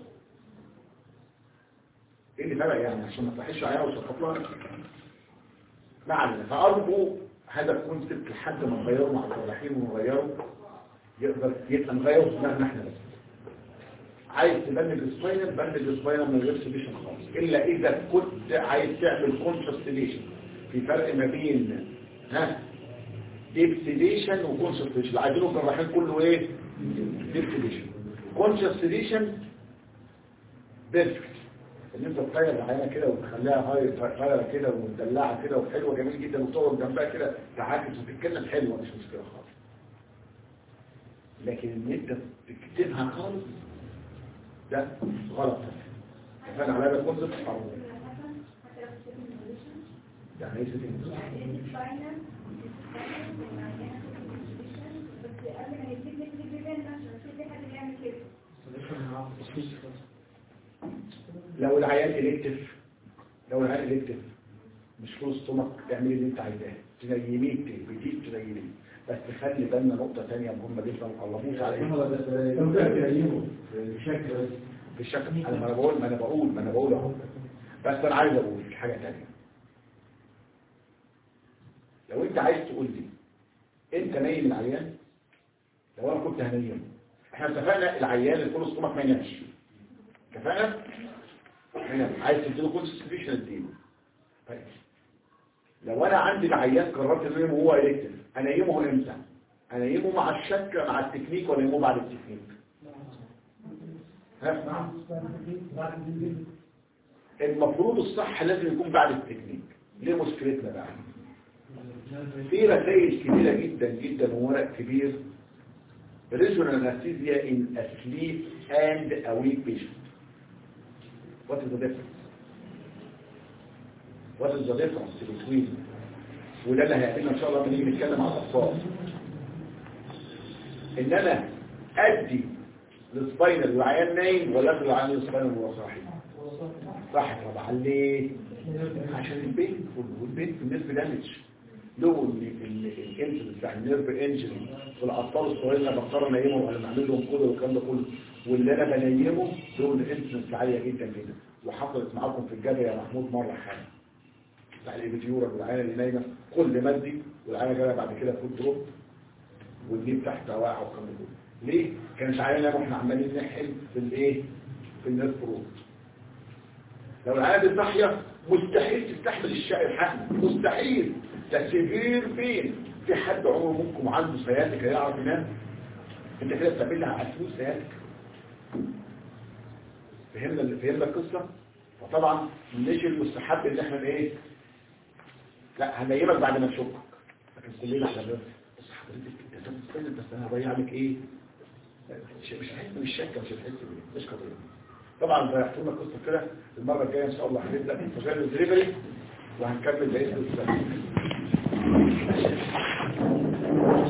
ايه اللي فرق يعني عشان ما تحش عيانه وتسقط لها ما علينا فارجو هذا الكونسيبت لحد ما نغيره مع الجراحين ونغيره يقدر يبقى نغيره في دماغنا احنا بس عايز تبنج السباينال بنج السباينال من غير سيديشن خالص الا اذا كنت عايز تعمل كونشس سيديشن في فرق ما بين ها ديب سيديشن وكونشس سيديشن اللي عايزينه في الرحيم كله ايه ديب سيديشن كونشس سيديشن بيرفكت ان انت تخيل العينه كده وتخليها هاي طايره كده ومدلعه كده وحلوه جميل جدا وتقعد جنبها كده تعاكس وتتكلم حلوه مش مشكله خالص لكن ان انت تكتبها خالص ده غلط فانا على هذا الكونسيبت حرام يعني ايه سيتنج لو العيان الكتف لو العيان الكتف مش فلوس ستومك تعملي اللي انت عايزاه تنيميه بديك تنيميه بس خلي بالنا نقطة تانية مهمة جدا الله موسى عليها في الشكل انا ما انا بقول ما انا بقول ما انا بقول اهو بس انا عايز اقول في حاجة تانية لو انت عايز تقول لي انت نايم العيان لو انا كنت هنيمه احنا اتفقنا العيان الفول ستومك ما ينامش اتفقنا هنا عايز تديله كونسنتريشن اديله طيب لو انا عندي العيان قررت انيمه وهو الكتف انيمه امتى انيمه مع الشك مع التكنيك ولا انيمه بعد التكنيك ها المفروض الصح لازم يكون بعد التكنيك ليه مشكلتنا بقى في رسائل كبيرة جدا جدا وورق كبير regional anesthesia in asleep and awake patient What is the difference? What is the difference between وده اللي هيقابلنا ان شاء الله لما نيجي نتكلم عن الاطفال ان انا ادي السباينال والعيان نايم ولا ادي العيان السباينال وهو صاحي صح طبعا ليه عشان البين والبين في النسبه دامج لو الانسل بتاع النيرف انجري والاطفال الصغيرين اللي بضطر انيمهم ولا بعمل لهم كده والكلام ده كله واللي انا بنيمه دول الانسلنس عاليه جدا جدا وحصلت معاكم في الجبهه يا محمود مره حاجه بتاع الابيتيورا والعينه اللي نايمه كل مادي والعينه جايه بعد كده فوت دروب والجيب تحت واقع والكلام ده كله ليه؟ كانت عينه واحنا عمالين نحل في الايه؟ في النيرف روت لو العينه دي صاحيه مستحيل تستحمل الشقي الحقن مستحيل ده سيفير فين في حد عمره منكم عنده سياتك يعرف ينام انت كده بتعمل لها اسوس سياتك فهمنا فهمنا القصة فطبعا مش المستحب ان احنا ايه لا هنيمك بعد ما نشوفك لكن كلنا احنا بنقول، بس حضرتك انت تستنى بس انا هضيع لك ايه مش مش هتحس مش شاكه مش هتحس بيه مش قضيه طبعا ضيعت لنا قصه كده المره الجايه ان شاء الله هنبدا في مجال الدليفري وهنكمل بقيه القصه